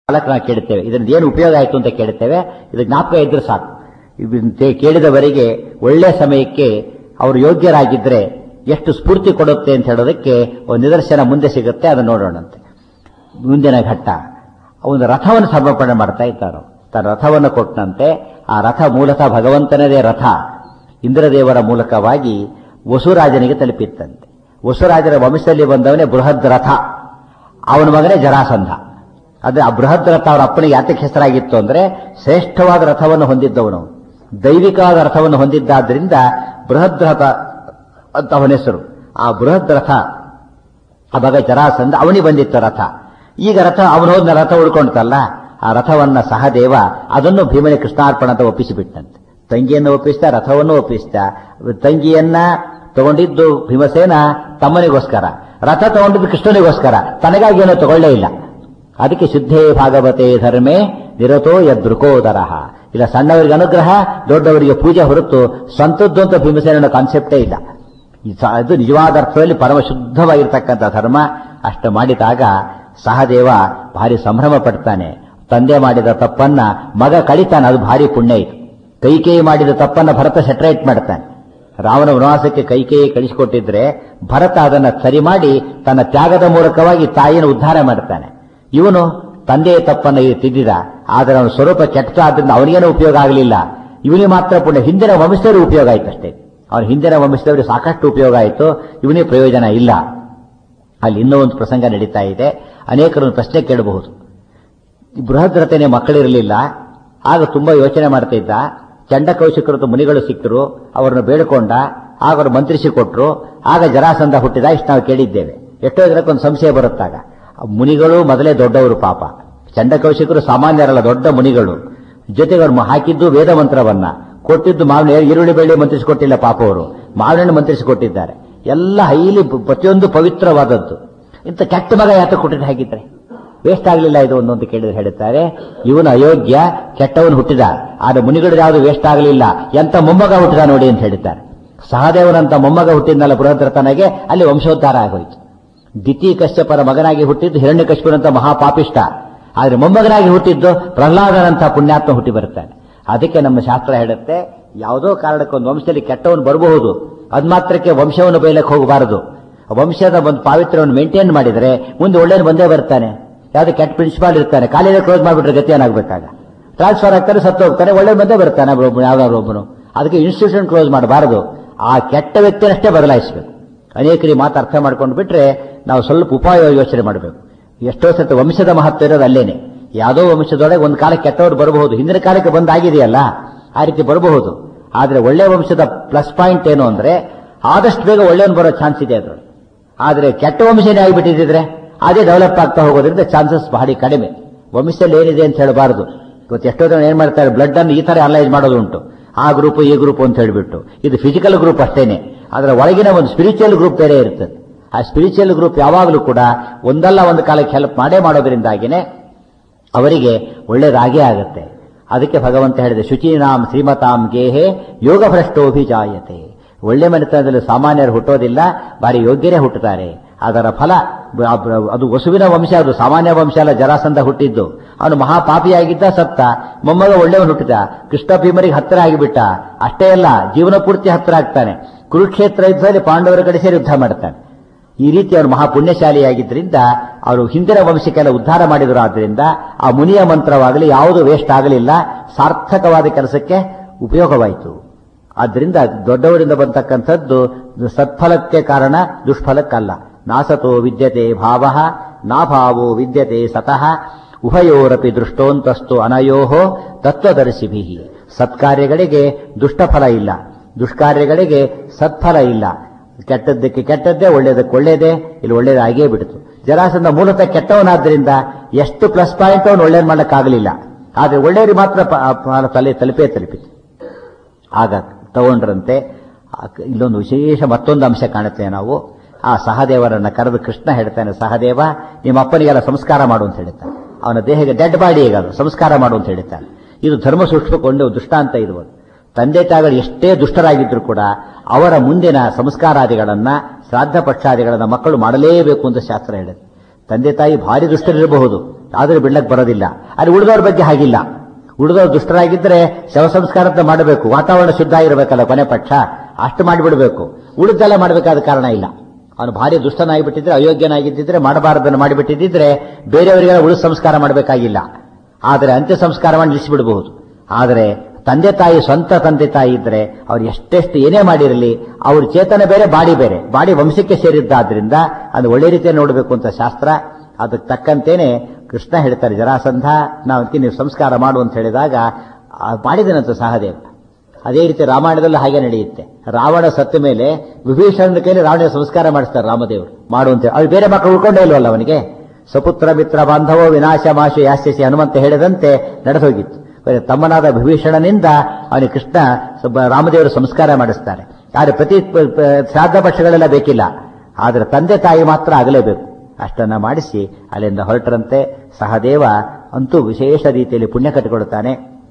ಕಾಲಕ್ಕೆ ನಾವು ಕೇಳುತ್ತೇವೆ ಇದರಿಂದ ಏನು ಉಪಯೋಗ ಆಯಿತು ಅಂತ ಕೇಳುತ್ತೇವೆ ಇದು ಜ್ಞಾಪಕ ಇದ್ರೆ ಸಾಕು ಇದನ್ನ ತೇ- ಕೇಳಿದವರಿಗೆ ಒಳ್ಳೆ ಸಮಯಕ್ಕೆ ಅವರು ಯೋಗ್ಯರಾಗಿದ್ದರೆ ಎಷ್ಟು ಸ್ಫೂರ್ತಿ ಕೊಡುತ್ತೆ ಅಂತ ಹೇಳೋದಕ್ಕೆ ಒಂದು ನಿದರ್ಶನ ಮುಂದೆ ಸಿಗುತ್ತೆ ಅದನ್ನು ನೋಡೋಣಂತೆ ಮುಂದಿನ ಘಟ್ಟ ಒಂದು ರಥವನ್ನು ಸಮರ್ಪಣೆ ಮಾಡ್ತಾ ಇದ್ದಾರೆ ತನ್ನ ರಥವನ್ನು ಕೊಟ್ಟಂತೆ ಆ ರಥ ಮೂಲತಃ ಭಗವಂತನದೇ ರಥ ಇಂದ್ರದೇವರ ಮೂಲಕವಾಗಿ ವಸುರಾಜನಿಗೆ ತಲುಪಿತ್ತಂತೆ ವಸುರಾಜರ ವಂಶದಲ್ಲಿ ಬಂದವನೇ ಬೃಹದ್ ರಥ ಅವನ ಮಗನೇ ಜರಾಸಂಧ ಅದೇ ಆ ಬೃಹದ್ ರಥ ಅವರ ಅಪ್ಪನಿಗೆ ಯಾತಕ್ಕೆ ಹೆಸರಾಗಿತ್ತು ಅಂದ್ರೆ ಶ್ರೇಷ್ಠವಾದ ರಥವನ್ನು ಹೊಂದಿದ್ದವನು ದೈವಿಕವಾದ ರಥವನ್ನು ಹೊಂದಿದ್ದಾದ್ರಿಂದ ಬೃಹದ್ ರಥ ಅಂತ ಅವನ ಹೆಸರು ಆ ಬೃಹದ್ ರಥ ಆ ಮಗ ಜರಾಸಂಧ ಅವನಿಗೆ ಬಂದಿತ್ತು ರಥ ಈಗ ರಥ ಅವನು ಹೋದ ರಥ ಉಳ್ಕೊಂಡ್ತಲ್ಲ ಆ ರಥವನ್ನ ಸಹದೇವ ಅದನ್ನು ಭೀಮನಿ ಕೃಷ್ಣಾರ್ಪಣ ಅಂತ ಒಪ್ಪಿಸಿಬಿಟ್ಟಂತೆ ತಂಗಿಯನ್ನು ಒಪ್ಪಿಸ್ತಾ ರಥವನ್ನು ಒಪ್ಪಿಸ್ತಾ ತಂಗಿಯನ್ನ ತಗೊಂಡಿದ್ದು ಭೀಮಸೇನ ತಮ್ಮನಿಗೋಸ್ಕರ ರಥ ತಗೊಂಡಿದ್ದು ಕೃಷ್ಣನಿಗೋಸ್ಕರ ತನಗಾಗಿ ಏನೋ ತಗೊಳ್ಳೇ ಇಲ್ಲ ಅದಕ್ಕೆ ಶುದ್ಧೇ ಭಾಗವತೆ ಧರ್ಮೇ ನಿರತೋ ಯದೃಕೋದರ ಇಲ್ಲ ಸಣ್ಣವರಿಗೆ ಅನುಗ್ರಹ ದೊಡ್ಡವರಿಗೆ ಪೂಜೆ ಹೊರತು ಸ್ವಂತದ್ದು ಅಂತ ಭೀಮಸೇನ ಕಾನ್ಸೆಪ್ಟೇ ಇಲ್ಲ ಈ ಸ- ಅದು ನಿಜವಾದ ಅರ್ಥದಲ್ಲಿ ಪರಮ ಶುದ್ಧವಾಗಿರ್ತಕ್ಕಂಥ ಧರ್ಮ ಅಷ್ಟು ಮಾಡಿದಾಗ ಸಹದೇವ ಭಾರಿ ಸಂಭ್ರಮ ಪಡ್ತಾನೆ ತಂದೆ ಮಾಡಿದ ತಪ್ಪನ್ನ ಮಗ ಕಳಿತಾನೆ ಅದು ಭಾರಿ ಪುಣ್ಯ ಇತ್ತು ಕೈಕೇಯಿ ಮಾಡಿದ ತಪ್ಪನ್ನ ಭರತ ಸೆಟ್ರೇಟ್ ಮಾಡ್ತಾನೆ ರಾವಣ ವನವಾಸಕ್ಕೆ ಕೈಕೇಯಿ ಕಳಿಸಿಕೊಟ್ಟಿದ್ರೆ ಭರತ ಅದನ್ನ ಸರಿ ಮಾಡಿ ತನ್ನ ತ್ಯಾಗದ ಮೂಲಕವಾಗಿ ತಾಯಿಯನ್ನು ಉದ್ಧಾರ ಮಾಡ್ತಾನೆ ಇವನು ತಂದೆಯ ತಪ್ಪನ್ನ ಈ ತಿದ್ದಿದ ಆದರೆ ಅವನ ಸ್ವರೂಪ ಕೆಟ್ಟ ಆದ್ರಿಂದ ಅವನಿಗೇನೂ ಉಪಯೋಗ ಆಗಲಿಲ್ಲ ಇವನಿಗೆ ಮಾತ್ರ ಪುಣ್ಯ ಹಿಂದಿನ ವಂಶದವರಿಗೆ ಉಪಯೋಗ ಆಯ್ತು ಅಷ್ಟೇ ಅವನ ಹಿಂದಿನ ವಂಶದವರಿಗೆ ಸಾಕಷ್ಟು ಉಪಯೋಗ ಆಯಿತು ಇವನಿಗೆ ಪ್ರಯೋಜನ ಇಲ್ಲ ಅಲ್ಲಿ ಇನ್ನೂ ಒಂದು ಪ್ರಸಂಗ ನಡೀತಾ ಇದೆ ಅನೇಕರು ಒಂದು ಪ್ರಶ್ನೆ ಕೇಳಬಹುದು ಈ ಬೃಹದ್ರತೆನೆ ಮಕ್ಕಳಿರಲಿಲ್ಲ ಆಗ ತುಂಬಾ ಯೋಚನೆ ಮಾಡ್ತಾ ಇದ್ದ ಚಂಡಕೌಶಿಕರು ಮುನಿಗಳು ಸಿಕ್ಕರು ಅವರನ್ನು ಬೇಡಿಕೊಂಡ ಆಗ ಅವರು ಮಂತ್ರಿಸಿ ಕೊಟ್ರು ಆಗ ಜರಾಸಂಧ ಹುಟ್ಟಿದ ಇಷ್ಟು ನಾವು ಕೇಳಿದ್ದೇವೆ ಎಷ್ಟೋ ಜನಕ್ಕೆ ಒಂದು ಸಂಶಯ ಬರುತ್ತಾಗ ಆ ಮುನಿಗಳು ಮೊದಲೇ ದೊಡ್ಡವರು ಪಾಪ ಚಂಡಕೌಶಿಕರು ಸಾಮಾನ್ಯರಲ್ಲ ದೊಡ್ಡ ಮುನಿಗಳು ಜೊತೆಗೆ ಅವ್ರು ಹಾಕಿದ್ದು ವೇದ ಮಂತ್ರವನ್ನ ಕೊಟ್ಟಿದ್ದು ಮಾವಿನ ಈರುಳ್ಳಿ ಬೆಳ್ಳಿ ಮಂತ್ರಿಸಿಕೊಟ್ಟಿಲ್ಲ ಪಾಪ ಅವರು ಮಾವಿನ ಮಂತ್ರಿಸಿಕೊಟ್ಟಿದ್ದಾರೆ ಎಲ್ಲ ಹೈಲಿ ಪ್ರತಿಯೊಂದು ಪವಿತ್ರವಾದದ್ದು ಇಂಥ ಕೆಟ್ಟ ಮಗ ಯಾತ ಕೊಟ್ಟಿದ್ದು ಹಾಗಿದ್ರೆ ವೇಸ್ಟ್ ಆಗಲಿಲ್ಲ ಇದು ಒಂದೊಂದು ಕೇಳಿದ್ರೆ ಹೇಳುತ್ತಾರೆ ಇವನು ಅಯೋಗ್ಯ ಕೆಟ್ಟವನು ಹುಟ್ಟಿದ ಆದ್ರೆ ಮುನಿಗಳು ಯಾವುದು ವೇಸ್ಟ್ ಆಗಲಿಲ್ಲ ಎಂತ ಮೊಮ್ಮಗ ಹುಟ್ಟಿದ ನೋಡಿ ಅಂತ ಹೇಳಿದ್ದಾರೆ ಸಹದೇವನಂತ ಮೊಮ್ಮಗ ಹುಟ್ಟಿದ್ನಲ್ಲ ಬೃಹದ್ರತನಿಗೆ ಅಲ್ಲಿ ವಂಶೋದ್ಧಾರ ಆಗೋಯ್ತು ದಿತಿ ಕಶ್ಯಪರ ಮಗನಾಗಿ ಹುಟ್ಟಿದ್ದು ಹಿರಣ್ಯ ಕಶ್ಯಪನಂತ ಮಹಾಪಾಪಿಷ್ಟ ಆದ್ರೆ ಮೊಮ್ಮಗನಾಗಿ ಹುಟ್ಟಿದ್ದು ಪ್ರಹ್ಲಾದನಂತ ಪುಣ್ಯಾತ್ಮ ಹುಟ್ಟಿ ಬರುತ್ತಾನೆ ಅದಕ್ಕೆ ನಮ್ಮ ಶಾಸ್ತ್ರ ಹೇಳುತ್ತೆ ಯಾವುದೋ ಕಾರಣಕ್ಕೆ ಒಂದು ವಂಶದಲ್ಲಿ ಕೆಟ್ಟವನು ಬರಬಹುದು ಅದ್ ಮಾತ್ರಕ್ಕೆ ವಂಶವನ್ನು ಬಯಲಕ್ಕೆ ಹೋಗಬಾರದು ವಂಶದ ಒಂದು ಪಾವಿತ್ರ್ಯವನ್ನು ಮೇಂಟೈನ್ ಮಾಡಿದರೆ ಮುಂದೆ ಒಳ್ಳೆಯನು ಬಂದೇ ಬರ್ತಾನೆ ಯಾವ್ದು ಕೆಟ್ಟ ಪ್ರಿನ್ಸಿಪಾಲ್ ಇರ್ತಾನೆ ಕಾಲೇಜ್ ಕ್ಲೋಸ್ ಮಾಡಿಬಿಟ್ರೆ ಗತಿ ಏನಾಗಬೇಕಾಗ ಟ್ರಾನ್ಸ್ಫರ್ ಆಗ್ತಾನೆ ಸತ್ತು ಹೋಗ್ತಾನೆ ಒಳ್ಳೆ ಬಂದೇ ಬರ್ತಾನೆ ಒಬ್ಬ ಯಾವ್ದಾದ್ರು ಒಬ್ಬನು ಅದಕ್ಕೆ ಇನ್ಸ್ಟಿಟ್ಯೂಷನ್ ಕ್ಲೋಸ್ ಮಾಡಬಾರದು ಆ ಕೆಟ್ಟ ವ್ಯಕ್ತಿಯನ್ನಷ್ಟೇ ಬದಲಾಯಿಸಬೇಕು ಅನೇಕರಿಗೆ ಮಾತು ಅರ್ಥ ಮಾಡ್ಕೊಂಡು ಬಿಟ್ರೆ ನಾವು ಸ್ವಲ್ಪ ಉಪಾಯ ಯೋಚನೆ ಮಾಡಬೇಕು ಎಷ್ಟೋ ಸತಿ ವಂಶದ ಮಹತ್ವ ಇರೋದು ಅಲ್ಲೇನೆ ಯಾವುದೋ ವಂಶದೊಳಗೆ ಒಂದು ಕಾಲಕ್ಕೆ ಕೆಟ್ಟವರು ಬರಬಹುದು ಹಿಂದಿನ ಕಾಲಕ್ಕೆ ಬಂದಾಗಿದೆಯಲ್ಲ ಆ ರೀತಿ ಬರಬಹುದು ಆದ್ರೆ ಒಳ್ಳೆ ವಂಶದ ಪ್ಲಸ್ ಪಾಯಿಂಟ್ ಏನು ಅಂದ್ರೆ ಆದಷ್ಟು ಬೇಗ ಒಳ್ಳೆಯವನು ಬರೋ ಚಾನ್ಸ್ ಇದೆ ಅದ್ರಲ್ಲಿ ಆದ್ರೆ ಕೆಟ್ಟ ವಂಶನೇ ಆಗಿಬಿಟ್ಟಿದ್ರೆ ಅದೇ ಡೆವಲಪ್ ಆಗ್ತಾ ಹೋಗೋದ್ರಿಂದ ಚಾನ್ಸಸ್ ಭಾರಿ ಕಡಿಮೆ ವಂಶದಲ್ಲಿ ಏನಿದೆ ಅಂತ ಹೇಳಬಾರದು ಇವತ್ತು ಎಷ್ಟೋ ಜನ ಏನ್ ಮಾಡ್ತಾರೆ ಬ್ಲಡ್ ಅನ್ನು ಈ ತರ ಅನಲೈಸ್ ಮಾಡೋದು ಉಂಟು ಆ ಗ್ರೂಪ್ ಈ ಗ್ರೂಪ್ ಅಂತ ಹೇಳ್ಬಿಟ್ಟು ಇದು ಫಿಸಿಕಲ್ ಗ್ರೂಪ್ ಅಷ್ಟೇನೆ ಅದರ ಒಳಗಿನ ಒಂದು ಸ್ಪಿರಿಚುವಲ್ ಗ್ರೂಪ್ ಬೇರೆ ಇರ್ತದೆ ಆ ಸ್ಪಿರಿಚುವಲ್ ಗ್ರೂಪ್ ಯಾವಾಗಲೂ ಕೂಡ ಒಂದಲ್ಲ ಒಂದು ಕಾಲಕ್ಕೆ ಹೆಲ್ಪ್ ಮಾಡೇ ಮಾಡೋದ್ರಿಂದಾಗಿನೇ ಅವರಿಗೆ ಒಳ್ಳೇದಾಗೇ ಆಗುತ್ತೆ ಅದಕ್ಕೆ ಭಗವಂತ ಹೇಳಿದೆ ಶುಚೀನಾಂ ಶ್ರೀಮತಾಂ ಗೇಹೆ ಯೋಗ ಭ್ರಷ್ಟೋಭಿಜಾಯತೆ ಒಳ್ಳೆ ಮನೆತನದಲ್ಲಿ ಸಾಮಾನ್ಯರು ಹುಟ್ಟೋದಿಲ್ಲ ಬಾರಿ ಯೋಗ್ಯರೇ ಹುಟ್ಟುತ್ತಾರೆ ಅದರ ಫಲ ಬ- ಬ- ಅದು ವಸುವಿನ ವಂಶ ಅದು ಸಾಮಾನ್ಯ ವಂಶ ಅಲ್ಲ ಜರಾಸಂಧ ಹುಟ್ಟಿದ್ದು ಅವನು ಮಹಾಪಾಪಿಯಾಗಿದ್ದ ಸತ್ತ ಮೊಮ್ಮಗ ಒಳ್ಳೆಯವನು ಹುಟ್ಟಿದ ಕೃಷ್ಣ ಭೀಮರಿಗೆ ಹತ್ತಿರ ಆಗಿಬಿಟ್ಟ ಅಷ್ಟೇ ಅಲ್ಲ ಜೀವನ ಪೂರ್ತಿ ಹತ್ತಿರ ಆಗ್ತಾನೆ ಕುರುಕ್ಷೇತ್ರ ಯುದ್ಧದಲ್ಲಿ ಪಾಂಡವರ ಕಡೆ ಸೇರಿ ಯುದ್ಧ ಮಾಡ್ತಾನೆ ಈ ರೀತಿ ಅವರು ಮಹಾಪುಣ್ಯಶಾಲಿಯಾಗಿದ್ದರಿಂದ ಅವರು ಹಿಂದಿನ ವಂಶಕ್ಕೆಲ್ಲ ಉದ್ಧಾರ ಮಾಡಿದರು ಆದ್ದರಿಂದ ಆ ಮುನಿಯ ಮಂತ್ರವಾಗಲಿ ಯಾವುದು ವೇಸ್ಟ್ ಆಗಲಿಲ್ಲ ಸಾರ್ಥಕವಾದ ಕೆಲಸಕ್ಕೆ ಉಪಯೋಗವಾಯಿತು ಆದ್ದರಿಂದ ದೊಡ್ಡವರಿಂದ ಬಂತಕ್ಕಂಥದ್ದು ಸತ್ಫಲಕ್ಕೆ ಕಾರಣ ದುಷ್ಫಲಕ್ಕಲ್ಲ ನಾಸತೋ ವಿದ್ಯತೆ ಭಾವ ನಾಭಾವೋ ವಿದ್ಯತೆ ಸತಃ ಉಭಯೋರಪಿ ದೃಷ್ಟೋಂತಸ್ತು ಅನಯೋಹೋ ತತ್ವದರ್ಶಿಭಿ ಸತ್ಕಾರ್ಯಗಳಿಗೆ ದುಷ್ಟಫಲ ಇಲ್ಲ ದುಷ್ಕಾರ್ಯಗಳಿಗೆ ಸತ್ಫಲ ಇಲ್ಲ ಕೆಟ್ಟದ್ದಕ್ಕೆ ಕೆಟ್ಟದ್ದೇ ಒಳ್ಳೇದಕ್ಕೆ ಒಳ್ಳೇದೇ ಇಲ್ಲಿ ಒಳ್ಳೇದಾಗಿಯೇ ಬಿಡ್ತು ಜರಾಸಂಧ ಮೂಲತಃ ಕೆಟ್ಟವನಾದ್ರಿಂದ ಎಷ್ಟು ಪ್ಲಸ್ ಪಾಯಿಂಟ್ ಅವನು ಒಳ್ಳೇದು ಮಾಡಕ್ಕಾಗಲಿಲ್ಲ ಆದ್ರೆ ಒಳ್ಳೆಯವರು ಮಾತ್ರ ಪ- ಪ- ತಲೆ ತಲುಪೇ ತಲುಪಿತು ಆಗ ತಗೊಂಡ್ರಂತೆ ಆ ಕ- ಇಲ್ಲೊಂದು ವಿಶೇಷ ಮತ್ತೊಂದು ಅಂಶ ಕಾಣುತ್ತೆ ನಾವು ಆ ಸಹದೇವರನ್ನ ಕರೆದು ಕೃಷ್ಣ ಹೇಳ್ತಾನೆ ಸಹದೇವ ನಿಮ್ಮ ಅಪ್ಪನಿಗೆಲ್ಲ ಸಂಸ್ಕಾರ ಮಾಡು ಅಂತ ಹೇಳ್ತಾನೆ ಅವನ ದೇಹಕ್ಕೆ ಡೆಡ್ ಬಾಡಿ ಈಗ ಅದು ಸಂಸ್ಕಾರ ಮಾಡು ಅಂತ ಹೇಳ್ತಾನೆ ಇದು ಧರ್ಮ ಸೂಕ್ಷ್ಮಕೊಂಡು ದುಷ್ಟಾಂತ ಇರುವುದು ತಂದೆ ತಾಯಿಗಳು ಎಷ್ಟೇ ದುಷ್ಟರಾಗಿದ್ರು ಕೂಡ ಅವರ ಮುಂದಿನ ಸಂಸ್ಕಾರಾದಿಗಳನ್ನ ಶ್ರಾದ್ದ ಪಕ್ಷಾದಿಗಳನ್ನ ಮಕ್ಕಳು ಮಾಡಲೇಬೇಕು ಅಂತ ಶಾಸ್ತ್ರ ಹೇಳುತ್ತೆ ತಂದೆ ತಾಯಿ ಭಾರಿ ದುಷ್ಟರಿರಬಹುದು ಆದ್ರೆ ಬಿಡ್ಲಕ್ ಬರೋದಿಲ್ಲ ಅಲ್ಲಿ ಉಳಿದವ್ರ ಬಗ್ಗೆ ಹಾಗಿಲ್ಲ ಉಳಿದವ್ರು ದುಷ್ಟರಾಗಿದ್ರೆ ಶವ ಸಂಸ್ಕಾರ ಅಂತ ಮಾಡಬೇಕು ವಾತಾವರಣ ಶುದ್ಧ ಆಗಿರ್ಬೇಕಲ್ಲ ಕೊನೆ ಪಕ್ಷ ಅಷ್ಟು ಮಾಡಿಬಿಡ್ಬೇಕು ಉಳಿದೆಲ್ಲ ಮಾಡಬೇಕಾದ ಕಾರಣ ಇಲ್ಲ ಅವನು ಭಾರಿ ದುಷ್ಟನಾಗಿಬಿಟ್ಟಿದ್ರೆ ಅಯೋಗ್ಯನಾಗಿದ್ದಿದ್ರೆ ಮಾಡಬಾರದನ್ನು ಮಾಡಿಬಿಟ್ಟಿದ್ರೆ ಬೇರೆಯವರಿಗೆಲ್ಲ ಉಳಿದ ಸಂಸ್ಕಾರ ಮಾಡಬೇಕಾಗಿಲ್ಲ ಆದರೆ ಅಂತ್ಯ ಸಂಸ್ಕಾರ ಮಾಡಿ ನಿಲ್ಲಿಸಿಬಿಡಬಹುದು ಆದರೆ ತಂದೆ ತಾಯಿ ಸ್ವಂತ ತಂದೆ ತಾಯಿ ಇದ್ರೆ ಅವ್ರು ಎಷ್ಟೆಷ್ಟು ಏನೇ ಮಾಡಿರಲಿ ಅವ್ರ ಚೇತನ ಬೇರೆ ಬಾಡಿ ಬೇರೆ ಬಾಡಿ ವಂಶಕ್ಕೆ ಸೇರಿದ್ದಾದ್ರಿಂದ ಅದು ಒಳ್ಳೆ ರೀತಿಯಲ್ಲಿ ನೋಡಬೇಕು ಅಂತ ಶಾಸ್ತ್ರ ಅದಕ್ಕೆ ತಕ್ಕಂತೇನೆ ಕೃಷ್ಣ ಹೇಳ್ತಾರೆ ಜರಾಸಂಧ ನಾವು ಅದಕ್ಕೆ ನೀವು ಸಂಸ್ಕಾರ ಮಾಡು ಅಂತ ಹೇಳಿದಾಗ ಆ ಮಾಡಿದನಂತ ಸಹದೇವ ಅದೇ ರೀತಿ ರಾಮಾಯಣದಲ್ಲೂ ಹಾಗೆ ನಡೆಯುತ್ತೆ ರಾವಣ ಸತ್ತ ಮೇಲೆ ವಿಭೀಷಣನ ಕೈಲಿ ರಾವಣ ಸಂಸ್ಕಾರ ಮಾಡಿಸ್ತಾರೆ ರಾಮದೇವರು ಮಾಡು ಅಂತ ಅವ್ರು ಬೇರೆ ಮಕ್ಕಳು ಉಳ್ಕೊಂಡೇ ಇಲ್ವಲ್ಲ ಅವನಿಗೆ ಸಪುತ್ರ ಮಿತ್ರ ಬಾಂಧವೋ ವಿನಾಶ ಮಾಶು ಯಾಸ್ಯಸಿ ಹನುಮಂತ ಹೇಳಿದಂತೆ ನಡೆದೋಗಿತ್ತು ಬರೀ ತಮ್ಮನಾದ ವಿಭೀಷಣನಿಂದ ಅವನಿಗೆ ಕೃಷ್ಣ ಸ್ವಲ್ಪ ರಾಮದೇವರು ಸಂಸ್ಕಾರ ಮಾಡಿಸ್ತಾರೆ ಆದರೆ ಪ್ರತಿ ಪ- ಪ- ಶ್ರಾದ್ದ ಪಕ್ಷಗಳೆಲ್ಲ ಬೇಕಿಲ್ಲ ಆದರೆ ತಂದೆ ತಾಯಿ ಮಾತ್ರ ಆಗಲೇಬೇಕು ಅಷ್ಟನ್ನ ಮಾಡಿಸಿ ಅಲ್ಲಿಂದ ಹೊರಟರಂತೆ ಸಹದೇವ ಅಂತೂ ವಿಶೇಷ ರೀತಿಯಲ್ಲಿ ಪುಣ್ಯ ಕಟ್ಟಿಕೊಡುತ್ತಾನೆ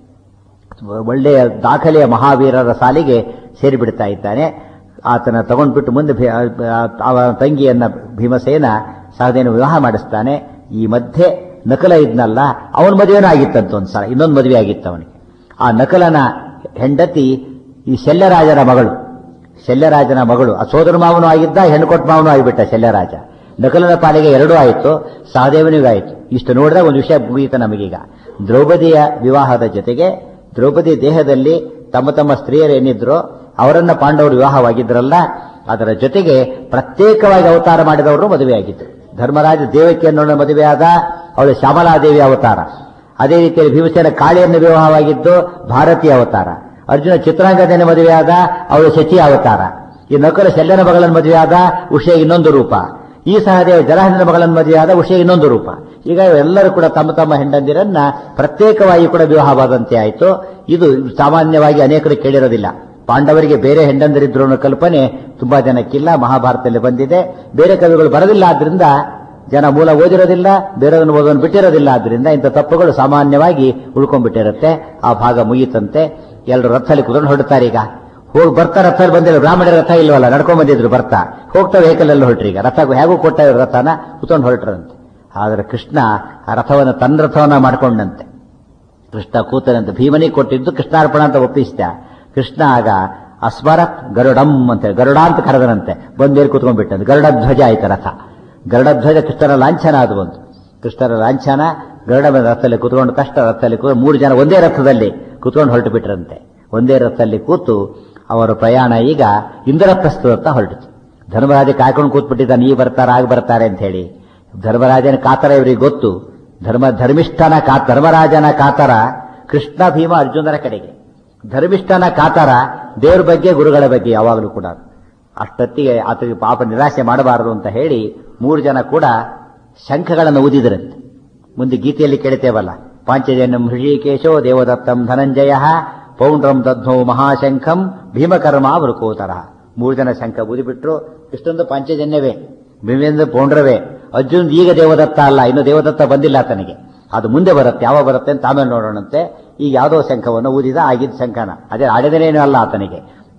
ಒಳ್ಳೆಯ ದಾಖಲೆಯ ಮಹಾವೀರರ ಸಾಲಿಗೆ ಸೇರಿಬಿಡ್ತಾ ಇದ್ದಾನೆ ಆತನ ತಗೊಂಡ್ಬಿಟ್ಟು ಮುಂದೆ ಭೀ- ಆ- ಅವನ ತಂಗಿಯನ್ನ ಭೀಮಸೇನ ಸಹದೇನ ವಿವಾಹ ಮಾಡಿಸ್ತಾನೆ ಈ ಮಧ್ಯೆ ನಕಲ ಇದ್ನಲ್ಲ ಅವನ ಮದುವೆನೂ ಆಗಿತ್ತಂತ ಒಂದ್ಸಲ ಇನ್ನೊಂದು ಮದುವೆ ಆಗಿತ್ತು ಅವನಿಗೆ ಆ ನಕಲನ ಹೆಂಡತಿ ಈ ಶಲ್ಯರಾಜನ ಮಗಳು ಶಲ್ಯರಾಜನ ಮಗಳು ಆ ಸೋದರ ಮಾವನು ಆಗಿದ್ದ ಹೆಣ್ಣು ಕೊಟ್ಟ ಮಾವನು ಆಗಿಬಿಟ್ಟ ಶಲ್ಯರಾಜ ನಕಲನ ಪಾಲಿಗೆ ಎರಡೂ ಆಯಿತು ಸಹದೇವನಿಗೂ ಆಯಿತು ಇಷ್ಟು ನೋಡಿದ್ರೆ ಒಂದು ವಿಷಯ ಮುಗಿಯಿತು ನಮಗೀಗ ದ್ರೌಪದಿಯ ವಿವಾಹದ ಜೊತೆಗೆ ದ್ರೌಪದಿ ದೇಹದಲ್ಲಿ ತಮ್ಮ ತಮ್ಮ ಸ್ತ್ರೀಯರು ಏನಿದ್ರು ಅವರನ್ನ ಪಾಂಡವರು ವಿವಾಹವಾಗಿದ್ರಲ್ಲ ಅದರ ಜೊತೆಗೆ ಪ್ರತ್ಯೇಕವಾಗಿ ಅವತಾರ ಮಾಡಿದವರು ಮದುವೆಯಾಗಿದ್ದರು ಧರ್ಮರಾಜ ದೇವಕಿಯನ್ನು ಮದುವೆಯಾದ ಅವಳು ಶ್ಯಾಮಲಾದೇವಿ ಅವತಾರ ಅದೇ ರೀತಿಯಲ್ಲಿ ಭೀಮಸೇನ ಕಾಳಿಯನ್ನು ವಿವಾಹವಾಗಿದ್ದು ಭಾರತೀಯ ಅವತಾರ ಅರ್ಜುನ ಚಿತ್ರಾಂಗದೇನ ಮದುವೆಯಾದ ಅವಳು ಶಚಿ ಅವತಾರ ಈ ನಕಲ ಶಲ್ಯನ ಮಗಳನ್ನು ಮದುವೆಯಾದ ಉಷೆ ಇನ್ನೊಂದು ರೂಪ ಈ ಸಹದೇವ ಜಲಹಂದನ ಮಗಳನ್ನು ಮದುವೆಯಾದ ಉಷೆ ಇನ್ನೊಂದು ರೂಪ ಈಗ ಎಲ್ಲರೂ ಕೂಡ ತಮ್ಮ ತಮ್ಮ ಹೆಂಡಂದಿರನ್ನ ಪ್ರತ್ಯೇಕವಾಗಿ ಕೂಡ ವಿವಾಹವಾದಂತೆ ಆಯಿತು ಇದು ಸಾಮಾನ್ಯವಾಗಿ ಅನೇಕರು ಕೇಳಿರೋದಿಲ್ಲ ಪಾಂಡವರಿಗೆ ಬೇರೆ ಹೆಂಡಂದಿರಿದ್ರು ಅನ್ನೋ ಕಲ್ಪನೆ ತುಂಬಾ ಜನಕ್ಕಿಲ್ಲ ಮಹಾಭಾರತದಲ್ಲಿ ಬಂದಿದೆ ಬೇರೆ ಕವಿಗಳು ಬರೋದಿಲ್ಲ ಆದ್ರಿಂದ ಜನ ಮೂಲ ಓದಿರೋದಿಲ್ಲ ಬೇರೆದನ್ನು ಓದೋನು ಬಿಟ್ಟಿರೋದಿಲ್ಲ ಆದ್ರಿಂದ ಇಂಥ ತಪ್ಪುಗಳು ಸಾಮಾನ್ಯವಾಗಿ ಉಳ್ಕೊಂಡ್ಬಿಟ್ಟಿರುತ್ತೆ ಆ ಭಾಗ ಮುಗೀತಂತೆ ಎಲ್ಲರೂ ರಥದಲ್ಲಿ ಕುತ್ಕೊಂಡು ಹೊರಡ್ತಾರೆ ಈಗ ಹೋಗಿ ಬರ್ತಾ ರಥದಲ್ಲಿ ಬಂದಿಲ್ಲ ಬ್ರಾಹ್ಮಣರ ರಥ ಇಲ್ವಲ್ಲ ನಡ್ಕೊಂಡ್ ಬಂದಿದ್ರು ಬರ್ತಾ ಹೋಗ್ತಾ ವೆಹಿಕಲ್ ಎಲ್ಲ ಹೊರಟ್ರಿ ಈಗ ರಥ ಹೇಗೂ ಕೊಟ್ಟ ಇವ್ರು ರಥನ ಕುತ್ಕೊಂಡು ಹೊರಟ್ರಂತೆ ಆದ್ರೆ ಕೃಷ್ಣ ಆ ರಥವನ್ನು ತನ್ನ ರಥವನ್ನ ಮಾಡ್ಕೊಂಡಂತೆ ಕೃಷ್ಣ ಕೂತನಂತೆ ಭೀಮನಿಗೆ ಕೊಟ್ಟಿದ್ದು ಕೃಷ್ಣಾರ್ಪಣ ಅಂತ ಒಪ್ಪಿಸಿದ ಕೃಷ್ಣ ಆಗ ಅಸ್ಮರತ್ ಗರುಡಂ ಅಂತ ಗರುಡ ಅಂತ ಕರೆದನಂತೆ ಬಂದೇರಿ ಕೂತ್ಕೊಂಡ್ಬಿಟ್ಟಂತೆ ಗರುಡ ಧ್ವಜ ಆಯ್ತು ರಥ ಗರುಡ ಧ್ವಜ ಕೃಷ್ಣನ ಲಾಂಛನ ಅದು ಬಂತು ಕೃಷ್ಣನ ಲಾಂಛನ ಗರುಡ ಮೇಲೆ ರಥದಲ್ಲಿ ಕೂತ್ಕೊಂಡು ಕಷ್ಟ ರಥದಲ್ಲಿ ಕೂತು ಮೂರು ಜನ ಒಂದೇ ರಥದಲ್ಲಿ ಕೂತ್ಕೊಂಡು ಹೊರಟು ಬಿಟ್ರಂತೆ ಒಂದೇ ರಥದಲ್ಲಿ ಕೂತು ಅವರ ಪ್ರಯಾಣ ಈಗ ಇಂದ್ರಪ್ರಸ್ಥದತ್ತ ಹೊರಟಿತು ಧರ್ಮರಾಜ ಕಾಯ್ಕೊಂಡು ಕೂತ್ಬಿಟ್ಟಿದ್ದ ನೀ ಬರ್ತಾರ ಆಗ ಬರ್ತಾರೆ ಅಂತ ಹೇಳಿ ಧರ್ಮರಾಜನ ಕಾತರ ಇವರಿಗೆ ಗೊತ್ತು ಧರ್ಮ ಧರ್ಮಿಷ್ಠನ ಕಾ ಧರ್ಮರಾಜನ ಕಾತರ ಕೃಷ್ಣ ಭೀಮ ಅರ್ಜುನರ ಕಡೆಗೆ ಧರ್ಮಿಷ್ಠನ ಕಾತರ ದೇವ್ರ ಬಗ್ಗೆ ಗುರುಗಳ ಬಗ್ಗೆ ಯಾವಾಗಲೂ ಕೂಡ ಅಷ್ಟೊತ್ತಿಗೆ ಆತನಿಗೆ ಪಾಪ ನಿರಾಶೆ ಮಾಡಬಾರದು ಅಂತ ಹೇಳಿ ಮೂರು ಜನ ಕೂಡ ಶಂಖಗಳನ್ನು ಊದಿದ್ರಂತೆ ಮುಂದೆ ಗೀತೆಯಲ್ಲಿ ಕೇಳ್ತೇವಲ್ಲ ಪಾಂಚಜನ್ಯಂ ಹೃಷಿಕೇಶೋ ದೇವದತ್ತಂ ಧನಂಜಯ ಪೌಂಡ್ರಂ ದಧ್ನೋ ಮಹಾಶಂಖಂ ಭೀಮಕರ್ಮ ವೃಕೋತರ ಮೂರು ಜನ ಶಂಖ ಊದಿಬಿಟ್ರು ಇಷ್ಟೊಂದು ಪಾಂಚಜನ್ಯವೇ ಭೀಮೇಂದ್ರ ಪೌಂಡ್ರವೇ ಅರ್ಜುನ್ ಈಗ ದೇವದತ್ತ ಅಲ್ಲ ಇನ್ನು ದೇವದತ್ತ ಬಂದಿಲ್ಲ ಆತನಿಗೆ ಅದು ಮುಂದೆ ಬರುತ್ತೆ ಯಾವ ಬರುತ್ತೆ ಅಂತ ಆಮೇಲೆ ನೋಡೋಣಂತೆ ಈಗ ಯಾವುದೋ ಶಂಖವನ್ನು ಊದಿದ ಆಗಿದ್ದ ಶಂಖನ ಅದೇ ಆಡಿದನೇನೂ ಅಲ್ಲ ಆತನಿಗೆ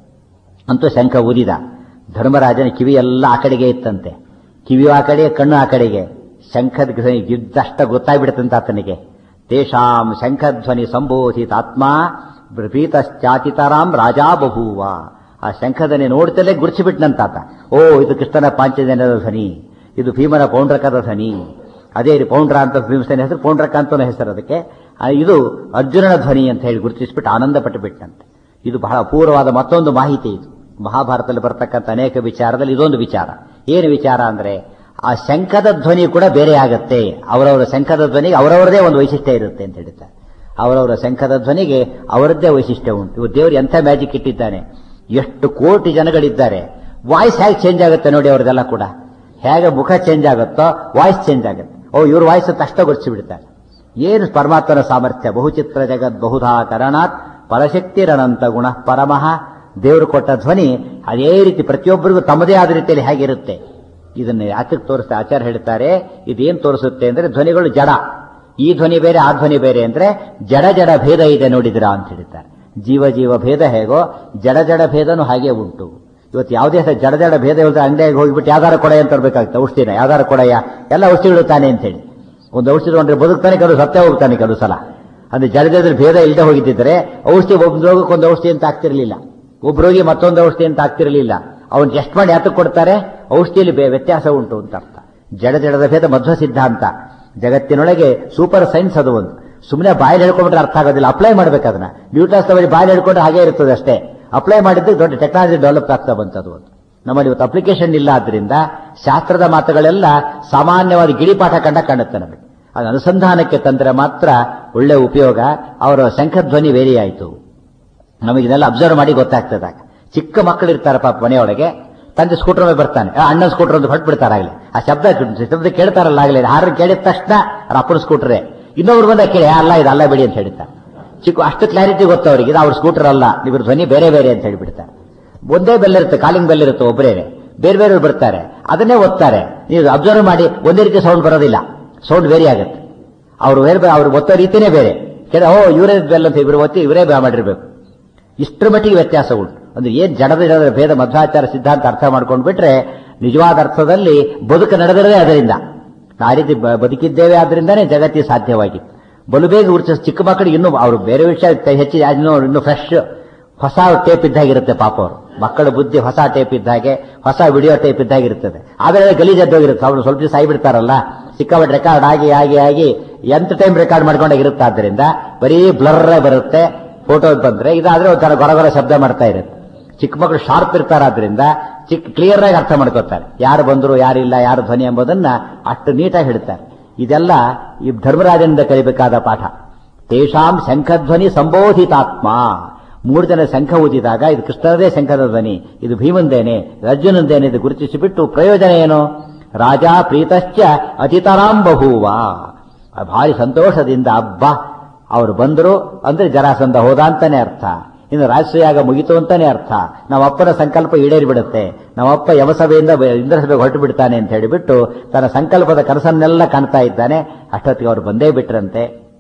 ಅಂತೂ ಶಂಖ ಊದಿದ ಧರ್ಮರಾಜನ ಕಿವಿ ಎಲ್ಲ ಆ ಕಡೆಗೆ ಇತ್ತಂತೆ ಕಿವಿ ಆ ಕಡೆ ಕಣ್ಣು ಆ ಕಡೆಗೆ ಶಂಖದ ಧ್ವನಿ ಇದ್ದಷ್ಟ ಗೊತ್ತಾಗ್ಬಿಡುತ್ತಂತ ಆತನಿಗೆ ತೇಷಾಂ ಶಂಖಧ್ವನಿ ಸಂಬೋಧಿತಾತ್ಮ ಭೀತಶ್ಚಾತಿತರಾಂ ರಾಜಾ ಬಭೂವ ಆ ಶಂಖಧ್ವನಿ ನೋಡ್ತಲೇ ಗುರುಚಿಬಿಟ್ನಂತಾತ ಓ ಇದು ಕೃಷ್ಣನ ಪಾಂಚಜನ್ಯದ ಧ್ವನಿ ಇದು ಭೀಮನ ಪೌಂಡ್ರಕದ ಧ್ವನಿ ಅದೇ ರೀ ಪೌಂಡ್ರ ಅಂತ ಭೀಮಸೇನ ಹೆಸರು ಪೌಂಡ್ರಕ ಅಂತ ಹೆಸರು ಅದಕ್ಕೆ ಆ, ಇದು ಅರ್ಜುನನ ಧ್ವನಿ ಅಂತ ಹೇಳಿ ಗುರುತಿಸ್ಬಿಟ್ಟು ಆನಂದ ಪಟ್ಟು ಬಿಟ್ಟಂತೆ ಇದು ಬಹಳ ಅಪೂರ್ವವಾದ ಮತ್ತೊಂದು ಮಾಹಿತಿ ಇದು ಮಹಾಭಾರತದಲ್ಲಿ ಬರ್ತಕ್ಕಂಥ ಅನೇಕ ವಿಚಾರದಲ್ಲಿ ಇದೊಂದು ವಿಚಾರ ಏನು ವಿಚಾರ ಅಂದ್ರೆ ಆ ಶಂಖದ ಧ್ವನಿ ಕೂಡ ಬೇರೆ ಆಗತ್ತೆ ಅವರವರ ಶಂಖದ ಧ್ವನಿಗೆ ಅವರವರದೇ ಒಂದು ವೈಶಿಷ್ಟ್ಯ ಇರುತ್ತೆ ಅಂತ ಹೇಳ್ತಾರೆ ಅವರವರ ಶಂಖದ ಧ್ವನಿಗೆ ಅವರದ್ದೇ ವೈಶಿಷ್ಟ್ಯ ಉಂಟು ಇವು ದೇವರು ಎಂಥ ಮ್ಯಾಜಿಕ್ ಇಟ್ಟಿದ್ದಾನೆ ಎಷ್ಟು ಕೋಟಿ ಜನಗಳಿದ್ದಾರೆ ವಾಯ್ಸ್ ಹೇಗೆ ಚೇಂಜ್ ಆಗುತ್ತೆ ನೋಡಿ ಅವ್ರದೆಲ್ಲ ಕೂಡ ಹೇಗೆ ಮುಖ ಚೇಂಜ್ ಆಗುತ್ತೋ ವಾಯ್ಸ್ ಚೇಂಜ್ ಆಗುತ್ತೆ ಓ ಇವ್ರ ವಾಯ್ಸ್ ತಷ್ಟ ಗುರುಚಿ ಬಿಡ್ತಾರೆ ಏನು ಪರಮಾತ್ಮನ ಸಾಮರ್ಥ್ಯ ಬಹುಚಿತ್ರ ಜಗತ್ ಬಹುಧಾ ಕರಣಾತ್ ಪರಶಕ್ತಿರನಂತ ಗುಣ ಪರಮಃ ದೇವರು ಕೊಟ್ಟ ಧ್ವನಿ ಅದೇ ರೀತಿ ಪ್ರತಿಯೊಬ್ಬರಿಗೂ ತಮ್ಮದೇ ಆದ ರೀತಿಯಲ್ಲಿ ಹೇಗಿರುತ್ತೆ ಇದನ್ನು ಯಾತಕ್ಕೆ ತೋರಿಸ್ತಾ ಆಚಾರ್ಯ ಹೇಳ್ತಾರೆ ಇದೇನ್ ತೋರಿಸುತ್ತೆ ಅಂದ್ರೆ ಧ್ವನಿಗಳು ಜಡ ಈ ಧ್ವನಿ ಬೇರೆ ಆ ಧ್ವನಿ ಬೇರೆ ಅಂದ್ರೆ ಜಡ ಜಡ ಭೇದ ಇದೆ ನೋಡಿದಿರಾ ಅಂತ ಹೇಳ್ತಾರೆ ಜೀವ ಜೀವ ಭೇದ ಹೇಗೋ ಜಡ ಜಡ ಭೇದನೂ ಹಾಗೆ ಉಂಟು ಇವತ್ತು ಯಾವುದೇ ಸ- ಜಡ ಜಡ ಭೇದ ಇಲ್ಲದೆ ಅಂಗಡಿಯಾಗಿ ಹೋಗ್ಬಿಟ್ಟು ಯಾವ್ದಾರ ಕೊಡೆ ಅಂತ ತರಬೇಕಾಗ್ತದೆ ಔಷಧಿನ ಯಾವ್ದಾರ ಕೊಡೆಯ ಎಲ್ಲ ಔಷಧಿಗಳು ತಾನೆ ಅಂತ ಹೇಳಿ ಒಂದು ಔಷಧಿ ತಗೊಂಡ್ರೆ ಬದುಕ್ತಾನೆ ಕೆಲವು ಸತ್ತೇ ಹೋಗ್ತಾನೆ ಕೆಲವು ಸಲ ಅಂದ್ರೆ ಜಡದಲ್ಲಿ ಭೇದ ಇಲ್ಲದೆ ಹೋಗಿದ್ದಿದ್ರೆ ಔಷಧಿ ಒಬ್ಬ ರೋಗಕ್ಕೆ ಒಂದು ಔಷಧಿ ಅಂತ ಆಗ್ತಿರ್ಲಿಲ್ಲ ಒಬ್ಬ ರೋಗಿ ಮತ್ತೊಂದು ಔಷಧಿ ಅಂತ ಆಗ್ತಿರ್ಲಿಲ್ಲ ಅವನು ಟೆಸ್ಟ್ ಮಾಡಿ ಯಾತಕ್ಕೆ ಕೊಡ್ತಾರೆ ಔಷಧಿಯಲ್ಲಿ ಬೇ- ವ್ಯತ್ಯಾಸ ಉಂಟು ಅಂತ ಅರ್ಥ ಜಡ ಜಡದ ಭೇದ ಮಧ್ವ ಸಿದ್ಧಾಂತ ಜಗತ್ತಿನೊಳಗೆ ಸೂಪರ್ ಸೈನ್ಸ್ ಅದು ಒಂದು ಸುಮ್ಮನೆ ಬಾಯಲ್ಲಿ ಹೇಳ್ಕೊಂಡ್ರೆ ಅರ್ಥ ಆಗೋದಿಲ್ಲ ಅಪ್ಲೈ ಮಾಡ್ಬೇಕು ಅದನ್ನ ನ್ಯೂಟ್ರಾಸ್ ತವರಿ ಬಾಯಲ್ಲಿ ಹೇಳ್ಕೊಂಡ್ರೆ ಹಾಗೆ ಇರ್ತದೆ ಅಷ್ಟೇ ಅಪ್ಲೈ ಮಾಡಿದ್ದು ದೊಡ್ಡ ಟೆಕ್ನಾಲಜಿ ಡೆವಲಪ್ ಆಗ್ತಾ ಬಂತದು ಒಂದು ನಮ್ಮಲ್ಲಿ ಇವತ್ತು ಅಪ್ಲಿಕೇಶನ್ ಇಲ್ಲ ಆದ್ರಿಂದ ಶಾಸ್ತ್ರದ ಮಾತುಗಳೆಲ್ಲ ಸಾಮಾನ್ಯವಾದ ಗಿಳಿಪಾಠ ಕಂಡ ಕಾಣುತ್ತೆ ನಮಗೆ ಅದು ಅನುಸಂಧಾನಕ್ಕೆ ತಂದ್ರೆ ಮಾತ್ರ ಒಳ್ಳೆ ಉಪಯೋಗ ಅವರ ಶಂಖಧ್ವನಿ ವೇರಿ ಆಯಿತು ನಮಗೆ ಇದೆಲ್ಲ ಅಬ್ಸರ್ವ್ ಮಾಡಿ ಗೊತ್ತಾಗ್ತದೆ ಆಗ. ಚಿಕ್ಕ ಮಕ್ಕಳು ಇರ್ತಾರೆ ಪಾಪ ಮನೆಯೊಳಗೆ ತಂದೆ ಸ್ಕೂಟರ್ ಮೇಲೆ ಬರ್ತಾನೆ ಆ, ಅಣ್ಣನ ಸ್ಕೂಟರ್ ಅಂತ ಹೊಟ್ಟು ಬಿಡ್ತಾರಾಗ್ಲಿ ಆ ಶಬ್ದ ಶಬ್ದ ಕೇಳ್ತಾರಲ್ಲ ಆಗ್ಲಿ ಹಾರ ಕೇಳಿದ ತಕ್ಷಣ ಅವ್ರ ಅಪ್ಪನ ಸ್ಕೂಟರೇ ಇನ್ನೊಬ್ರು ಬಂದ ಕೇಳಿ "ಏ, ಅಲ್ಲ ಇದು ಅಲ್ಲ ಬಿಡಿ ಅಂತ ಹೇಳ್ತಾರೆ ಚಿಕ್ಕ ಅಷ್ಟು ಕ್ಲಾರಿಟಿ ಗೊತ್ತು ಅವರಿಗೆ ಇದು ಅವ್ರ ಸ್ಕೂಟರ್ ಅಲ್ಲ ಇವ್ರ ಧ್ವನಿ ಬೇರೆ ಬೇರೆ ಅಂತ ಹೇಳಿಬಿಡ್ತಾರೆ ಒಂದೇ ಬೆಲ್ ಇರುತ್ತೆ ಕಾಲಿಂಗ್ ಬೆಲ್ ಇರುತ್ತೆ ಒಬ್ಬರೇನೆ ಬೇರೆ ಬೇರೆ ಬರ್ತಾರೆ ಅದನ್ನೇ ಓದ್ತಾರೆ ನೀವು ಅಬ್ಸರ್ವ್ ಮಾಡಿ ಒಂದೇ ರೀತಿ ಸೌಂಡ್ ಬರೋದಿಲ್ಲ ಸೌಂಡ್ ವೇರಿ ಆಗುತ್ತೆ ಅವ್ರು ಬೇರೆ ಅವ್ರು ಒತ್ತೋ ರೀತಿನೇ ಬೇರೆ ಕೇಳ ಓ ಇವರೇ ಬೆಲ್ ಅಂತ ಇವರು ಒತ್ತಿ ಇವರೇ ಬಾ ಮಾಡಿರ್ಬೇಕು ಇಷ್ಟರ ಮಟ್ಟಿಗೆ ವ್ಯತ್ಯಾಸ ಉಂಟು ಅಂದ್ರೆ ಏನ್ ಜಡದ ಜಡದ ಭೇದ ಮಧ್ವಾಚಾರ ಸಿದ್ಧಾಂತ ಅರ್ಥ ಮಾಡ್ಕೊಂಡು ಬಿಟ್ರೆ ನಿಜವಾದ ಅರ್ಥದಲ್ಲಿ ಬದುಕು ನಡೆದಿರದೇ ಅದರಿಂದ ಆ ರೀತಿ ಬ- ಬದುಕಿದ್ದೇವೆ ಆದ್ರಿಂದಾನೇ ಜಗತ್ತಿಗೆ ಸಾಧ್ಯವಾಗಿತ್ತು ಬಲು ಬೇಗ ಗುರುತಿಸ ಚಿಕ್ಕ ಮಕ್ಕಳಿಗೆ ಇನ್ನೂ ಅವರು ಬೇರೆ ವಿಷಯ ತ- ಹೆಚ್ಚು ಇನ್ನೂ ಇನ್ನು ಫ್ರೆಶ್ ಹೊಸ ಟೇಪ್ ಇದ್ದಾಗಿರುತ್ತೆ ಪಾಪ ಅವರು ಮಕ್ಕಳ ಬುದ್ಧಿ ಹೊಸ ಟೇಪ್ ಇದ್ದಾಗೆ ಹೊಸ ವಿಡಿಯೋ ಟೇಪ್ ಇದ್ದಾಗಿರ್ತದೆ ಆಮೇಲೆ ಗಲೀಜದ್ದೋಗಿರುತ್ತೆ ಅವರು ಸ್ವಲ್ಪ ದಿವಸ ಆಗಿಬಿಡ್ತಾರಲ್ಲ ಸಿಕ್ಕಾಪಟ್ಟೆ ರೆಕಾರ್ಡ್ ಆಗಿ ಆಗಿ ಆಗಿ ಎಂತ ಟೈಮ್ ರೆಕಾರ್ಡ್ ಮಾಡ್ಕೊಂಡಾಗಿರುತ್ತೆ ಆದ್ದರಿಂದ ಬರೀ ಬ್ಲರ್ ಬರುತ್ತೆ ಫೋಟೋ ಬಂದ್ರೆ ಇದಾದ್ರೆ ಒಂಥರ ಗೊರಗೊರ ಶಬ್ದ ಮಾಡ್ತಾ ಇರುತ್ತೆ ಚಿಕ್ಕ ಮಕ್ಕಳು ಶಾರ್ಪ್ ಇರ್ತಾರಾದ್ರಿಂದ ಚಿಕ್ಕ ಕ್ಲಿಯರ್ ಆಗಿ ಅರ್ಥ ಮಾಡ್ಕೋತಾರೆ ಯಾರು ಬಂದ್ರು ಯಾರಿಲ್ಲ ಯಾರು ಧ್ವನಿ ಎಂಬುದನ್ನ ಅಷ್ಟು ನೀಟಾಗಿ ಹೇಳ್ತಾರೆ ಇದೆಲ್ಲ ಈ ಧರ್ಮರಾಜನಿಂದ ಕಲಿಬೇಕಾದ ಪಾಠ ತೇಷಾಂ ಶಂಖಧ್ವನಿ ಸಂಬೋಧಿತಾತ್ಮ ಮೂರು ಜನ ಶಂಖ ಊದಿದಾಗ ಇದು ಕೃಷ್ಣರದೇ ಶಂಖದ ಧ್ವನಿ ಇದು ಭೀಮಂದೇನೆ ಅರ್ಜುನಂದೇನೆ ಇದು ಗುರುತಿಸಿಬಿಟ್ಟು ಪ್ರಯೋಜನ ಏನು ರಾಜ ಪ್ರೀತಶ್ಚ ಅತಿತರಾಂ ಬಭೂವ ಭಾರಿ ಸಂತೋಷದಿಂದ ಹಬ್ಬ ಅವರು ಬಂದರು ಅಂದ್ರೆ ಜರಾಸಂಧ ಹೋದ ಅಂತಾನೆ ಅರ್ಥ ಇನ್ನು ರಾಜಸೂಯಾಗ ಮುಗಿತು ಅಂತಾನೆ ಅರ್ಥ ನಮ್ಮಪ್ಪನ ಸಂಕಲ್ಪ ಈಡೇರಿ ಬಿಡುತ್ತೆ ನಮ್ಮಪ್ಪ ಯಮಸಭೆಯಿಂದ ಇಂದ್ರಸಭೆಗೆ ಹೊರಟು ಬಿಡ್ತಾನೆ ಅಂತ ಹೇಳಿಬಿಟ್ಟು ತನ್ನ ಸಂಕಲ್ಪದ ಕನಸನ್ನೆಲ್ಲ ಕಾಣ್ತಾ ಇದ್ದಾನೆ ಅಷ್ಟೊತ್ತಿಗೆ ಅವರು ಬಂದೇ ಬಿಟ್ರಂತೆ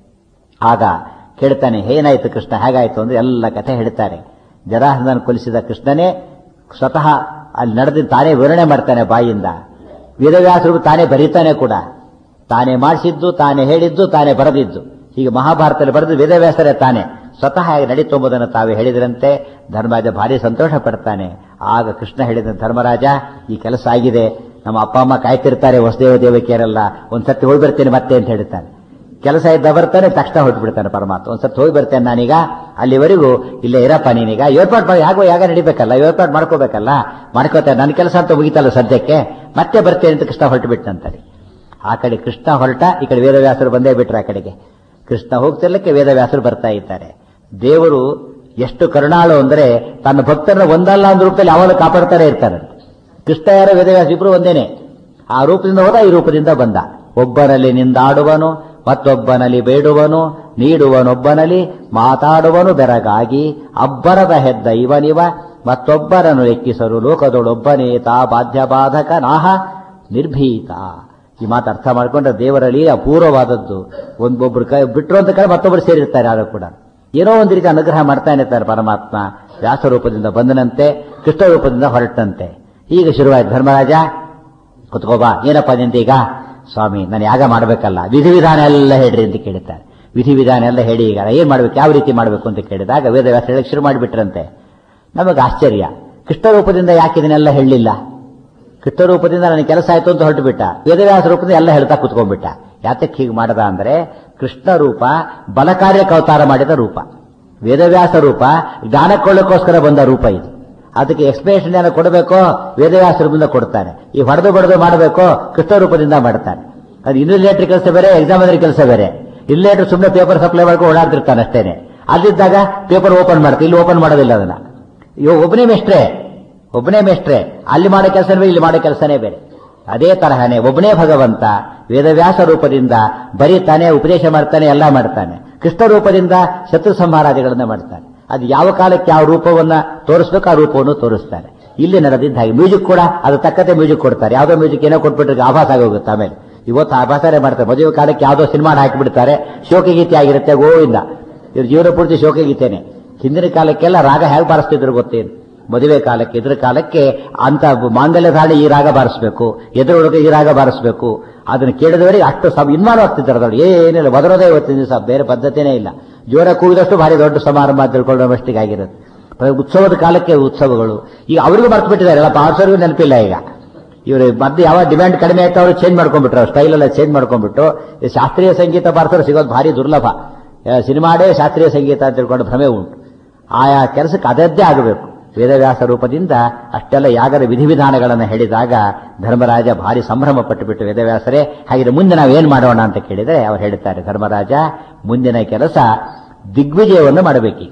ಆಗ ಕೇಳ್ತಾನೆ ಏನಾಯ್ತು ಕೃಷ್ಣ ಹೇಗಾಯ್ತು ಅಂದ್ರೆ ಎಲ್ಲ ಕಥೆ ಹೇಳ್ತಾರೆ ಜರಾಸಂಧನ ಕೊಲಿಸಿದ ಕೃಷ್ಣನೇ ಸ್ವತಃ ಅಲ್ಲಿ ನಡೆದ ತಾನೇ ವಿವರಣೆ ಮಾಡ್ತಾನೆ ಬಾಯಿಯಿಂದ ವೇದವ್ಯಾಸರು ತಾನೇ ಬರೀತಾನೆ ಕೂಡ ತಾನೇ ಮಾಡಿಸಿದ್ದು ತಾನೇ ಹೇಳಿದ್ದು ತಾನೇ ಬರೆದಿದ್ದು ಹೀಗೆ ಮಹಾಭಾರತದಲ್ಲಿ ಬರೆದು ವೇದವ್ಯಾಸರೇ ತಾನೇ ಸ್ವತಃ ಹೇಗೆ ನಡೀತು ಎಂಬುದನ್ನು ತಾವೇ ಹೇಳಿದ್ರಂತೆ ಧರ್ಮರಾಜ ಭಾರಿ ಸಂತೋಷ ಪಡ್ತಾನೆ ಆಗ ಕೃಷ್ಣ ಹೇಳಿದ ಧರ್ಮರಾಜ ಈ ಕೆಲಸ ಆಗಿದೆ ನಮ್ಮ ಅಪ್ಪ ಅಮ್ಮ ಕಾಯ್ತಿರ್ತಾರೆ ವಸುದೇವ ದೇವಕಿಯರೆಲ್ಲ ಒಂದ್ಸತಿ ಹೋಗಿ ಬರ್ತೇನೆ ಮತ್ತೆ ಅಂತ ಹೇಳ್ತಾನೆ ಕೆಲಸ ಇದ್ದ ಬರ್ತಾನೆ ತಕ್ಷಣ ಹೊರಟ್ಬಿಡ್ತಾನೆ ಪರಮಾತ್ಮ ಒಂದ್ಸತಿ ಹೋಗಿ ಬರ್ತೇನೆ ನಾನೀಗ ಅಲ್ಲಿವರೆಗೂ ಇಲ್ಲೇ ಇರಪ್ಪ ನೀನೀಗ ಏರ್ಪಾಟ್ ಮಾಡಿ ಯಾಗೋ ಯಾಗ ನಡಿಬೇಕಲ್ಲ ಏರ್ಪಾಟ್ ಮಾಡ್ಕೋಬೇಕಲ್ಲ ಮಾಡ್ಕೋತಾರೆ ನನ್ನ ಕೆಲಸ ಅಂತ ಮುಗಿತಲ್ಲ ಸದ್ಯಕ್ಕೆ ಮತ್ತೆ ಬರ್ತೇನೆ ಅಂತ ಕೃಷ್ಣ ಹೊರಟು ಬಿಟ್ಟಂತಾರೆ ಆ ಕಡೆ ಕೃಷ್ಣ ಹೊರಟ ಈ ಕಡೆ ವೇದವ್ಯಾಸರು ಬಂದೇ ಬಿಟ್ರು ಆ ಕಡೆಗೆ ಕೃಷ್ಣ ಹೋಗ್ತಿರ್ಲಿಕ್ಕೆ ವೇದವ್ಯಾಸರು ಬರ್ತಾ ಇದ್ದಾರೆ ದೇವರು ಎಷ್ಟು ಕರುಣಾಳು ಅಂದ್ರೆ ತನ್ನ ಭಕ್ತರನ್ನ ಒಂದಲ್ಲ ಒಂದು ರೂಪದಲ್ಲಿ ಯಾವಾಗಲೂ ಕಾಪಾಡ್ತಾನೆ ಇರ್ತಾರೆ ಕೃಷ್ಣ ಯಾರ ವೇದವ್ಯಾಸ ಇಬ್ರು ಒಂದೇನೆ ಆ ರೂಪದಿಂದ ಹೋದ ಈ ರೂಪದಿಂದ ಬಂದ ಒಬ್ಬನಲ್ಲಿ ನಿಂದಾಡುವನು ಮತ್ತೊಬ್ಬನಲ್ಲಿ ಬೇಡುವನು ನೀಡುವನೊಬ್ಬನಲ್ಲಿ ಮಾತಾಡುವನು ಬೆರಗಾಗಿ ಅಬ್ಬರದ ಹೆದ್ದ ಇವನಿವ ಮತ್ತೊಬ್ಬರನ್ನು ಲೆಕ್ಕಿಸಲು ಲೋಕದೊಳೊಬ್ಬನೇ ತಾ ಬಾಧ್ಯ ಬಾಧಕ ನಾಹ ನಿರ್ಭೀತ ಈ ಮಾತು ಅರ್ಥ ಮಾಡ್ಕೊಂಡ್ರೆ ದೇವರಲ್ಲಿ ಅಪೂರ್ವವಾದದ್ದು ಒಂದೊಬ್ರು ಕೈ ಬಿಟ್ರು ಅಂತ ಕಡೆ ಮತ್ತೊಬ್ಬರು ಸೇರಿರ್ತಾರೆ ಯಾರು ಕೂಡ ಏನೋ ಒಂದು ರೀತಿ ಅನುಗ್ರಹ ಮಾಡ್ತಾನೆ ಇರ್ತಾರೆ ಪರಮಾತ್ಮ ವ್ಯಾಸ ರೂಪದಿಂದ ಬಂದನಂತೆ ಕೃಷ್ಣ ರೂಪದಿಂದ ಹೊರಟಂತೆ ಈಗ ಶುರುವಾಯ್ತು ಧರ್ಮರಾಜ ಕುತ್ಕೋಬಾ ಏನಪ್ಪ ನಿಂತೀಗ ಸ್ವಾಮಿ ನಾನು ಯಾಗ ಮಾಡಬೇಕಲ್ಲ ವಿಧಿವಿಧಾನ ಎಲ್ಲ ಹೇಳ್ರಿ ಅಂತ ಕೇಳುತ್ತಾರೆ ವಿಧಿವಿಧಾನ ಎಲ್ಲ ಹೇಳಿ ಈಗ ಏನ್ ಮಾಡ್ಬೇಕು ಯಾವ ರೀತಿ ಮಾಡಬೇಕು ಅಂತ ಕೇಳಿದಾಗ ವೇದವ್ಯಾಸ ಹೇಳಕ್ ಶುರು ಮಾಡಿಬಿಟ್ರಂತೆ ನಮಗೆ ಆಶ್ಚರ್ಯ ಕೃಷ್ಣ ರೂಪದಿಂದ ಯಾಕೆ ಇದನ್ನೆಲ್ಲ ಹೇಳಲಿಲ್ಲ ಕೃಷ್ಣ ರೂಪದಿಂದ ನನ್ನ ಕೆಲಸ ಆಯ್ತು ಅಂತ ಹೊರಟು ಬಿಟ್ಟ ವೇದವ್ಯಾಸ ರೂಪದಿಂದ ಎಲ್ಲ ಹೇಳ್ತಾ ಕುತ್ಕೊಂಡ್ಬಿಟ್ಟ ಯಾತಕ್ಕೆ ಹೀಗೆ ಮಾಡದ ಅಂದ್ರೆ ಕೃಷ್ಣ ರೂಪ ಬಲಕಾರ್ಯಕ್ಕೆ ಅವತಾರ ಮಾಡಿದ ರೂಪ ವೇದವ್ಯಾಸ ರೂಪ ಜ್ಞಾನಕೊಳ್ಳೋಕ್ಕೋಸ್ಕರ ಬಂದ ರೂಪ ಇದು ಅದಕ್ಕೆ ಎಕ್ಸ್ಪ್ಲೇಷನ್ ಏನೋ ಕೊಡಬೇಕೋ ವೇದವ್ಯಾಸ ರೂಪದಿಂದ ಕೊಡ್ತಾನೆ ಈ ಹೊಡೆದು ಬಡದು ಮಾಡಬೇಕೋ ಕೃಷ್ಣ ರೂಪದಿಂದ ಮಾಡ್ತಾನೆ ಅದು ಇನ್ವಿಲೇಟರ್ ಕೆಲಸ ಬೇರೆ ಎಕ್ಸಾಮಿನರ್ ಕೆಲಸ ಬೇರೆ ಇನ್ಲೇಟರ್ ಸುಮ್ಮನೆ ಪೇಪರ್ ಸಪ್ಲೈ ಮಾಡ್ಕೊಂಡು ಓಡಾಡ್ತಿರ್ತಾನೆ ಅಷ್ಟೇನೆ ಅಲ್ಲಿದ್ದಾಗ ಪೇಪರ್ ಓಪನ್ ಮಾಡ್ತಾರೆ ಇಲ್ಲಿ ಓಪನ್ ಮಾಡೋದಿಲ್ಲ ಅದನ್ನ ಇವ ಒಬ್ಬನೇ ಮೇಷ್ಟ್ರೆ ಒಬ್ಬನೇ ಮೇಷ್ಟ್ರೆ ಅಲ್ಲಿ ಮಾಡೋ ಕೆಲಸನೇ ಬೇರೆ ಇಲ್ಲಿ ಮಾಡೋ ಕೆಲಸನೇ ಬೇರೆ ಅದೇ ತರಹನೇ ಒಬ್ಬನೇ ಭಗವಂತ ವೇದವ್ಯಾಸ ರೂಪದಿಂದ ಬರೀತಾನೆ ಉಪದೇಶ ಮಾಡ್ತಾನೆ ಎಲ್ಲ ಮಾಡ್ತಾನೆ ಕೃಷ್ಣ ರೂಪದಿಂದ ಶತ್ರು ಸಂಹಾರಾದಿಗಳನ್ನ ಮಾಡ್ತಾನೆ ಅದು ಯಾವ ಕಾಲಕ್ಕೆ ಯಾವ ರೂಪವನ್ನ ತೋರಿಸ್ಬೇಕು ಆ ರೂಪವನ್ನು ತೋರಿಸ್ತಾನೆ ಇಲ್ಲಿ ನಡೆದಿದ್ದ ಹಾಗೆ ಮ್ಯೂಸಿಕ್ ಕೂಡ ಅದು ತಕ್ಕಂತೆ ಮ್ಯೂಸಿಕ್ ಕೊಡ್ತಾರೆ ಯಾವುದೋ ಮ್ಯೂಸಿಕ್ ಏನೋ ಕೊಟ್ಬಿಟ್ರೆ ಆಭಾಸ ಆಗೋಗುತ್ತೆ ಆಮೇಲೆ ಇವತ್ತು ಆಭಾಸನೇ ಮಾಡ್ತಾರೆ ಮದುವೆ ಕಾಲಕ್ಕೆ ಯಾವುದೋ ಸಿನಿಮಾ ಹಾಕಿಬಿಡ್ತಾರೆ ಶೋಕಗೀತೆ ಆಗಿರುತ್ತೆ ಗೋವಿಂದ ಇವ್ರ ಜೀವನ ಪೂರ್ತಿ ಶೋಕಗೀತೆನೆ ಹಿಂದಿನ ಕಾಲಕ್ಕೆಲ್ಲ ರಾಗ ಹೇಗೆ ಬಾರಿಸ್ತಿದ್ರು ಗೊತ್ತೇನು ಮದುವೆ ಕಾಲಕ್ಕೆ ಇದ್ರ ಕಾಲಕ್ಕೆ ಅಂತ ಮಾಂಗಲ್ಯ ಧಾರಣೆ ಈ ರಾಗ ಬಾರಿಸಬೇಕು ಎದುರೊಳಗೆ ಈ ರಾಗ ಬಾರಿಸಬೇಕು ಅದನ್ನು ಕೇಳಿದವರಿಗೆ ಅಷ್ಟು ಸಬ್ ಇನ್ವಾಲ್ವ್ ಆಗ್ತಿದ್ದಾರೆ ಅದರಲ್ಲಿ ಏನಿಲ್ಲ ಬದರೋದೇ ಇವತ್ತಿನ ದಿವಸ ಬೇರೆ ಪದ್ಧತಿನೇ ಇಲ್ಲ ಜೋರ ಕೂಗಿದಷ್ಟು ಭಾರಿ ದೊಡ್ಡ ಸಮಾರಂಭ ಅಂತ ತಿಳ್ಕೊಳ್ಳೋ ಮಷ್ಟಿಗೆ ಆಗಿರುತ್ತೆ ಉತ್ಸವದ ಕಾಲಕ್ಕೆ ಉತ್ಸವಗಳು ಈಗ ಅವರಿಗೂ ಮರ್ತು ಬಿಟ್ಟಿದ್ದಾರೆ ಎಲ್ಲ ಪಾರ್ಸರ್ಗೂ ನೆನಪಿಲ್ಲ ಈಗ ಇವರು ಮತ್ತೆ ಯಾವ ಡಿಮ್ಯಾಂಡ್ ಕಡಿಮೆ ಆಯ್ತು ಅವರು ಚೇಂಜ್ ಮಾಡ್ಕೊಂಡ್ಬಿಟ್ರು ಸ್ಟೈಲ್ ಎಲ್ಲ ಚೇಂಜ್ ಮಾಡ್ಕೊಂಡ್ಬಿಟ್ಟು ಈ ಶಾಸ್ತ್ರೀಯ ಸಂಗೀತ ಪಾರ್ಸರ್ ಸಿಗೋದು ಭಾರಿ ದುರ್ಲಭ ಆ, ಸಿನಿಮಾಡೇ ಶಾಸ್ತ್ರೀಯ ಸಂಗೀತ ಅಂತ ತಿಳ್ಕೊಂಡು ಭ್ರಮೆ ಉಂಟು ಆಯಾ ಕೆಲಸಕ್ಕೆ ಅದದ್ದೇ ಆಗಬೇಕು ವೇದವ್ಯಾಸ ರೂಪದಿಂದ ಅಷ್ಟೆಲ್ಲ ಯಾಗದ ವಿಧಿವಿಧಾನಗಳನ್ನು ಹೇಳಿದಾಗ ಧರ್ಮರಾಜ ಭಾರಿ ಸಂಭ್ರಮ ಪಟ್ಟುಬಿಟ್ಟು ವೇದವ್ಯಾಸರೇ ಹಾಗಿದ್ರೆ ಮುಂದೆ ನಾವು ಏನ್ ಮಾಡೋಣ ಅಂತ ಕೇಳಿದರೆ ಅವ್ರು ಹೇಳ್ತಾರೆ ಧರ್ಮರಾಜ ಮುಂದಿನ ಕೆಲಸ ದಿಗ್ವಿಜಯವನ್ನು ಮಾಡಬೇಕು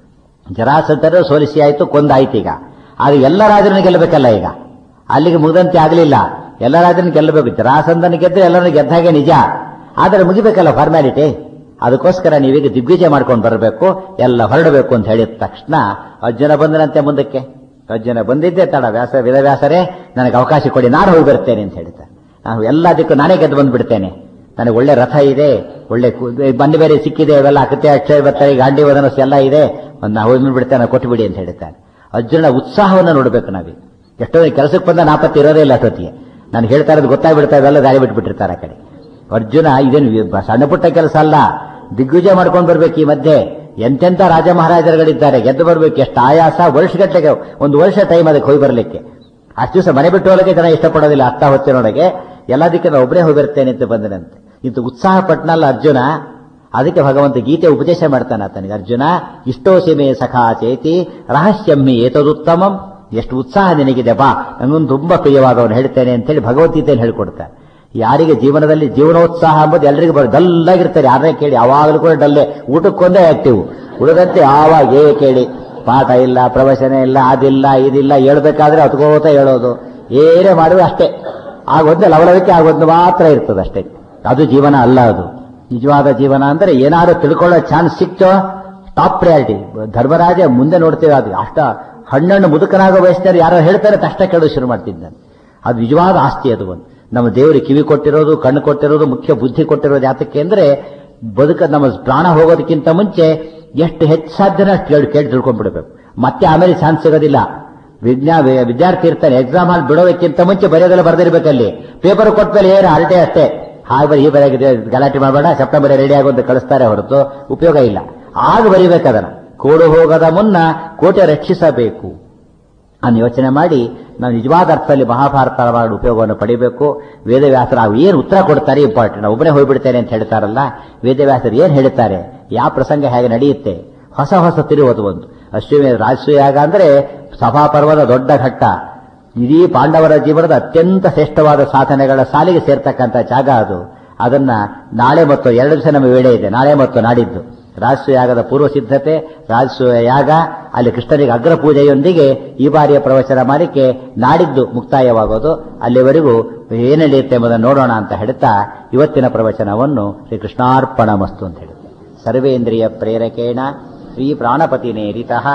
ಜರಾಸಂತರು ಸೋಲಿಸಿ ಆಯ್ತು ಕೊಂದಾಯ್ತು ಈಗ ಆದ್ರೆ ಎಲ್ಲ ರಾಜರನ್ನು ಗೆಲ್ಲಬೇಕಲ್ಲ ಈಗ ಅಲ್ಲಿಗೆ ಮುಗಿದಂತೆ ಆಗಲಿಲ್ಲ ಎಲ್ಲ ರಾಜರನ್ನು ಗೆಲ್ಲಬೇಕು ಜರಾಸಂದನ ಗೆದ್ರೆ ಎಲ್ಲರನ್ನು ಗೆದ್ದ ಹಾಗೆ ನಿಜ ಆದರೆ ಮುಗಿಬೇಕಲ್ಲ ಫಾರ್ಮ್ಯಾಲಿಟಿ ಅದಕ್ಕೋಸ್ಕರ ನೀವೀಗ ದಿಗ್ವಿಜಯ ಮಾಡ್ಕೊಂಡು ಬರಬೇಕು ಎಲ್ಲ ಹೊರಡಬೇಕು ಅಂತ ಹೇಳಿದ ತಕ್ಷಣ ಅರ್ಜುನ ಬಂದನಂತೆ ಮುಂದಕ್ಕೆ ಅರ್ಜುನ ಬಂದಿದ್ದೆ ತಡ ವ್ಯಾಸ ವೇದವ್ಯಾಸರೇ ನನಗೆ ಅವಕಾಶ ಕೊಡಿ ನಾನು ಹೋಗಿ ಬರ್ತೇನೆ ಅಂತ ಹೇಳ್ತಾರೆ ನಾನು ಎಲ್ಲ ದಿಕ್ಕು ನಾನೇ ಗೆದ್ದು ಬಂದ್ಬಿಡ್ತೇನೆ ನನಗೆ ಒಳ್ಳೆ ರಥ ಇದೆ ಒಳ್ಳೆ ಕು- ಬಂದು ಬೇರೆ ಸಿಕ್ಕಿದೆ ಅವೆಲ್ಲ ಅಕತೆ ಅಕ್ಷಯ ಬರ್ತಾರೆ ಗಾಂಡಿ ವದನಸ್ ಎಲ್ಲ ಇದೆ ಒಂದು ಹೋಗಿ ಬಿಡ್ತೇನೆ ಕೊಟ್ಟು ಬಿಡಿ ಅಂತ ಹೇಳ್ತಾರೆ ಅರ್ಜುನ ಉತ್ಸಾಹವನ್ನು ನೋಡಬೇಕು ನಾವೀಗ ಎಷ್ಟೋ ಕೆಲಸಕ್ಕೆ ಬಂದ ನಾಪತ್ತೆ ಇರೋದೇ ಇಲ್ಲ ಅಷ್ಟೊತ್ತಿಗೆ ನಾನು ಹೇಳ್ತಾ ಇರೋದು ಗೊತ್ತಾಗ್ಬಿಡ್ತಾ ಇವೆಲ್ಲ ದಾರಿ ಬಿಟ್ಬಿಟ್ಟಿರ್ತಾರೆ ಆ ಕಡೆ ಅರ್ಜುನ ಇದೇನು ವಿ- ಸಣ್ಣ ಪುಟ್ಟ ಕೆಲಸ ಅಲ್ಲ ದಿಗ್ವಿಜಯ ಮಾಡ್ಕೊಂಡು ಬರ್ಬೇಕು ಈ ಮಧ್ಯೆ ಎಂತೆಂತ ರಾಜ ಮಹಾರಾಜರುಗಳಿದ್ದಾರೆ ಗೆದ್ದು ಬರ್ಬೇಕು ಎಷ್ಟು ಆಯಾಸ ವರ್ಷಗಟ್ಟಲೆಗೆ ಒಂದು ವರ್ಷ ಟೈಮ್ ಅದಕ್ಕೆ ಹೋಗಿ ಬರಲಿಕ್ಕೆ ಅಷ್ಟು ದಿವಸ ಮನೆ ಬಿಟ್ಟು ಹೋಗಲಿಕ್ಕೆ ಜನ ಇಷ್ಟಪಡೋದಿಲ್ಲ ಅರ್ಥ ಹೊತ್ತಿನೊಳಗೆ ಎಲ್ಲದಕ್ಕೆ ನಾನು ಒಬ್ಬನೇ ಹೋಗಿರ್ತೇನೆ ಅಂತ ಬಂದನಂತೆ ಇಂತ ಉತ್ಸಾಹ ಪಟ್ನಲ್ಲ ಅರ್ಜುನ ಅದಕ್ಕೆ ಭಗವಂತ ಗೀತೆ ಉಪದೇಶ ಮಾಡ್ತಾನೆ ಆತನಿಗೆ ಅರ್ಜುನ ಇಷ್ಟೋ ಸೀಮೆ ಸಖಾ ಚೇತಿ ರಹಸ್ಯಮ್ಮಿ ಏತದುತ್ತಮಂ ಎಷ್ಟು ಉತ್ಸಾಹ ನಿನಗಿದೆ ಬಾ ನಂಗೊಂದು ತುಂಬಾ ಪ್ರಿಯವಾದವನು ಹೇಳ್ತೇನೆ ಅಂತೇಳಿ ಭಗವದ್ಗೀತೆಯನ್ನು ಹೇಳ್ಕೊಡ್ತಾನೆ ಯಾರಿಗೆ ಜೀವನದಲ್ಲಿ ಜೀವನೋತ್ಸಾಹ ಎಂಬುದು ಎಲ್ಲರಿಗೂ ಬರೋ ಡಲ್ಲಾಗಿರ್ತಾರೆ ಯಾರನ್ನೇ ಕೇಳಿ ಯಾವಾಗಲೂ ಕೂಡ ಡಲ್ಲೆ ಊಟಕ್ಕೊಂದೇ ಆಕ್ಟಿವ್ ಉಳಿದಂತೆ ಯಾವಾಗ ಏ ಕೇಳಿ ಪಾಠ ಇಲ್ಲ ಪ್ರವಚನ ಇಲ್ಲ ಅದಿಲ್ಲ ಇದಿಲ್ಲ ಹೇಳ್ಬೇಕಾದ್ರೆ ಹತ್ಕೋತ ಹೇಳೋದು ಏನೇ ಮಾಡಿದ್ರು ಅಷ್ಟೇ ಆಗೊಂದು ಲವಲವಿಕೆ ಆಗೊಂದು ಮಾತ್ರ ಇರ್ತದೆ ಅಷ್ಟೇ ಅದು ಜೀವನ ಅಲ್ಲ ಅದು ನಿಜವಾದ ಜೀವನ ಅಂದ್ರೆ ಏನಾದ್ರು ತಿಳ್ಕೊಳ್ಳೋ ಚಾನ್ಸ್ ಸಿಕ್ತೋ ಟಾಪ್ ಪ್ರಯಾರಿಟಿ ಧರ್ಮರಾಜ ಮುಂದೆ ನೋಡ್ತೇವೆ ಅದು ಅಷ್ಟ ಹಣ್ಣನ್ನು ಮುದುಕನಾಗೋ ವಯಸ್ಸಿನಲ್ಲಿ ಯಾರೋ ಹೇಳ್ತಾರೆ ತಕ್ಷಣ ಕೇಳೋದು ಶುರು ಮಾಡ್ತಿದ್ದಾನೆ ಅದು ನಿಜವಾದ ಆಸ್ತಿ ಅದು ಒಂದು ನಮ್ಮ ದೇವರು ಕಿವಿ ಕೊಟ್ಟಿರೋದು ಕಣ್ಣು ಕೊಟ್ಟಿರೋದು ಮುಖ್ಯ ಬುದ್ಧಿ ಕೊಟ್ಟಿರೋದು ಯಾತಕ್ಕೆ ಅಂದ್ರೆ ಬದುಕ ನಮ್ಮ ಪ್ರಾಣ ಹೋಗೋದಕ್ಕಿಂತ ಮುಂಚೆ ಎಷ್ಟು ಹೆಚ್ಚು ಸಾಧ್ಯನ ಅಷ್ಟು ಕೇಳಿ ಕೇಳಿ ತಿಳ್ಕೊಂಡ್ಬಿಡ್ಬೇಕು ಮತ್ತೆ ಆಮೇಲೆ ಚಾನ್ಸ್ ಸಿಗೋದಿಲ್ಲ ವಿಜ್ಞಾ ವಿ- ವಿದ್ಯಾರ್ಥಿ ಇರ್ತಾನೆ ಎಕ್ಸಾಮ್ ಹಾಲ್ ಬಿಡೋದಕ್ಕಿಂತ ಮುಂಚೆ ಬರೆಯೋದೆಲ್ಲ ಬರ್ದಿರ್ಬೇಕಲ್ಲಿ ಪೇಪರ್ ಕೊಟ್ಮೇಲೆ ಏನು ಹರಟೆ ಅಷ್ಟೇ ಹಾಗೆ ಬರೀ ಬರೆಯಾಗಿದೆ ಗಲಾಟೆ ಮಾಡಬೇಡ ಸೆಪ್ಟೆಂಬರ್ ರೆಡಿ ಆಗೋದು ಕಳಿಸ್ತಾರೆ ಹೊರತು ಉಪಯೋಗ ಇಲ್ಲ ಆಗ ಬರಿಬೇಕದನ್ನ ಕೋಡು ಹೋಗದ ಮುನ್ನ ಕೋಟೆ ರಕ್ಷಿಸಬೇಕು ಅನ್ನು ಯೋಚನೆ ಮಾಡಿ ನಾವು ನಿಜವಾದ ಅರ್ಥದಲ್ಲಿ ಮಹಾಭಾರತ ಮಾಡಿ ಉಪಯೋಗವನ್ನು ಪಡಿಬೇಕು ವೇದವ್ಯಾಸರು ಅವು ಏನು ಉತ್ತರ ಕೊಡ್ತಾರೆ ಇಂಪಾರ್ಟೆಂಟ್ ನಾವು ಒಬ್ಬನೇ ಹೋಗ್ಬಿಡ್ತೇನೆ ಅಂತ ಹೇಳ್ತಾರಲ್ಲ ವೇದವ್ಯಾಸರು ಏನು ಹೇಳ್ತಾರೆ ಯಾವ ಪ್ರಸಂಗ ಹೇಗೆ ನಡೆಯುತ್ತೆ ಹೊಸ ಹೊಸ ತಿರುವುದು ಒಂದು ಅಶ್ವಮೇ ರಾಜಸೂಯಾಗ ಅಂದ್ರೆ ಸಭಾಪರ್ವದ ದೊಡ್ಡ ಘಟ್ಟ ಇಡೀ ಪಾಂಡವರ ಜೀವನದ ಅತ್ಯಂತ ಶ್ರೇಷ್ಠವಾದ ಸಾಧನೆಗಳ ಸಾಲಿಗೆ ಸೇರ್ತಕ್ಕಂಥ ಜಾಗ ಅದು ಅದನ್ನ ನಾಳೆ ಮತ್ತು ಎರಡು ದಿವಸ ನಮ್ಮ ವೇಳೆ ಇದೆ ನಾಳೆ ಮತ್ತು ನಾಡಿದ್ದು ರಾಜಸೂಯಾಗದ ಪೂರ್ವ ಸಿದ್ಧತೆ ರಾಜಸೂಯ ಯಾಗ ಅಲ್ಲಿ ಕೃಷ್ಣನಿಗೆ ಅಗ್ರ ಪೂಜೆಯೊಂದಿಗೆ ಈ ಬಾರಿಯ ಪ್ರವಚನ ಮಾಲಿಕೆ ನಾಡಿದ್ದು ಮುಕ್ತಾಯವಾಗೋದು ಅಲ್ಲಿವರೆಗೂ ಏನು ನಡೆಯುತ್ತೆ ಎಂಬುದನ್ನು ನೋಡೋಣ ಅಂತ ಹೇಳ್ತಾ ಇವತ್ತಿನ ಪ್ರವಚನವನ್ನು ಶ್ರೀ ಕೃಷ್ಣಾರ್ಪಣ ಮಸ್ತು ಅಂತ ಹೇಳುತ್ತೆ ಸರ್ವೇಂದ್ರಿಯ ಪ್ರೇರಕೇಣ ಶ್ರೀ ಪ್ರಾಣಪತಿ ನೇರಿತಃ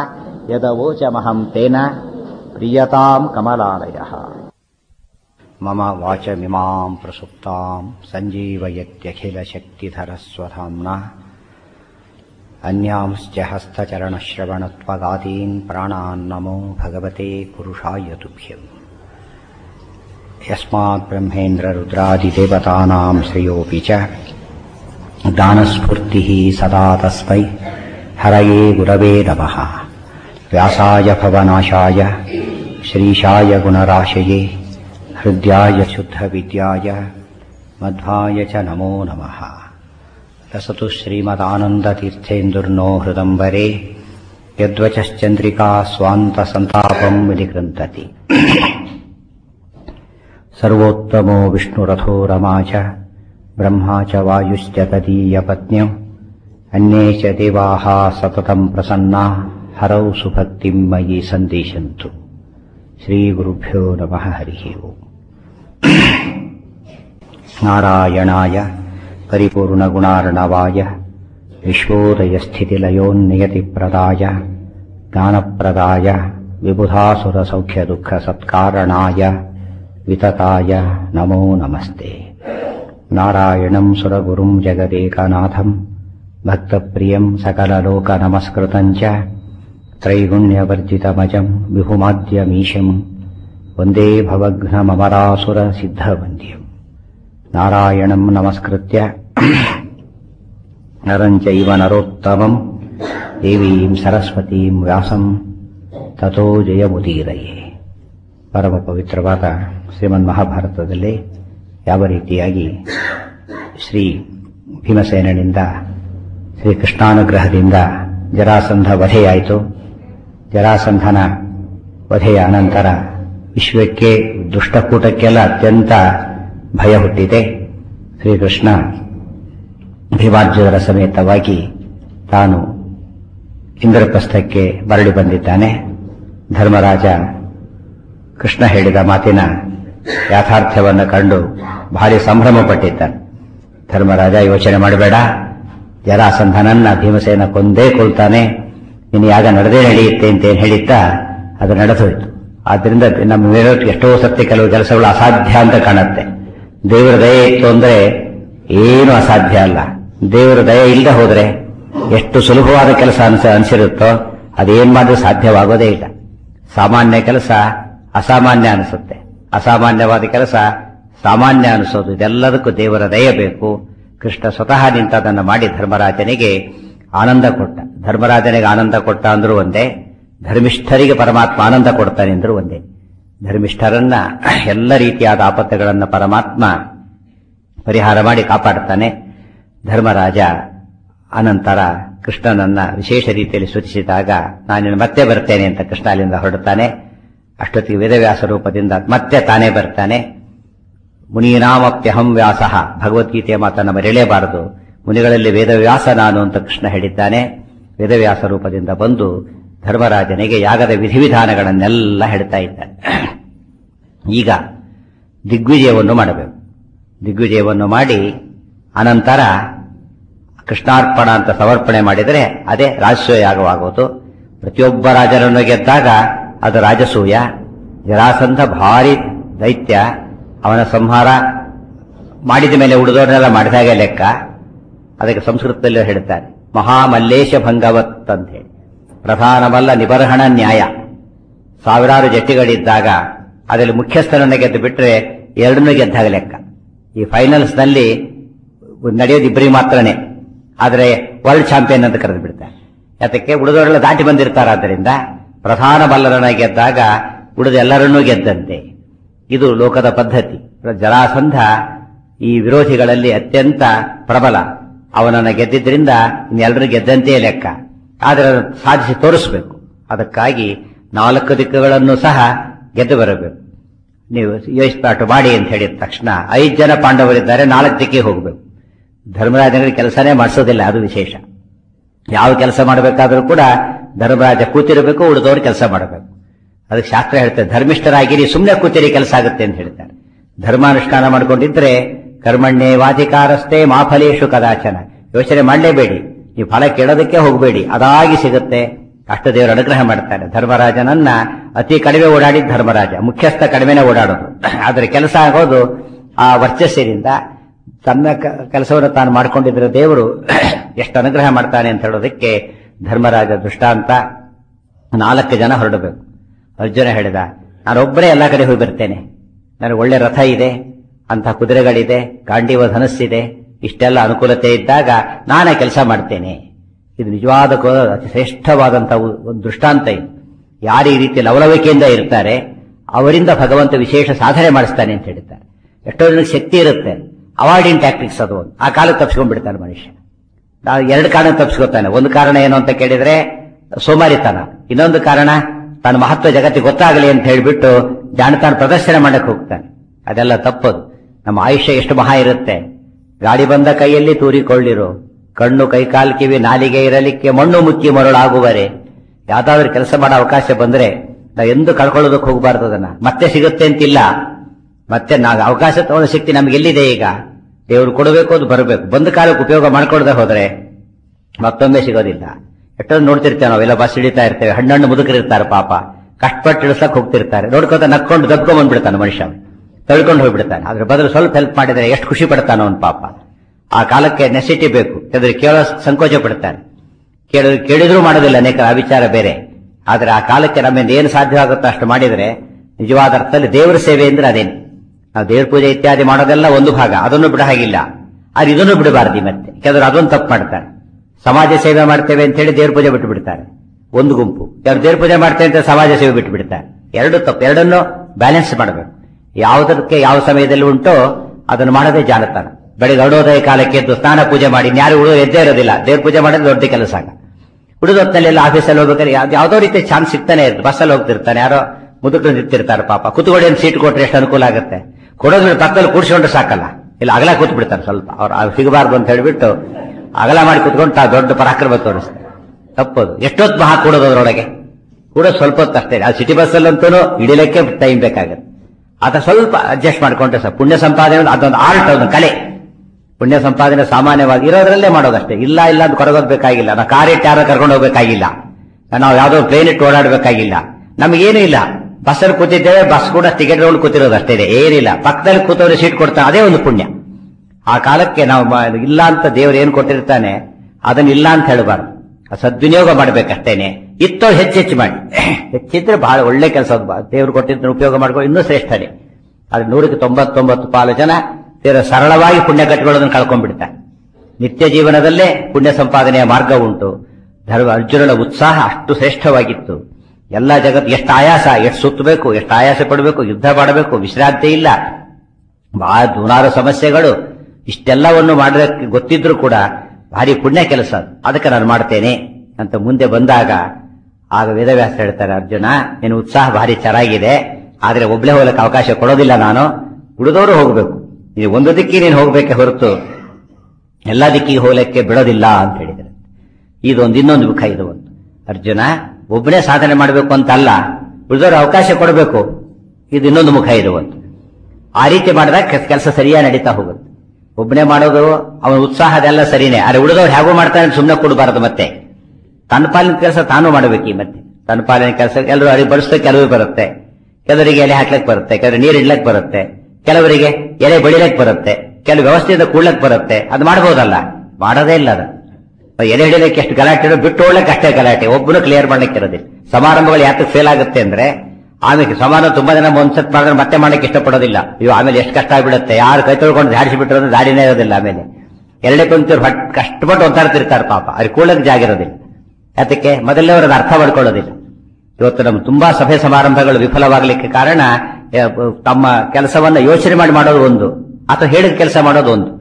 ಯದವೋಚಮಹಂ ತೇನ ಪ್ರಿಯತಾಂ ಕಮಲಾಲಯ मम वाचमिमाम् प्रसुप्ताम् सञ्जीवयत्यखिलशक्तिधरस्वधाम्ना अन्यांश्च हस्तचरणश्रवणत्वगादीन् प्राणान्नमो भगवते पुरुषाय तुभ्यम् यस्माद्ब्रह्मेन्द्ररुद्रादिदेवतानाम् श्रेयोऽपि च दानस्फूर्तिः सदा तस्मै हरये गुरवे नमः व्यासाय भवनाशाय श्रीशाय गुणराशये हृद्याय शुद्धविद्याय मध्वाय च नमो नमः लसतु श्रीमदानन्दतीर्थेन्दुर्नो हृदम्बरे यद्वचश्चन्द्रिका स्वान्तसन्तापम् विनिकृन्तति सर्वोत्तमो विष्णुरथो रमा च ब्रह्मा च वायुश्च तदीयपत्न्यम् अन्ये च देवाः सततम् प्रसन्ना हरौ सुभक्तिम् मयि सन्दिशन्तु श्रीगुरुभ्यो नमः हरिः ओम् नारायणाय परिपूर्णगुणार्णवाय विश्वोदयस्थितिलयोन्नियतिप्रदाय ज्ञानप्रदाय विबुधासुरसौख्यदुःखसत्कारणाय वितताय नमो नमस्ते नारायणम् सुरगुरुम् जगदेकनाथम् भक्तप्रियम् सकललोकनमस्कृतम् च त्रैगुण्यवर्जितमजम् विभुमाद्यमीशम् वन्दे भवघ्नममरासुरसिद्धवन्द्यम् ನಾರಾಯಣಂ ನಮಸ್ಕೃತ್ಯ ನರಂಚೈವ ನರೋತ್ತಮಂ ದೇವೀಂ ಸರಸ್ವತೀಂ ವ್ಯಾಸಂ ತಥೋ ಜಯಮುದೀರಯೇ ಪರಮ ಪವಿತ್ರವಾದ ಶ್ರೀಮನ್ ಮಹಾಭಾರತದಲ್ಲಿ ಯಾವ ರೀತಿಯಾಗಿ ಶ್ರೀ ಭೀಮಸೇನನಿಂದ ಶ್ರೀ ಕೃಷ್ಣಾನುಗ್ರಹದಿಂದ ಜರಾಸಂಧ ವಧೆಯಾಯಿತು ಜರಾಸಂಧನ ವಧೆಯ ಅನಂತರ ವಿಶ್ವಕ್ಕೆ ದುಷ್ಟಕೂಟಕ್ಕೆಲ್ಲ ಅತ್ಯಂತ ಭಯ ಹುಟ್ಟಿದೆ ಶ್ರೀಕೃಷ್ಣ ಭೀಮಾರ್ಜುನರ ಸಮೇತವಾಗಿ ತಾನು ಇಂದ್ರಪ್ರಸ್ಥಕ್ಕೆ ಮರಳಿ ಬಂದಿದ್ದಾನೆ ಧರ್ಮರಾಜ ಕೃಷ್ಣ ಹೇಳಿದ ಮಾತಿನ ಯಾಥಾರ್ಥ್ಯವನ್ನು ಕಂಡು ಭಾರಿ ಸಂಭ್ರಮ ಪಟ್ಟಿದ್ದಾನೆ ಧರ್ಮರಾಜ ಯೋಚನೆ ಮಾಡಬೇಡ ಜರಾಸಂಧನನ್ನ ಭೀಮಸೇನ ಕೊಂದೇ ಕೊಳ್ತಾನೆ ಇನ್ನು ಯಾಗ ನಡೆದೇ ನಡೆಯುತ್ತೆ ಅಂತ ಹೇಳಿದ್ದ ಅದು ನಡೆದೋಯ್ತು ಆದ್ರಿಂದ ನಮ್ಮ ಮೇಲೆ ಎಷ್ಟೋ ಸತ್ಯ ಕೆಲವು ಕೆಲಸಗಳು ಅಸಾಧ್ಯ ಅಂತ ಕಾಣುತ್ತೆ ದೇವರ ದಯೆ ಇತ್ತು ಅಂದ್ರೆ ಏನು ಅಸಾಧ್ಯ ಅಲ್ಲ ದೇವರ ದಯೆ ಇಲ್ಲದೆ ಹೋದ್ರೆ ಎಷ್ಟು ಸುಲಭವಾದ ಕೆಲಸ ಅನ್ಸ ಅನ್ಸಿರುತ್ತೋ ಅದೇನ್ ಮಾಡಿದ್ರೆ ಸಾಧ್ಯವಾಗೋದೇ ಇಲ್ಲ ಸಾಮಾನ್ಯ ಕೆಲಸ ಅಸಾಮಾನ್ಯ ಅನಿಸುತ್ತೆ ಅಸಾಮಾನ್ಯವಾದ ಕೆಲಸ ಸಾಮಾನ್ಯ ಅನಿಸೋದು ಇದೆಲ್ಲದಕ್ಕೂ ದೇವರ ದಯೆ ಬೇಕು ಕೃಷ್ಣ ಸ್ವತಃ ನಿಂತದನ್ನು ಮಾಡಿ ಧರ್ಮರಾಜನಿಗೆ ಆನಂದ ಕೊಟ್ಟ ಧರ್ಮರಾಜನಿಗೆ ಆನಂದ ಕೊಟ್ಟ ಅಂದ್ರೂ ಒಂದೇ ಧರ್ಮಿಷ್ಠರಿಗೆ ಪರಮಾತ್ಮ ಆನಂದ ಕೊಡ್ತಾನೆ ಅಂದ್ರೂ ಒಂದೇ ಧರ್ಮಿಷ್ಠರನ್ನ ಎಲ್ಲ ರೀತಿಯಾದ ಆಪತ್ತುಗಳನ್ನು ಪರಮಾತ್ಮ ಪರಿಹಾರ ಮಾಡಿ ಕಾಪಾಡುತ್ತಾನೆ ಧರ್ಮರಾಜ ಅನಂತರ ಕೃಷ್ಣನನ್ನ ವಿಶೇಷ ರೀತಿಯಲ್ಲಿ ಸೂಚಿಸಿದಾಗ ನಾನು ಮತ್ತೆ ಬರ್ತೇನೆ ಅಂತ ಕೃಷ್ಣ ಅಲ್ಲಿಂದ ಹೊರಡುತ್ತಾನೆ ಅಷ್ಟೊತ್ತಿಗೆ ವೇದವ್ಯಾಸ ರೂಪದಿಂದ ಮತ್ತೆ ತಾನೇ ಬರ್ತಾನೆ ಮುನೀನಾಮಪ್ಯಹಂ ವ್ಯಾಸ ಭಗವದ್ಗೀತೆಯ ಮಾತನ್ನು ಮರೆಯಲೇಬಾರದು ಮುನಿಗಳಲ್ಲಿ ವೇದವ್ಯಾಸ ನಾನು ಅಂತ ಕೃಷ್ಣ ಹೇಳಿದ್ದಾನೆ ವೇದವ್ಯಾಸ ರೂಪದಿಂದ ಬಂದು ಧರ್ಮರಾಜನಿಗೆ ಯಾಗದ ವಿಧಿವಿಧಾನಗಳನ್ನೆಲ್ಲ ಹೇಳ್ತಾ ಇದ್ದಾನೆ ಈಗ ದಿಗ್ವಿಜಯವನ್ನು ಮಾಡಬೇಕು ದಿಗ್ವಿಜಯವನ್ನು ಮಾಡಿ ಅನಂತರ ಕೃಷ್ಣಾರ್ಪಣ ಅಂತ ಸಮರ್ಪಣೆ ಮಾಡಿದರೆ ಅದೇ ರಾಜಸೂಯ ಯಾಗವಾಗುವುದು ಪ್ರತಿಯೊಬ್ಬ ರಾಜರನ್ನು ಗೆದ್ದಾಗ ಅದು ರಾಜಸೂಯ ಜರಾಸಂಧ ಭಾರಿ ದೈತ್ಯ ಅವನ ಸಂಹಾರ ಮಾಡಿದ ಮೇಲೆ ಉಳಿದವರನ್ನೆಲ್ಲ ಮಾಡಿದಾಗೆ ಲೆಕ್ಕ ಅದಕ್ಕೆ ಸಂಸ್ಕೃತದಲ್ಲಿ ಹೇಳ್ತಾರೆ ಮಹಾಮಲ್ಲೇಶ ಭಂಗವತ್ ಅಂತ ಹೇಳಿ ಪ್ರಧಾನವಲ್ಲ ನಿಬರ್ಹಣ ನ್ಯಾಯ ಸಾವಿರಾರು ಜಟ್ಟಿಗಳಿದ್ದಾಗ ಅದರಲ್ಲಿ ಮುಖ್ಯಸ್ಥರನ್ನ ಗೆದ್ದು ಬಿಟ್ರೆ ಎರಡನ್ನೂ ಗೆದ್ದಾಗ ಲೆಕ್ಕ ಈ ಫೈನಲ್ಸ್ ನಲ್ಲಿ ನಡೆಯೋದು ಇಬ್ಬರಿಗೆ ಮಾತ್ರನೇ ಆದರೆ ವರ್ಲ್ಡ್ ಚಾಂಪಿಯನ್ ಅಂತ ಕರೆದು ಬಿಡ್ತಾರೆ ಯಾತಕ್ಕೆ ಉಳಿದವರೆಲ್ಲ ದಾಟಿ ಬಂದಿರ್ತಾರಾದ್ದರಿಂದ ಪ್ರಧಾನ ಬಲ್ಲರನ್ನ ಗೆದ್ದಾಗ ಉಳಿದ ಎಲ್ಲರನ್ನೂ ಗೆದ್ದಂತೆ ಇದು ಲೋಕದ ಪದ್ಧತಿ ಜರಾಸಂಧ ಈ ವಿರೋಧಿಗಳಲ್ಲಿ ಅತ್ಯಂತ ಪ್ರಬಲ ಅವನನ್ನು ಗೆದ್ದಿದ್ರಿಂದ ಇನ್ನೆಲ್ಲರೂ ಗೆದ್ದಂತೆಯೇ ಲೆಕ್ಕ ಆದರೆ ಅದನ್ನು ಸಾಧಿಸಿ ತೋರಿಸಬೇಕು ಅದಕ್ಕಾಗಿ ನಾಲ್ಕು ದಿಕ್ಕುಗಳನ್ನು ಸಹ ಗೆದ್ದು ಬರಬೇಕು ನೀವು ಯೋಚಿಸ್ಪಾಟು ಮಾಡಿ ಅಂತ ಹೇಳಿದ ತಕ್ಷಣ ಐದು ಜನ ಪಾಂಡವರಿದ್ದಾರೆ ನಾಲ್ಕು ದಿಕ್ಕಿಗೆ ಹೋಗಬೇಕು ಧರ್ಮರಾಜನಿಗೆ ಕೆಲಸನೇ ಮಾಡಿಸೋದಿಲ್ಲ ಅದು ವಿಶೇಷ ಯಾವ ಕೆಲಸ ಮಾಡಬೇಕಾದ್ರೂ ಕೂಡ ಧರ್ಮರಾಜ ಕೂತಿರಬೇಕು ಉಳಿದವರು ಕೆಲಸ ಮಾಡಬೇಕು ಅದಕ್ಕೆ ಶಾಸ್ತ್ರ ಹೇಳ್ತಾರೆ ಧರ್ಮಿಷ್ಠರಾಗಿರಿ ಸುಮ್ಮನೆ ಕೂತಿರಿ ಕೆಲಸ ಆಗುತ್ತೆ ಅಂತ ಹೇಳ್ತಾರೆ ಧರ್ಮಾನುಷ್ಠಾನ ಮಾಡ್ಕೊಂಡಿದ್ರೆ ಕರ್ಮಣ್ಯೇ ವಾಧಿಕಾರಸ್ಥೆ ಮಾಫಲೇಶು ಕದಾಚನ ಯೋಚನೆ ಮಾಡಲೇಬೇಡಿ ನೀವು ಫಲ ಕೇಳೋದಕ್ಕೆ ಹೋಗಬೇಡಿ ಅದಾಗಿ ಸಿಗುತ್ತೆ ಅಷ್ಟ ದೇವರ ಅನುಗ್ರಹ ಮಾಡ್ತಾರೆ ಧರ್ಮರಾಜನನ್ನ ಅತಿ ಕಡಿಮೆ ಓಡಾಡಿದ ಧರ್ಮರಾಜ ಮುಖ್ಯಸ್ಥ ಕಡಿಮೆನೇ ಓಡಾಡೋದು ಆದರೆ ಕೆಲಸ ಆಗೋದು ಆ ವರ್ಚಸ್ಸಿನಿಂದ ತನ್ನ ಕೆಲಸವನ್ನು ತಾನು ಮಾಡಿಕೊಂಡಿದ್ರೆ ದೇವರು ಎಷ್ಟು ಅನುಗ್ರಹ ಮಾಡ್ತಾನೆ ಅಂತ ಹೇಳೋದಕ್ಕೆ ಧರ್ಮರಾಜ ದೃಷ್ಟಾಂತ ನಾಲ್ಕು ಜನ ಹೊರಡಬೇಕು ಅರ್ಜುನ ಹೇಳಿದ ನಾನೊಬ್ಬರೇ ಎಲ್ಲ ಕಡೆ ಹೋಗಿ ಬರ್ತೇನೆ ನನಗೆ ಒಳ್ಳೆ ರಥ ಇದೆ ಅಂತ ಕುದುರೆಗಳಿದೆ ಗಾಂಡೀವ ಧನಸ್ಸಿದೆ ಇಷ್ಟೆಲ್ಲ ಅನುಕೂಲತೆ ಇದ್ದಾಗ ನಾನೇ ಕೆಲಸ ಮಾಡ್ತೇನೆ ಇದು ನಿಜವಾದ ಅತಿ ಶ್ರೇಷ್ಠವಾದಂತಹ ಒಂದು ದೃಷ್ಟಾಂತ ಇದು ಯಾರು ಈ ರೀತಿ ಲವಲವಿಕೆಯಿಂದ ಇರ್ತಾರೆ ಅವರಿಂದ ಭಗವಂತ ವಿಶೇಷ ಸಾಧನೆ ಮಾಡಿಸ್ತಾನೆ ಅಂತ ಹೇಳ್ತಾರೆ ಎಷ್ಟೋ ಜನಕ್ಕೆ ಶಕ್ತಿ ಇರುತ್ತೆ ಅವಾರ್ಡಿಂಗ್ ಟ್ಯಾಕ್ಟಿಕ್ಸ್ ಅದು ಆ ಕಾಲಕ್ಕೆ ತಪ್ಪಿಸ್ಕೊಂಡ್ಬಿಡ್ತಾನೆ ಮನುಷ್ಯ ನಾವು ಎರಡು ಕಾರಣ ತಪ್ಪಿಸ್ಕೊತಾನೆ ಒಂದು ಕಾರಣ ಏನು ಅಂತ ಕೇಳಿದ್ರೆ ಸೋಮಾರಿತನ ಇನ್ನೊಂದು ಕಾರಣ ತನ್ನ ಮಹತ್ವ ಜಗತ್ತಿಗೆ ಗೊತ್ತಾಗಲಿ ಅಂತ ಹೇಳಿಬಿಟ್ಟು ಜಾಣತಾನ ಪ್ರದರ್ಶನ ಮಾಡಕ್ಕೆ ಹೋಗ್ತಾನೆ ಅದೆಲ್ಲ ತಪ್ಪದು ನಮ್ಮ ಆಯುಷ್ಯ ಎಷ್ಟು ಮಹಾ ಇರುತ್ತೆ ಗಾಡಿ ಬಂದ ಕೈಯಲ್ಲಿ ತೂರಿಕೊಳ್ಳಿರು ಕಣ್ಣು ಕೈಕಾಲು ಕಿವಿ ನಾಲಿಗೆ ಇರಲಿಕ್ಕೆ ಮಣ್ಣು ಮುಕ್ಕಿ ಮರಳಾಗುವರೆ ಯಾವ್ದಾದ್ರು ಕೆಲಸ ಮಾಡೋ ಅವಕಾಶ ಬಂದ್ರೆ ನಾವು ಎಂದು ಕಳ್ಕೊಳ್ಳೋದಕ್ಕೆ ಹೋಗಬಾರ್ದು ಅದನ್ನ ಮತ್ತೆ ಸಿಗುತ್ತೆ ಅಂತಿಲ್ಲ ಮತ್ತೆ ನಾವು ಅವಕಾಶ ತಗೊಳ್ಳೋ ಶಕ್ತಿ ನಮ್ಗೆ ಎಲ್ಲಿದೆ ಈಗ ದೇವರು ಕೊಡಬೇಕು ಅದು ಬರಬೇಕು ಬಂದ ಕಾಲಕ್ಕೆ ಉಪಯೋಗ ಮಾಡ್ಕೊಳ್ದೆ ಹೋದ್ರೆ ಮತ್ತೊಮ್ಮೆ ಸಿಗೋದಿಲ್ಲ ಎಷ್ಟೊಂದು ನೋಡ್ತಿರ್ತೇವೆ ನಾವೆಲ್ಲ ಬಸ್ ಹಿಡಿತಾ ಇರ್ತೇವೆ ಹಣ್ಣಣ್ಣು ಮುದುಕರಿರ್ತಾರೆ ಪಾಪ ಕಷ್ಟಪಟ್ಟು ಇಳಿಸಕ್ ಹೋಗ್ತಿರ್ತಾರೆ ನೋಡ್ಕೋತ ನಕ್ಕೊಂಡು ದಬ್ಕೊಂಡ್ ಬಂದ್ಬಿಡ್ತಾನೆ ಮನುಷ್ಯ ತಳ್ಕೊಂಡು ಹೋಗ್ಬಿಡ್ತಾನೆ ಅದ್ರ ಬದಲು ಸ್ವಲ್ಪ ಹೆಲ್ಪ್ ಮಾಡಿದ್ರೆ ಎಷ್ಟು ಖುಷಿ ಪಡ್ತಾನೋ ಅವನ್ ಪಾಪ ಆ ಕಾಲಕ್ಕೆ ನೆಸಿಟಿ ಬೇಕು ಯಾಕಂದ್ರೆ ಕೇಳೋ ಸಂಕೋಚ ಪಡ್ತಾನೆ ಕೇಳಿದ್ರು ಕೇಳಿದ್ರು ಮಾಡೋದಿಲ್ಲ ಅನೇಕ ಆ ವಿಚಾರ ಬೇರೆ ಆದ್ರೆ ಆ ಕಾಲಕ್ಕೆ ನಮ್ಮಿಂದ ಏನು ಸಾಧ್ಯವಾಗುತ್ತೋ ಅಷ್ಟು ಮಾಡಿದ್ರೆ ನಿಜವಾದ ಅರ್ಥದಲ್ಲಿ ದೇವರ ಸೇವೆ ಅಂದ್ರೆ ಅದೇನು ನಾವು ದೇವ್ರ ಪೂಜೆ ಇತ್ಯಾದಿ ಮಾಡೋದೆಲ್ಲ ಒಂದು ಭಾಗ ಅದನ್ನು ಬಿಡ ಹಾಗಿಲ್ಲ ಆದ್ರೆ ಇದನ್ನು ಬಿಡಬಾರ್ದು ಮತ್ತೆ ಯಾಕಂದ್ರೆ ಅದೊಂದು ತಪ್ಪು ಮಾಡ್ತಾರೆ ಸಮಾಜ ಸೇವೆ ಮಾಡ್ತೇವೆ ಅಂತ ಹೇಳಿ ದೇವ್ರ ಪೂಜೆ ಬಿಟ್ಟು ಬಿಡ್ತಾರೆ ಒಂದು ಗುಂಪು ಯಾರು ದೇವ್ರ ಪೂಜೆ ಮಾಡ್ತೇವೆ ಅಂತ ಸಮಾಜ ಸೇವೆ ಬಿಟ್ಟು ಬಿಡ್ತಾರೆ ಎರಡು ತಪ್ಪು ಎರಡನ್ನು ಬ್ಯಾಲೆನ್ಸ್ ಮಾಡಬೇಕು ಯಾವುದಕ್ಕೆ ಯಾವ ಸಮಯದಲ್ಲಿ ಉಂಟೋ ಅದನ್ನು ಮಾಡೋದೇ ಜಾಣತನ ಬೆಳಿಗ್ಗೆ ಅರುಣೋದಯ ಕಾಲಕ್ಕೆ ಎದ್ದು ಸ್ನಾನ ಪೂಜೆ ಮಾಡಿ ಯಾರು ಉಳಿದು ಎದ್ದೇ ಇರೋದಿಲ್ಲ ದೇವ್ರ ಪೂಜೆ ಮಾಡೋದು ದೊಡ್ಡ ಕೆಲಸ ಆಗ ಉಳಿದೊತ್ತಲ್ಲೆಲ್ಲ ಆಫೀಸಲ್ಲಿ ಹೋಗ್ಬೇಕಾದ್ರೆ ಯಾವ್ದು- ಯಾವ್ದೋ ರೀತಿ ಚಾನ್ಸ್ ಸಿಗ್ತಾನೆ ಇರುತ್ತೆ ಬಸ್ಸಲ್ಲಿ ಹೋಗ್ತಿರ್ತಾನೆ ಯಾರೋ ಮುದುಕರು ನಿಂತಿರ್ತಾರೆ ಪಾಪ ಕುತ್ಕೊಳ್ಳಿ ಒಂದು ಸೀಟ್ ಕೊಟ್ರೆ ಎಷ್ಟು ಅನುಕೂಲ ಆಗುತ್ತೆ ಕೊಡೋದ್ರ ಪಕ್ಕದಲ್ಲಿ ಕೂಡ್ಸ್ಕೊಂಡ್ರೆ ಸಾಕಲ್ಲ ಇಲ್ಲ ಅಗಲ ಕೂತ್ ಬಿಡ್ತಾರೆ ಸ್ವಲ್ಪ ಅವ್ರು ಅವ್ರು ಸಿಗಬಾರ್ದು ಅಂತ ಹೇಳ್ಬಿಟ್ಟು ಅಗಲ ಮಾಡಿ ಕುತ್ಕೊಂಡು ತಾ ದೊಡ್ಡ ಪರಾಕ್ರಮ ತೋರಿಸ್ತಾರೆ ತಪ್ಪದು ಎಷ್ಟೊತ್ತು ಮಹಾ ಕೂಡೋದು ಅದರೊಳಗೆ ಕೂಡ ಸ್ವಲ್ಪ ಹೊತ್ತು ಅಷ್ಟೇ ಆ ಸಿಟಿ ಬಸ್ಸಲ್ಲಂತೂ ಇಡಿಲಿಕ್ಕೆ ಟೈಮ್ ಬೇಕಾಗುತ್ತೆ ಆತ ಸ್ವಲ್ಪ ಅಡ್ಜಸ್ಟ್ ಮಾಡ್ಕೊಂಡ್ರೆ ಸರ್ ಪುಣ್ಯ ಸಂಪಾದನೆ ಒಂದು ಅದೊಂದು ಆರ್ಟ್ ಒಂದು ಕಲೆ ಪುಣ್ಯ ಸಂಪಾದನೆ ಸಾಮಾನ್ಯವಾಗಿ ಇರೋದ್ರಲ್ಲೇ ಮಾಡೋದಷ್ಟೇ ಇಲ್ಲ ಇಲ್ಲ ಅಂತ ಕೊರಗೋದ್ ಬೇಕಾಗಿಲ್ಲ ನಾವು ಕಾರ್ ಇಟ್ಟು ಯಾರೋ ಕರ್ಕೊಂಡು ಹೋಗ್ಬೇಕಾಗಿಲ್ಲ ನಾವು ಯಾವ್ದೋ ಪ್ಲೇನ್ ಇಟ್ಟು ಓಡಾಡಬೇಕಾಗಿಲ್ಲ ನಮಗೇನು ಇಲ್ಲ ಬಸ್ಸಲ್ಲಿ ಕೂತಿದ್ದೇವೆ ಬಸ್ ಕೂಡ ಟಿಕೆಟ್ ತಗೊಂಡು ಕೂತಿರೋದು ಅಷ್ಟೇ ಇದೆ ಏನಿಲ್ಲ ಪಕ್ಕದಲ್ಲಿ ಕೂತವ್ರೆ ಸೀಟ್ ಕೊಡ್ತಾನೆ ಅದೇ ಒಂದು ಪುಣ್ಯ ಆ ಕಾಲಕ್ಕೆ ನಾವು ಮ- ಇಲ್ಲ ಅಂತ ದೇವರು ಏನು ಕೊಟ್ಟಿರ್ತಾನೆ ಅದನ್ನ ಇಲ್ಲ ಅಂತ ಹೇಳಬಾರ್ದು ಆ ಸದ್ವಿನಿಯೋಗ ಮಾಡ್ಬೇಕಷ್ಟೇನೆ ಇತ್ತೋ ಹೆಚ್ಚೆಚ್ಚು ಮಾಡಿ ಹೆಚ್ಚಿದ್ರೆ ಬಹಳ ಒಳ್ಳೆ ಕೆಲಸ ದೇವರು ಕೊಟ್ಟಿದ್ದನ್ನು ಉಪಯೋಗ ಮಾಡ್ಕೊಂಡು ಇನ್ನೂ ಶ್ರೇಷ್ಠನೇ ಆದ್ರೆ ನೂರಕ್ಕೆ ತೊಂಬತ್ತೊಂಬತ್ತು ಪಾಲು ಜನ ತೀರ ಸರಳವಾಗಿ ಪುಣ್ಯ ಕಟ್ಟಿಕೊಳ್ಳೋದನ್ನು ಕಳ್ಕೊಂಡ್ಬಿಡ್ತಾರೆ ನಿತ್ಯ ಜೀವನದಲ್ಲೇ ಪುಣ್ಯ ಸಂಪಾದನೆಯ ಮಾರ್ಗ ಉಂಟು ಧರ್ಮ ಅರ್ಜುನನ ಉತ್ಸಾಹ ಅಷ್ಟು ಶ್ರೇಷ್ಠವಾಗಿತ್ತು ಎಲ್ಲ ಜಗತ್ತು ಎಷ್ಟು ಆಯಾಸ ಎಷ್ಟು ಸುತ್ತಬೇಕು ಎಷ್ಟು ಆಯಾಸ ಪಡಬೇಕು ಯುದ್ಧ ಮಾಡಬೇಕು ವಿಶ್ರಾಂತಿ ಇಲ್ಲ ಬಹಳ ನೂರಾರು ಸಮಸ್ಯೆಗಳು ಇಷ್ಟೆಲ್ಲವನ್ನು ಮಾಡೋದಕ್ಕೆ ಗೊತ್ತಿದ್ರು ಕೂಡ ಭಾರಿ ಪುಣ್ಯ ಕೆಲಸ ಅದು. ಅದಕ್ಕೆ ನಾನು ಮಾಡ್ತೇನೆ ಅಂತ ಮುಂದೆ ಬಂದಾಗ ಆಗ ವೇದವ್ಯಾಸ ಹೇಳ್ತಾರೆ ಅರ್ಜುನ ನಿನ್ನ ಉತ್ಸಾಹ ಭಾರಿ ಚೆನ್ನಾಗಿದೆ ಆದ್ರೆ ಒಬ್ಳೆ ಹೋಗಲಿಕ್ಕೆ ಅವಕಾಶ ಕೊಡೋದಿಲ್ಲ ನಾನು ಉಳಿದವರು ಹೋಗಬೇಕು ನೀವು ಒಂದು ದಿಕ್ಕಿಗೆ ನೀನು ಹೋಗ್ಬೇಕೆ ಹೊರತು ಎಲ್ಲ ದಿಕ್ಕಿಗೆ ಹೋಗ್ಲಿಕ್ಕೆ ಬಿಡೋದಿಲ್ಲ ಅಂತ ಹೇಳಿದ್ದಾರೆ ಇದೊಂದು ಇನ್ನೊಂದು ಮುಖ ಇದು ಒಂದು ಅರ್ಜುನ ಒಬ್ಬನೇ ಸಾಧನೆ ಮಾಡಬೇಕು ಅಂತ ಅಲ್ಲ ಉಳಿದವರು ಅವಕಾಶ ಕೊಡಬೇಕು ಇದು ಇನ್ನೊಂದು ಮುಖ ಇದು ಒಂದು ಆ ರೀತಿ ಮಾಡಿದಾಗ ಕೆಲಸ ಸರಿಯಾಗಿ ನಡೀತಾ ಹೋಗುತ್ತೆ ಒಬ್ಬನೇ ಮಾಡೋದು ಅವನ ಉತ್ಸಾಹ ಅದೆಲ್ಲ ಸರಿನೇ ಆದ್ರೆ ಉಳಿದವ್ರು ಹೇಗೋ ಮಾಡ್ತಾನೆ ಸುಮ್ಮನೆ ಕೊಡಬಾರದು ಮತ್ತೆ ತನ್ನ ಪಾಲಿನ ಕೆಲಸ ತಾನು ಮಾಡಬೇಕು ಈ ಮತ್ತೆ ತನ್ನ ಪಾಲಿನ ಕೆಲಸ ಎಲ್ಲರೂ ಅಡಿ ಬಡಿಸ್ಲಿಕ್ಕೆ ಕೆಲವು ಬರುತ್ತೆ ಕೆಲವರಿಗೆ ಎಲೆ ಹಾಕ್ಲಿಕ್ಕೆ ಬರುತ್ತೆ ಕೆಲವರು ನೀರು ಇಡ್ಲಕ್ ಬರುತ್ತೆ ಕೆಲವರಿಗೆ ಎಲೆ ಬೆಳಿಲಕ್ ಬರುತ್ತೆ ಕೆಲವು ವ್ಯವಸ್ಥೆಯಿಂದ ಕೂಡ್ಲಕ್ ಬರುತ್ತೆ ಅದು ಮಾಡಬಹುದಲ್ಲ ಮಾಡೋದೇ ಇಲ್ಲ ಅದು ಎಲೆ ಹಿಡಿಲಿಕ್ಕೆ ಎಷ್ಟು ಗಲಾಟೆ ಇರೋ ಬಿಟ್ಟು ಹೋಗ್ಲಿಕ್ಕೆ ಅಷ್ಟೇ ಗಲಾಟೆ ಒಬ್ಬನು ಕ್ಲಿಯರ್ ಮಾಡ್ಲಿಕ್ಕೆ ಇರೋದಿಲ್ಲ ಸಮಾರಂಭಗಳು ಯಾತಕ್ಕೆ ಫೇಲ್ ಆಗುತ್ತೆ ಅಂದ್ರೆ ಆಮೇಲೆ ಸಮಾನ ತುಂಬಾ ಜನ ಒಂದ್ಸತ್ ಮಾಡಿದ್ರೆ ಮತ್ತೆ ಮಾಡಕ್ಕೆ ಇಷ್ಟಪಡೋದಿಲ್ಲ ಅಯ್ಯೋ ಆಮೇಲೆ ಎಷ್ಟು ಕಷ್ಟ ಆಗ್ಬಿಡುತ್ತೆ ಯಾರು ಕೈ ತೊಳ್ಕೊಂಡು ಧಾಡಿಸಿ ಬಿಟ್ಟರು ಅಂದ್ರೆ ದಾರಿನೇ ಇರೋದಿಲ್ಲ ಆಮೇಲೆ ಎರಡೇ ಕುಂತಿರು ಹಟ್ ಕಷ್ಟಪಟ್ಟು ಒತ್ತಾಡ್ತಿರ್ತಾರೆ ಪಾಪ ಅವ್ರಿಗೆ ಕೂಳಕ್ ಜಾಗ ಇರೋದಿಲ್ಲ ಯಾತಕ್ಕೆ ಮೊದಲೇ ಅವ್ರದ್ದು ಅರ್ಥ ಮಾಡ್ಕೊಳ್ಳೋದಿಲ್ಲ ಇವತ್ತು ನಮ್ಮ ತುಂಬಾ ಸಭೆ ಸಮಾರಂಭಗಳು ವಿಫಲವಾಗಲಿಕ್ಕೆ ಕಾರಣ ಆ, ತಮ್ಮ ಕೆಲಸವನ್ನ ಯೋಚನೆ ಮಾಡಿ ಮಾಡೋದು ಒಂದು ಅಥವಾ ಹೇಳಿದ ಕೆಲಸ ಮಾಡೋದು ಒಂದು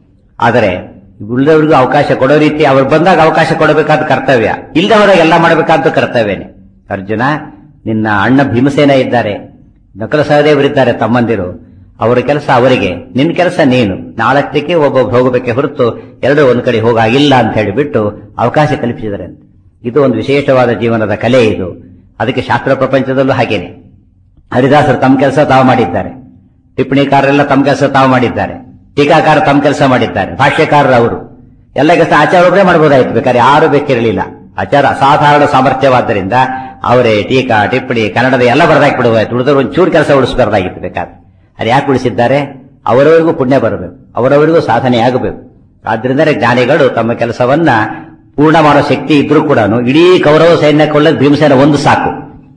ಆದರೆ ಉಳಿದವರಿಗೂ ಅವಕಾಶ ಕೊಡೋ ರೀತಿ ಅವ್ರು ಬಂದಾಗ ಅವಕಾಶ ಕೊಡಬೇಕಾದ ಕರ್ತವ್ಯ ಇಲ್ಲದವರಾಗ ಎಲ್ಲ ಮಾಡಬೇಕಾದ ಕರ್ತವ್ಯನೇ ಅರ್ಜುನ ನಿನ್ನ ಅಣ್ಣ ಭೀಮಸೇನ ಇದ್ದಾರೆ ನಕಲ ಸಹದೇವರಿದ್ದಾರೆ ತಮ್ಮಂದಿರು ಅವರ ಕೆಲಸ ಅವರಿಗೆ ನಿನ್ನ ಕೆಲಸ ನೀನು ನಾಲ್ಕಕ್ಕೆ ಒಬ್ಬೊಬ್ಬ ಹೋಗಬೇಕೆ ಹೊರತು ಎರಡು ಒಂದು ಕಡೆ ಹೋಗಾಗಿಲ್ಲ ಅಂತ ಹೇಳಿಬಿಟ್ಟು ಅವಕಾಶ ಕಲ್ಪಿಸಿದ್ದಾರೆ ಅಂತ ಇದು ಒಂದು ವಿಶೇಷವಾದ ಜೀವನದ ಕಲೆ ಇದು ಅದಕ್ಕೆ ಶಾಸ್ತ್ರ ಪ್ರಪಂಚದಲ್ಲೂ ಹಾಗೇನೆ ಹರಿದಾಸರು ತಮ್ಮ ಕೆಲಸ ತಾವು ಮಾಡಿದ್ದಾರೆ ಟಿಪ್ಪಣಿಕಾರರೆಲ್ಲ ತಮ್ಮ ಕೆಲಸ ತಾವು ಮಾಡಿದ್ದಾರೆ ಟೀಕಾಕಾರ ತಮ್ಮ ಕೆಲಸ ಮಾಡಿದ್ದಾರೆ ಭಾಷ್ಯಕಾರರು ಅವರು ಎಲ್ಲ ಕೆಲಸ ಆಚಾರ ಒಬ್ಬರೇ ಮಾಡಬಹುದಾಯ್ತು ಬೇಕಾದ್ರೆ ಯಾರು ಬೇಕಿರಲಿಲ್ಲ ಆಚಾರ ಅಸಾಧಾರಣ ಸಾಮರ್ಥ್ಯವಾದ್ದರಿಂದ ಅವರೇ ಟೀಕಾ ಟಿಪ್ಪಣಿ ಕನ್ನಡದ ಎಲ್ಲ ಬರದಾಕಿ ಬಿಡಬಹುದಾಯ್ತು ಉಳಿದವರು ಒಂಚೂರು ಕೆಲಸ ಉಳಿಸಬಾರ್ದಾಗಿತ್ತು ಬೇಕಾದ್ರೆ ಅದು ಯಾಕೆ ಉಳಿಸಿದ್ದಾರೆ ಅವರವರಿಗೂ ಪುಣ್ಯ ಬರಬೇಕು ಅವರವರಿಗೂ ಸಾಧನೆ ಆಗಬೇಕು ಆದ್ರಿಂದಲೇ ಜ್ಞಾನಿಗಳು ತಮ್ಮ ಕೆಲಸವನ್ನ ಪೂರ್ಣ ಮಾಡೋ ಶಕ್ತಿ ಇದ್ರೂ ಕೂಡ ಇಡೀ ಕೌರವ ಸೈನ್ಯ ಕೊಳ್ಳಕ್ ಭೀಮಸೇನ ಒಂದು ಸಾಕು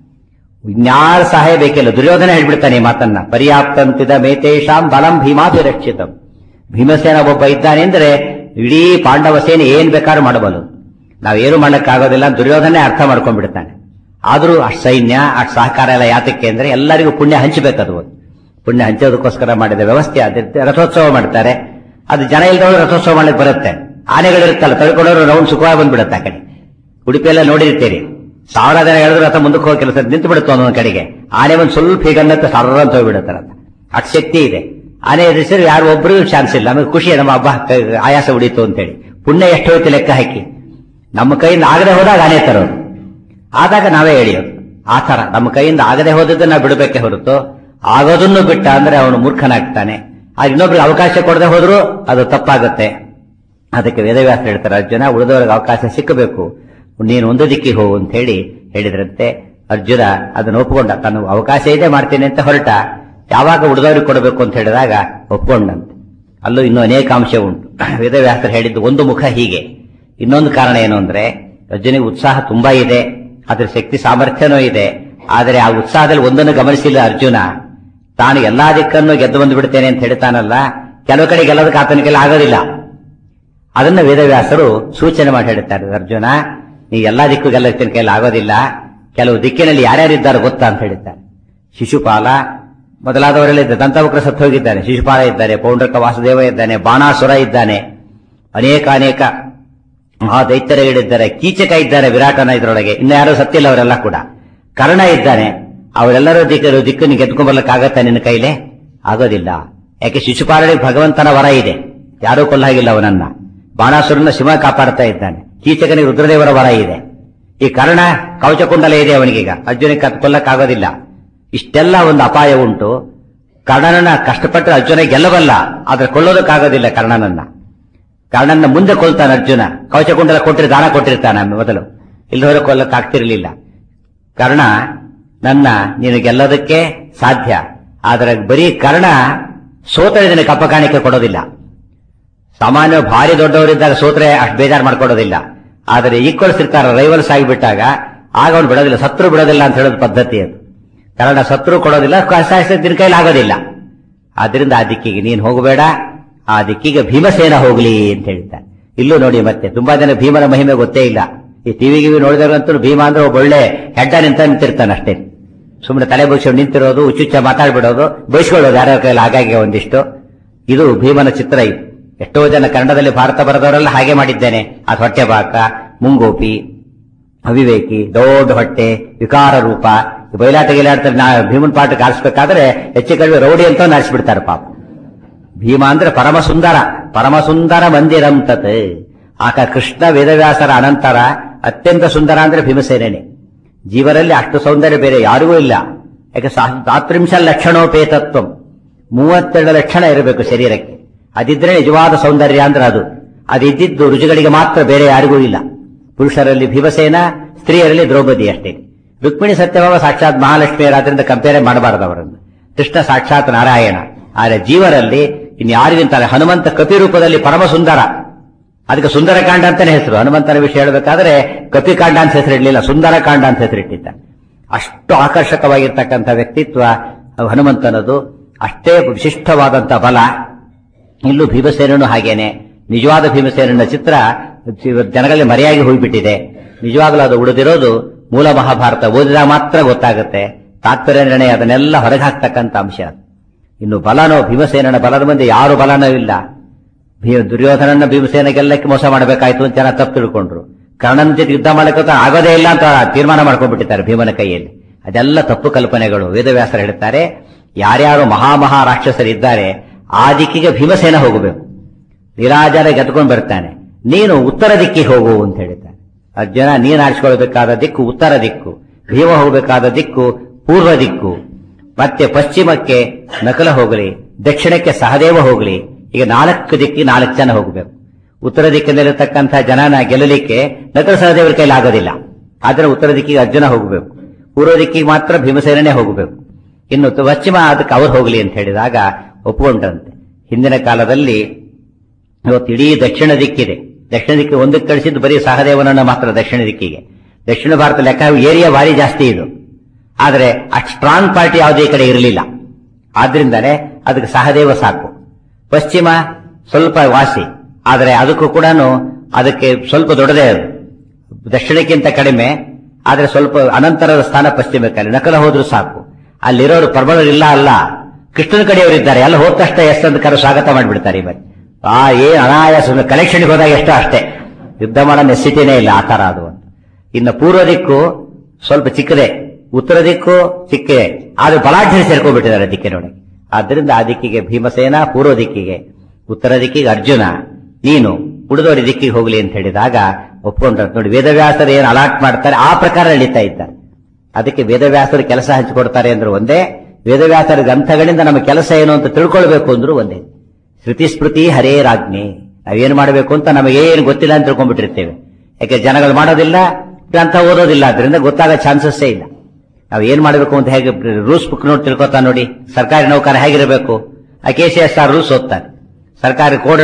ಇನ್ಯಾರ ಸಹಾಯ ಬೇಕಿಲ್ಲ ದುರ್ಯೋಧನ ಹೇಳ್ಬಿಡ್ತಾನೆ ಈ ಮಾತನ್ನ ಪರ್ಯಾಪ್ತಂತಿದ ಮೇತೇಶಾಂ ಬಲಂ ಭೀಮಾಭಿರಕ್ಷಿತಂ ಭೀಮಸೇನ ಒಬ್ಬ ಇದ್ದಾನೆ ಅಂದ್ರೆ ಇಡೀ ಪಾಂಡವ ಸೇನೆ ಏನ್ ಬೇಕಾದ್ರೂ ಮಾಡಬಲ್ಲ ನಾವೇನು ಮಾಡಕ್ಕಾಗೋದಿಲ್ಲ ಅಂತ ದುರ್ಯೋಧನೆ ಅರ್ಥ ಮಾಡ್ಕೊಂಡ್ಬಿಡ್ತಾನೆ ಆದ್ರೂ ಅಷ್ಟು ಸೈನ್ಯ ಅಷ್ಟು ಸಹಕಾರ ಎಲ್ಲ ಯಾತಕ್ಕೆ ಅಂದ್ರೆ ಎಲ್ಲರಿಗೂ ಪುಣ್ಯ ಹಂಚಬೇಕದು ಪುಣ್ಯ ಹಂಚೋದಕ್ಕೋಸ್ಕರ ಮಾಡಿದ ವ್ಯವಸ್ಥೆ ಅದಿರುತ್ತೆ ರಥೋತ್ಸವ ಮಾಡ್ತಾರೆ ಅದು ಜನ ಇಲ್ದವರು ರಥೋತ್ಸವ ಮಾಡ್ಲಿಕ್ಕೆ ಬರುತ್ತೆ ಆನೆಗಳಿರುತ್ತಲ್ಲ ತಳ್ಕೊಂಡವ್ರು ರೌಂಡ್ ಸುಖವಾಗಿ ಬಂದ್ಬಿಡುತ್ತೆ ಆ ಕಡೆ ಉಡುಪಿಯೆಲ್ಲ ನೋಡಿರ್ತೀರಿ ಸಾವಿರ ಜನ ಹೇಳಿದ್ರು ರಥ ಮುಂದಕ್ಕೆ ಹೋಗಿ ಕೆಲಸ ನಿಂತು ಬಿಡುತ್ತೆ ಒಂದೊಂದು ಕಡೆಗೆ ಆನೆ ಒಂದು ಸ್ವಲ್ಪ ಹೀಗನ್ನತ್ತೆ ಸರ್ರ ಅಂತ ಹೋಗ್ಬಿಡುತ್ತೆ ರಥ ಅಷ್ಟು ಶಕ್ತಿ ಇದೆ ಆನೆ ಎದುರಿಸಿದ್ರೆ ಯಾರು ಒಬ್ಬರಿಗೂ ಚಾನ್ಸ್ ಇಲ್ಲ ನಮಗೆ ಖುಷಿ ನಮ್ಮ ಹಬ್ಬ ಕ- ಆಯಾಸ ಉಡೀತು ಅಂತೇಳಿ ಪುಣ್ಯ ಎಷ್ಟು ಹೋಯ್ತು ಲೆಕ್ಕ ಹಾಕಿ ನಮ್ಮ ಕೈಯಿಂದ ಆಗದೆ ಹೋದಾಗ ಆನೆ ತರೋದು ಆದಾಗ ನಾವೇ ಎಳೆಯೋದು ಆ ತರ ನಮ್ಮ ಕೈಯಿಂದ ಆಗದೆ ಹೋದದ್ದು ನಾವು ಬಿಡಬೇಕೆ ಹೊರತು ಆಗೋದನ್ನು ಬಿಟ್ಟ ಅಂದ್ರೆ ಅವನು ಮೂರ್ಖನಾಗ್ತಾನೆ ಆ ಇನ್ನೊಬ್ರಿಗೆ ಅವಕಾಶ ಕೊಡದೆ ಹೋದ್ರು ಅದು ತಪ್ಪಾಗುತ್ತೆ ಅದಕ್ಕೆ ವೇದವ್ಯಾಸ ಹೇಳ್ತಾರೆ ಅರ್ಜುನ ಉಳಿದವರಿಗೆ ಅವಕಾಶ ಸಿಕ್ಕಬೇಕು ನೀನು ಒಂದು ದಿಕ್ಕಿಗೆ ಹೋಗು ಅಂತ ಹೇಳಿ ಹೇಳಿದ್ರಂತೆ ಅರ್ಜುನ ಅದನ್ನು ಒಪ್ಕೊಂಡ ತಾನು ಅವಕಾಶ ಇದೆ ಮಾಡ್ತೇನೆ ಅಂತ ಹೊರಟ ಯಾವಾಗ ಉಳಿದವರಿಗೆ ಕೊಡಬೇಕು ಅಂತ ಹೇಳಿದಾಗ ಒಪ್ಕೊಂಡಂತೆ ಅಲ್ಲೂ ಇನ್ನೂ ಅನೇಕ ಅಂಶ ಉಂಟು ವೇದವ್ಯಾಸರು ಹೇಳಿದ್ದು ಒಂದು ಮುಖ ಹೀಗೆ ಇನ್ನೊಂದು ಕಾರಣ ಏನು ಅಂದ್ರೆ ಅರ್ಜುನಿಗೆ ಉತ್ಸಾಹ ತುಂಬಾ ಇದೆ ಅದ್ರ ಶಕ್ತಿ ಸಾಮರ್ಥ್ಯನೂ ಇದೆ ಆದರೆ ಆ ಉತ್ಸಾಹದಲ್ಲಿ ಒಂದನ್ನು ಗಮನಿಸಿಲ್ಲ ಅರ್ಜುನ ತಾನು ಎಲ್ಲಾ ದಿಕ್ಕನ್ನು ಗೆದ್ದು ಬಂದು ಬಿಡ್ತೇನೆ ಅಂತ ಹೇಳ್ತಾನಲ್ಲ ಕೆಲವು ಕಡೆ ಗೆಲ್ಲೋದಕ್ಕೆ ಆತನ ಕೈಲಿ ಆಗೋದಿಲ್ಲ ಅದನ್ನ ವೇದವ್ಯಾಸರು ಸೂಚನೆ ಮಾಡಿ ಹೇಳ್ತಾರೆ ಅರ್ಜುನ ನೀ ಎಲ್ಲಾ ದಿಕ್ಕು ಗೆಲ್ಲೋದಕ್ಕೆ ಕೈಲಿ ಆಗೋದಿಲ್ಲ ಕೆಲವು ದಿಕ್ಕಿನಲ್ಲಿ ಯಾರ್ಯಾರಿದ್ದಾರೆ ಗೊತ್ತಾ ಅಂತ ಹೇಳ್ತಾರೆ ಶಿಶುಪಾಲ ಮೊದಲಾದವರೆಲ್ಲ ಇದ್ದಾರೆ ದಂತವಕ್ರ ಸತ್ತು ಹೋಗಿದ್ದಾನೆ ಶಿಶುಪಾಲ ಇದ್ದಾರೆ ಪೌಂಡ್ರಕ ವಾಸುದೇವ ಇದ್ದಾನೆ ಬಾಣಾಸುರ ಇದ್ದಾನೆ ಅನೇಕ ಅನೇಕ ಮಹಾ ದೈತ್ಯರಿದ್ದಾರೆ ಕೀಚಕ ಇದ್ದಾರೆ ವಿರಾಟನ ಇದರೊಳಗೆ ಇನ್ನು ಯಾರು ಸತ್ತಿಲ್ಲ ಅವರೆಲ್ಲ ಕೂಡ ಕರ್ಣ ಇದ್ದಾನೆ ಅವರೆಲ್ಲರೂ ದಿಕ್ಕ ದಿಕ್ಕನ್ನು ಗೆದ್ಕೊಂಡ್ಬರ್ಲಿಕ್ಕಾಗತ್ತ ನಿನ್ನ ಕೈಲೇ ಆಗೋದಿಲ್ಲ ಯಾಕೆ ಶಿಶುಪಾಲನಿಗೆ ಭಗವಂತನ ವರ ಇದೆ ಯಾರೂ ಕೊಲ್ಲ ಹಾಗಿಲ್ಲ ಅವನನ್ನ ಬಾಣಾಸುರನ ಶಿವ ಕಾಪಾಡ್ತಾ ಇದ್ದಾನೆ ಕೀಚಕನಿಗೆ ರುದ್ರದೇವರ ವರ ಇದೆ ಈ ಕರ್ಣ ಕವಚಕುಂಡಲ ಇದೆ ಅವನಿಗೀಗ ಅರ್ಜುನಿಗೆ ಕತ್ ಕೊಲ್ಲಕ್ಕಾಗೋದಿಲ್ಲ ಇಷ್ಟೆಲ್ಲ ಒಂದು ಅಪಾಯ ಉಂಟು ಕರ್ಣನನ್ನ ಕಷ್ಟಪಟ್ಟು ಅರ್ಜುನ ಗೆಲ್ಲಬಲ್ಲ ಆದ್ರೆ ಕೊಳ್ಳೋದಕ್ಕಾಗೋದಿಲ್ಲ ಕರ್ಣನನ್ನ ಕರ್ಣನ ಮುಂದೆ ಕೊಲ್ತಾನೆ ಅರ್ಜುನ ಕವಚಕುಂಡಲ ಕೊಟ್ಟಿರಿ ದಾನ ಕೊಟ್ಟಿರ್ತಾನೆ ಮೊದಲು ಇಲ್ಲದವರೆ ಕೊಲ್ಲಕ್ಕೆ ಆಗ್ತಿರ್ಲಿಲ್ಲ ಕರ್ಣ ನನ್ನ ನೀನು ಗೆಲ್ಲೋದಕ್ಕೆ ಸಾಧ್ಯ ಆದರೆ ಬರೀ ಕರ್ಣ ಸೋತರೆ ನಿನಗೆ ಕಪ್ಪ ಕಾಣಿಕೆ ಕೊಡೋದಿಲ್ಲ ಸಾಮಾನ್ಯ ಭಾರಿ ದೊಡ್ಡವರಿದ್ದಾಗ ಸೋತ್ರೆ ಅಷ್ಟು ಬೇಜಾರು ಮಾಡ್ಕೊಡೋದಿಲ್ಲ ಆದರೆ ಈಕ್ವಲ್ಸ್ ಇರ್ತಾರ ರೈವಲ್ಸ್ ಆಗಿಬಿಟ್ಟಾಗ ಆಗ ಅವ್ನು ಬಿಡೋದಿಲ್ಲ ಸತ್ರು ಬಿಡೋದಿಲ್ಲ ಅಂತ ಹೇಳೋದು ಪದ್ಧತಿ ಅದು ಕಾರಣ ಸತ್ರು ಕೊಡೋದಿಲ್ಲ ನಿನ್ನ ಕೈಲಿ ಆಗೋದಿಲ್ಲ ಆದ್ರಿಂದ ಆ ದಿಕ್ಕಿಗೆ ನೀನು ಹೋಗಬೇಡ ಆ ದಿಕ್ಕಿಗೆ ಭೀಮಸೇನ ಹೋಗ್ಲಿ ಅಂತ ಹೇಳ್ತಾನೆ ಇಲ್ಲೂ ನೋಡಿ ಮತ್ತೆ ತುಂಬಾ ಜನ ಭೀಮನ ಮಹಿಮೆ ಗೊತ್ತೇ ಇಲ್ಲ ಈ ಟಿವಿ ಗಿವಿ ನೋಡಿದಾಗಂತೂ ಭೀಮ ಅಂದ್ರೆ ಒಬ್ಬ ಒಳ್ಳೆ ಹೆಡ್ಡ ನಿಂತ ನಿಂತಿರ್ತಾನೆ ಅಷ್ಟೇ ಸುಮ್ಮನೆ ತಲೆ ಬಗ್ಸ್ಕೊಂಡು ನಿಂತಿರೋದು ಉಚ್ಚುಚ್ಚ ಮಾತಾಡ್ಬಿಡೋದು ಬಯಸ್ಕೊಳ್ಳೋದು ಯಾರ್ಯಾರ ಕೈಲಿ ಆಗಾಗ್ಗೆ ಒಂದಿಷ್ಟು ಇದು ಭೀಮನ ಚಿತ್ರ ಇದು ಎಷ್ಟೋ ಜನ ಕನ್ನಡದಲ್ಲಿ ಭಾರತ ಬರೆದವರೆಲ್ಲ ಹಾಗೆ ಮಾಡಿದ್ದೇನೆ ಆ ಹೊಟ್ಟೆ ಬಾಕ ಮುಂಗೋಪಿ ಅವಿವೇಕಿ ದೊಡ್ಡ ಹೊಟ್ಟೆ ವಿಕಾರ ರೂಪ ಈ ಬಯಲಾಟ ಗಿಲಾಡ್ತಾರೆ ನಾ ಭೀಮನ್ ಪಾಠಕ್ಕೆ ಆರಿಸ್ಬೇಕಾದ್ರೆ ಹೆಚ್ಚು ಕಡಿಮೆ ರೌಡಿ ಅಂತ ನಡೆಸ್ಬಿಡ್ತಾರೆ ಪಾಪ ಭೀಮ ಅಂದ್ರೆ ಪರಮ ಸುಂದರ ಪರಮ ಸುಂದರ ಮಂದಿರಂ ತತ್ ಆಕ ಕೃಷ್ಣ ವೇದವ್ಯಾಸರ ಅನಂತರ ಅತ್ಯಂತ ಸುಂದರ ಅಂದ್ರೆ ಭೀಮಸೇನೇ ಜೀವರಲ್ಲಿ ಅಷ್ಟು ಸೌಂದರ್ಯ ಬೇರೆ ಯಾರಿಗೂ ಇಲ್ಲ ಯಾಕೆ ಸಾತ್ರಿಂಶ ಲಕ್ಷಣೋಪೇತತ್ವಂ ಮೂವತ್ತೆರಡು ಲಕ್ಷಣ ಇರಬೇಕು ಶರೀರಕ್ಕೆ ಅದಿದ್ರೆ ನಿಜವಾದ ಸೌಂದರ್ಯ ಅಂದ್ರೆ ಅದು ಅದಿದ್ದಿದ್ದು ರುಚಿಗಳಿಗೆ ಮಾತ್ರ ಬೇರೆ ಯಾರಿಗೂ ಇಲ್ಲ ಪುರುಷರಲ್ಲಿ ಭೀಮಸೇನ ಸ್ತ್ರೀಯರಲ್ಲಿ ದ್ರೌಪದಿ ಅಷ್ಟೇ ರುಕ್ಮಿಣಿ ಸತ್ಯಭಾವ ಸಾಕ್ಷಾತ್ ಮಹಾಲಕ್ಷ್ಮಿಯರಾದ್ರಿಂದ ಕಂಪೇರ್ ಮಾಡಬಾರದು ಅವರನ್ನು ಕೃಷ್ಣ ಸಾಕ್ಷಾತ್ ನಾರಾಯಣ ಆದರೆ ಜೀವರಲ್ಲಿ ಇನ್ಯಾರಿಗಿಂತಾರೆ ಹನುಮಂತ ಕಪಿ ರೂಪದಲ್ಲಿ ಪರಮ ಸುಂದರ ಅದಕ್ಕೆ ಸುಂದರಕಾಂಡ ಅಂತಾನೆ ಹೆಸರು ಹನುಮಂತನ ವಿಷಯ ಹೇಳಬೇಕಾದ್ರೆ ಕಪಿಕಾಂಡ ಅಂತ ಹೆಸರಿಡಲಿಲ್ಲ ಸುಂದರಕಾಂಡ ಅಂತ ಹೆಸರಿಟ್ಟಿದ್ದ ಅಷ್ಟು ಆಕರ್ಷಕವಾಗಿರ್ತಕ್ಕಂಥ ವ್ಯಕ್ತಿತ್ವ ಹನುಮಂತನದು ಅಷ್ಟೇ ವಿಶಿಷ್ಟವಾದಂತ ಬಲ ಇಲ್ಲೂ ಭೀಮಸೇನನು ಹಾಗೇನೆ ನಿಜವಾದ ಭೀಮಸೇನನ ಚಿತ್ರ ಜನಗಳಲ್ಲಿ ಮರೆಯಾಗಿ ಹೋಗ್ಬಿಟ್ಟಿದೆ ನಿಜವಾಗ್ಲೂ ಅದು ಉಳಿದಿರೋದು ಮೂಲ ಮಹಾಭಾರತ ಓದಿದಾಗ ಮಾತ್ರ ಗೊತ್ತಾಗುತ್ತೆ ತಾತ್ಪರ್ಯ ನಿರ್ಣಯ ಅದನ್ನೆಲ್ಲ ಹೊರಗೆ ಹಾಕ್ತಕ್ಕಂಥ ಅಂಶ ಇನ್ನು ಬಲನೋ ಭೀಮಸೇನನ ಬಲದ ಮುಂದೆ ಯಾರು ಬಲನೂ ಇಲ್ಲ ದುರ್ಯೋಧನನ ಭೀಮಸೇನ ಗೆಲ್ಲಕ್ಕೆ ಮೋಸ ಮಾಡಬೇಕಾಯ್ತು ಅಂತ ಜನ ತಪ್ಪು ತಿಳ್ಕೊಂಡ್ರು ಕರ್ಣನ ಜೊತೆ ಯುದ್ಧ ಮಾಡಕ್ಕೆ ಆಗೋದೇ ಇಲ್ಲ ಅಂತ ತೀರ್ಮಾನ ಮಾಡ್ಕೊಂಡ್ಬಿಟ್ಟಿದ್ದಾರೆ ಭೀಮನ ಕೈಯಲ್ಲಿ ಅದೆಲ್ಲ ತಪ್ಪು ಕಲ್ಪನೆಗಳು ವೇದವ್ಯಾಸರು ಹೇಳ್ತಾರೆ ಯಾರ್ಯಾರು ಮಹಾಮಹಾ ರಾಕ್ಷಸರಿದ್ದಾರೆ ಆ ದಿಕ್ಕಿಗೆ ಭೀಮಸೇನ ಹೋಗಬೇಕು ನಿರಾಜಾರ ಗೆದ್ಕೊಂಡು ಬರ್ತಾನೆ ನೀನು ಉತ್ತರ ದಿಕ್ಕಿಗೆ ಹೋಗು ಅಂತ ಹೇಳ್ತಾನೆ ಅರ್ಜುನ ನೀನು ಆರಿಸಿಕೊಳ್ಬೇಕಾದ ದಿಕ್ಕು ಉತ್ತರ ದಿಕ್ಕು ಭೀಮ ಹೋಗಬೇಕಾದ ದಿಕ್ಕು ಪೂರ್ವ ದಿಕ್ಕು ಮತ್ತೆ ಪಶ್ಚಿಮಕ್ಕೆ ನಕಲ ಹೋಗಲಿ ದಕ್ಷಿಣಕ್ಕೆ ಸಹದೇವ ಹೋಗಲಿ ಈಗ ನಾಲ್ಕು ದಿಕ್ಕಿ ನಾಲ್ಕು ಜನ ಹೋಗಬೇಕು ಉತ್ತರ ದಿಕ್ಕಿನಲ್ಲಿರ್ತಕ್ಕಂಥ ಜನನ ಗೆಲ್ಲಲಿಕ್ಕೆ ನಕಲ ಸಹದೇವರ ಕೈಲಿ ಆಗೋದಿಲ್ಲ ಆದ್ರೆ ಉತ್ತರ ದಿಕ್ಕಿಗೆ ಅರ್ಜುನ ಹೋಗಬೇಕು ಪೂರ್ವ ದಿಕ್ಕಿಗೆ ಮಾತ್ರ ಭೀಮಸೇನೇ ಹೋಗಬೇಕು ಇನ್ನು ಪಶ್ಚಿಮ ಅದಕ್ಕೆ ಅವ್ರು ಹೋಗಲಿ ಅಂತ ಹೇಳಿದಾಗ ಒಪ್ಕೊಂಡ್ರಂತೆ ಹಿಂದಿನ ಕಾಲದಲ್ಲಿ ಇವತ್ತು ಇಡೀ ದಕ್ಷಿಣ ದಿಕ್ಕಿದೆ ದಕ್ಷಿಣ ದಿಕ್ಕಿಗೆ ಒಂದಕ್ಕೆ ಕಳಿಸಿದ್ದು ಬರೀ ಸಹದೇವನನ್ನ ಮಾತ್ರ ದಕ್ಷಿಣ ದಿಕ್ಕಿಗೆ ದಕ್ಷಿಣ ಭಾರತ ಲೆಕ್ಕ ಏರಿಯಾ ಭಾರಿ ಜಾಸ್ತಿ ಇದು ಆದರೆ ಅಷ್ಟು ಸ್ಟ್ರಾಂಗ್ ಪಾರ್ಟಿ ಯಾವುದೇ ಕಡೆ ಇರಲಿಲ್ಲ ಆದ್ರಿಂದಾನೆ ಅದಕ್ಕೆ ಸಹದೇವ ಸಾಕು ಪಶ್ಚಿಮ ಸ್ವಲ್ಪ ವಾಸಿ ಆದರೆ ಅದಕ್ಕೂ ಕೂಡ ಅದಕ್ಕೆ ಸ್ವಲ್ಪ ದೊಡ್ಡದೇ ಅದು ದಕ್ಷಿಣಕ್ಕಿಂತ ಕಡಿಮೆ ಆದರೆ ಸ್ವಲ್ಪ ಅನಂತರದ ಸ್ಥಾನ ಪಶ್ಚಿಮಕ್ಕಲ್ಲಿ ನಕಲ ಹೋದ್ರೂ ಸಾಕು ಅಲ್ಲಿರೋರು ಪ್ರಬಲರಿಲ್ಲ ಅಲ್ಲ ಕೃಷ್ಣನ ಕಡೆಯವರಿದ್ದಾರೆ ಎಲ್ಲ ಹೋದ ತಕ್ಷಣ ಎಷ್ಟು ಅಂತ ಕರೆ ಸ್ವಾಗತ ಮಾಡಿಬಿಡ್ತಾರೆ ಇವತ್ತು ಆ ಏನ್ ಅನಾಯಾಸ ಕಲೆಕ್ಷನ್ಗೆ ಹೋದಾಗ ಎಷ್ಟೋ ಅಷ್ಟೇ ಯುದ್ಧ ಮಾಡೋ ನೆಸಿಟಿನೇ ಇಲ್ಲ ಆ ತರ ಅದು ಇನ್ನು ಪೂರ್ವ ದಿಕ್ಕು ಸ್ವಲ್ಪ ಚಿಕ್ಕದೆ ಉತ್ತರ ದಿಕ್ಕು ಚಿಕ್ಕದೆ ಆದ್ರೆ ಬಲಾಢ್ಯರು ಸೇರ್ಕೊಂಡ್ಬಿಟ್ಟಿದ್ದಾರೆ ದಿಕ್ಕಿನೊಳಗೆ ಆದ್ದರಿಂದ ಆ ದಿಕ್ಕಿಗೆ ಭೀಮಸೇನ ಪೂರ್ವ ದಿಕ್ಕಿಗೆ ಉತ್ತರ ದಿಕ್ಕಿಗೆ ಅರ್ಜುನ ನೀನು ಉಳಿದವರ ದಿಕ್ಕಿಗೆ ಹೋಗ್ಲಿ ಅಂತ ಹೇಳಿದಾಗ ಒಪ್ಕೊಂಡ್ರ ನೋಡಿ ವೇದವ್ಯಾಸರು ಏನು ಅಲಾಟ್ ಮಾಡ್ತಾರೆ ಆ ಪ್ರಕಾರ ನಡೀತಾ ಇದ್ದಾರೆ ಅದಕ್ಕೆ ವೇದವ್ಯಾಸರು ಕೆಲಸ ಹಂಚಿಕೊಡ್ತಾರೆ ಅಂದ್ರೆ ಒಂದೇ ವೇದವ್ಯಾಸರ ಗ್ರಂಥಗಳಿಂದ ನಮ್ಮ ಕೆಲಸ ಏನು ಅಂತ ತಿಳ್ಕೊಳ್ಬೇಕು ಅಂದ್ರೂ ಒಂದೇ ಶ್ರುತಿ ಸ್ಮೃತಿ ಹರೇ ರಾಜ್ಞೆ ನಾವೇನು ಮಾಡಬೇಕು ಅಂತ ನಮಗೆ ಏನು ಗೊತ್ತಿಲ್ಲ ಅಂತ ತಿಳ್ಕೊಂಡ್ಬಿಟ್ಟಿರ್ತೇವೆ ಯಾಕೆ ಜನಗಳು ಮಾಡೋದಿಲ್ಲ ಗ್ರಂಥ ಓದೋದಿಲ್ಲ ಅದರಿಂದ ಗೊತ್ತಾಗೋ ಚಾನ್ಸಸ್ಸೇ ಇಲ್ಲ ನಾವು ಏನ್ ಮಾಡಬೇಕು ಅಂತ ಹೇಗೆ ರೂಲ್ಸ್ ಬುಕ್ ನೋಡಿ ತಿಳ್ಕೊತಾ ನೋಡಿ ಸರ್ಕಾರಿ ನೌಕರ ಹೇಗಿರಬೇಕು ಆ K C S R rules ಓದ್ತಾರೆ ಸರ್ಕಾರಿ ಕೋಡ್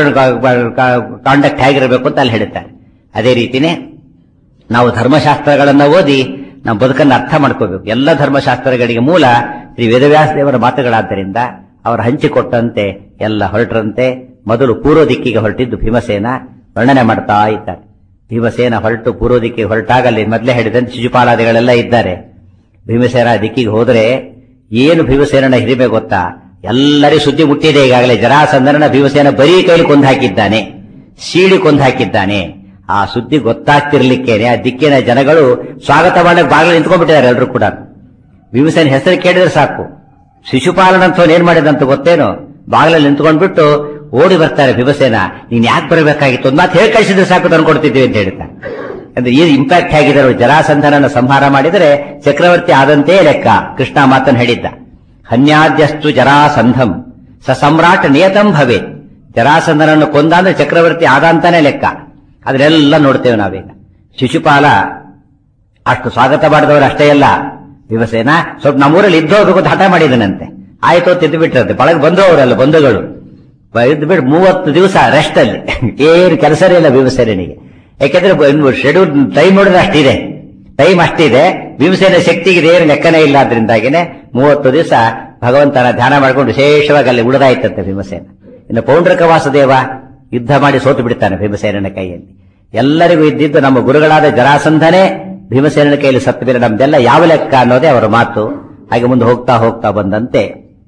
ಕಾಂಡಕ್ಟ್ ಹೇಗಿರಬೇಕು ಅಂತ ಅಲ್ಲಿ ಹೇಳುತ್ತಾರೆ ಅದೇ ರೀತಿನೇ ನಾವು ಧರ್ಮಶಾಸ್ತ್ರಗಳನ್ನ ಓದಿ ನಾವು ಬದುಕನ್ನು ಅರ್ಥ ಮಾಡ್ಕೋಬೇಕು ಎಲ್ಲ ಧರ್ಮಶಾಸ್ತ್ರಗಳಿಗೆ ಮೂಲ ಶ್ರೀ ವೇದವ್ಯಾಸ ದೇವರ ಮಾತುಗಳಾದ್ದರಿಂದ ಅವರು ಹಂಚಿಕೊಟ್ಟಂತೆ ಎಲ್ಲ ಹೊರಟರಂತೆ ಮೊದಲು ಪೂರ್ವ ದಿಕ್ಕಿಗೆ ಹೊರಟಿದ್ದು ಭೀಮಸೇನ ವರ್ಣನೆ ಮಾಡ್ತಾ ಇದ್ದಾರೆ ಭೀಮಸೇನ ಹೊರಟು ಪೂರ್ವ ದಿಕ್ಕಿಗೆ ಹೊರಟಾಗ ಅಲ್ಲಿ ಮೊದಲೇ ಹೇಳಿದಂತೆ ಶಿಶುಪಾಲಾದಿಗಳೆಲ್ಲ ಇದ್ದಾರೆ ಭೀಮಸೇನ ದಿಕ್ಕಿಗೆ ಹೋದ್ರೆ ಏನು ಭೀಮಸೇನನ ಹಿರಿಮೆ ಗೊತ್ತಾ ಎಲ್ಲರಿಗೂ ಸುದ್ದಿ ಮುಟ್ಟಿದೆ ಈಗಾಗಲೇ ಜರಾಸಂದರನ ಭೀಮಸೇನ ಬರೀ ಕೈಲಿ ಕೊಂದು ಹಾಕಿದ್ದಾನೆ ಸೀಡಿ ಕೊಂದು ಹಾಕಿದ್ದಾನೆ ಆ ಸುದ್ದಿ ಗೊತ್ತಾಗ್ತಿರ್ಲಿಕ್ಕೇನೆ ಆ ದಿಕ್ಕಿನ ಜನಗಳು ಸ್ವಾಗತ ಮಾಡಕ್ಕೆ ಬಾಗಿಲು ನಿಂತ್ಕೊಂಡ್ಬಿಟ್ಟಿದ್ದಾರೆ ಎಲ್ಲರೂ ಕೂಡ ಭೀಮಸೇನ ಹೆಸರು ಕೇಳಿದ್ರೆ ಸಾಕು ಶಿಶುಪಾಲನಂತವನ್ ಏನ್ ಮಾಡಿದಂತ ಗೊತ್ತೇನು ಬಾಗಿಲಲ್ಲಿ ನಿಂತ್ಕೊಂಡ್ಬಿಟ್ಟು ಓಡಿ ಬರ್ತಾರೆ ಭೀಮಸೇನ ನೀನ್ ಯಾಕೆ ಬರಬೇಕಾಗಿತ್ತು ಒಂದ್ ಮಾತು ಹೇಳಿ ಕಳಿಸಿದ್ರೆ ಸಾಕು ತಂದ್ಕೊಡ್ತಿದ್ದೀವಿ ಅಂತ ಹೇಳ್ತಾರೆ ಅಂದ್ರೆ ಈ ಇಂಪ್ಯಾಕ್ಟ್ ಆಗಿದ್ದಾರೆ ಜರಾಸಂಧನನ ಸಂಹಾರ ಮಾಡಿದರೆ ಚಕ್ರವರ್ತಿ ಆದಂತೆ ಲೆಕ್ಕ ಕೃಷ್ಣ ಮಾತನ್ನು ಹೇಳಿದ್ದ ಹನ್ಯಾದ್ಯಸ್ತು ಜರಾಸಂಧಂ ಸ ಸಮ್ರಾಟ್ ನಿಯತಂ ಭವೆ ಜರಾಸಂಧನನ್ನು ಕೊಂದ ಅಂದ್ರೆ ಚಕ್ರವರ್ತಿ ಆದ ಅಂತಾನೆ ಲೆಕ್ಕ ಅದನ್ನೆಲ್ಲ ನೋಡ್ತೇವೆ ನಾವೀಗ ಶಿಶುಪಾಲ ಅಷ್ಟು ಸ್ವಾಗತ ಮಾಡಿದವರು ಅಷ್ಟೇ ಅಲ್ಲ ಭೀಮಸೇನ ಸ್ವಲ್ಪ ನಮ್ಮೂರಲ್ಲಿ ಇದ್ದು ಹೋಗ್ಬೇಕು ಅಂತ ಹಠ ಮಾಡಿದನಂತೆ ಆಯ್ತು ತಿದ್ದು ಬಿಟ್ಟಿರಂತೆ ಬಳಗ ಬಂದು ಅವರಲ್ಲ ಬಂಧುಗಳು ಇದ್ದು ಬಿಟ್ಟು ಮೂವತ್ತು ದಿವಸ ರೆಸ್ಟ್ ಅಲ್ಲಿ ಏನು ಕೆಲಸನೇ ಇಲ್ಲ ಭೀಮಸೇನಿಗೆ ಯಾಕೆಂದ್ರೆ ಶೆಡ್ಯೂಲ್ ಟೈಮ್ ನೋಡಿದ್ರೆ ಅಷ್ಟಿದೆ ಟೈಮ್ ಅಷ್ಟಿದೆ ಭೀಮಸೇನ ಶಕ್ತಿಗೆ ಏನು ಲೆಕ್ಕನೇ ಇಲ್ಲ ಅದರಿಂದಾಗಿನೇ ಮೂವತ್ತು ದಿವಸ ಭಗವಂತನ ಧ್ಯಾನ ಮಾಡ್ಕೊಂಡು ವಿಶೇಷವಾಗಿ ಅಲ್ಲಿ ಉಳಿದಾಯ್ತಂತೆ ಭೀಮಸೇನ ಇನ್ನು ಪೌಂಡ್ರಕ ವಾಸುದೇವ ಯುದ್ಧ ಮಾಡಿ ಸೋತು ಬಿಡ್ತಾನೆ ಭೀಮಸೇನನ ಕೈಯಲ್ಲಿ ಎಲ್ಲರಿಗೂ ಇದ್ದಿದ್ದು ನಮ್ಮ ಗುರುಗಳಾದ ಜರಾಸಂಧನೇ ಭೀಮಸೇನನ ಕೈಯಲ್ಲಿ ಸತ್ತು ಬೇರೆ ನಮ್ದೆಲ್ಲ ಯಾವ ಲೆಕ್ಕ ಅನ್ನೋದೇ ಅವರ ಮಾತು ಹಾಗೆ ಮುಂದೆ ಹೋಗ್ತಾ ಹೋಗ್ತಾ ಬಂದಂತೆ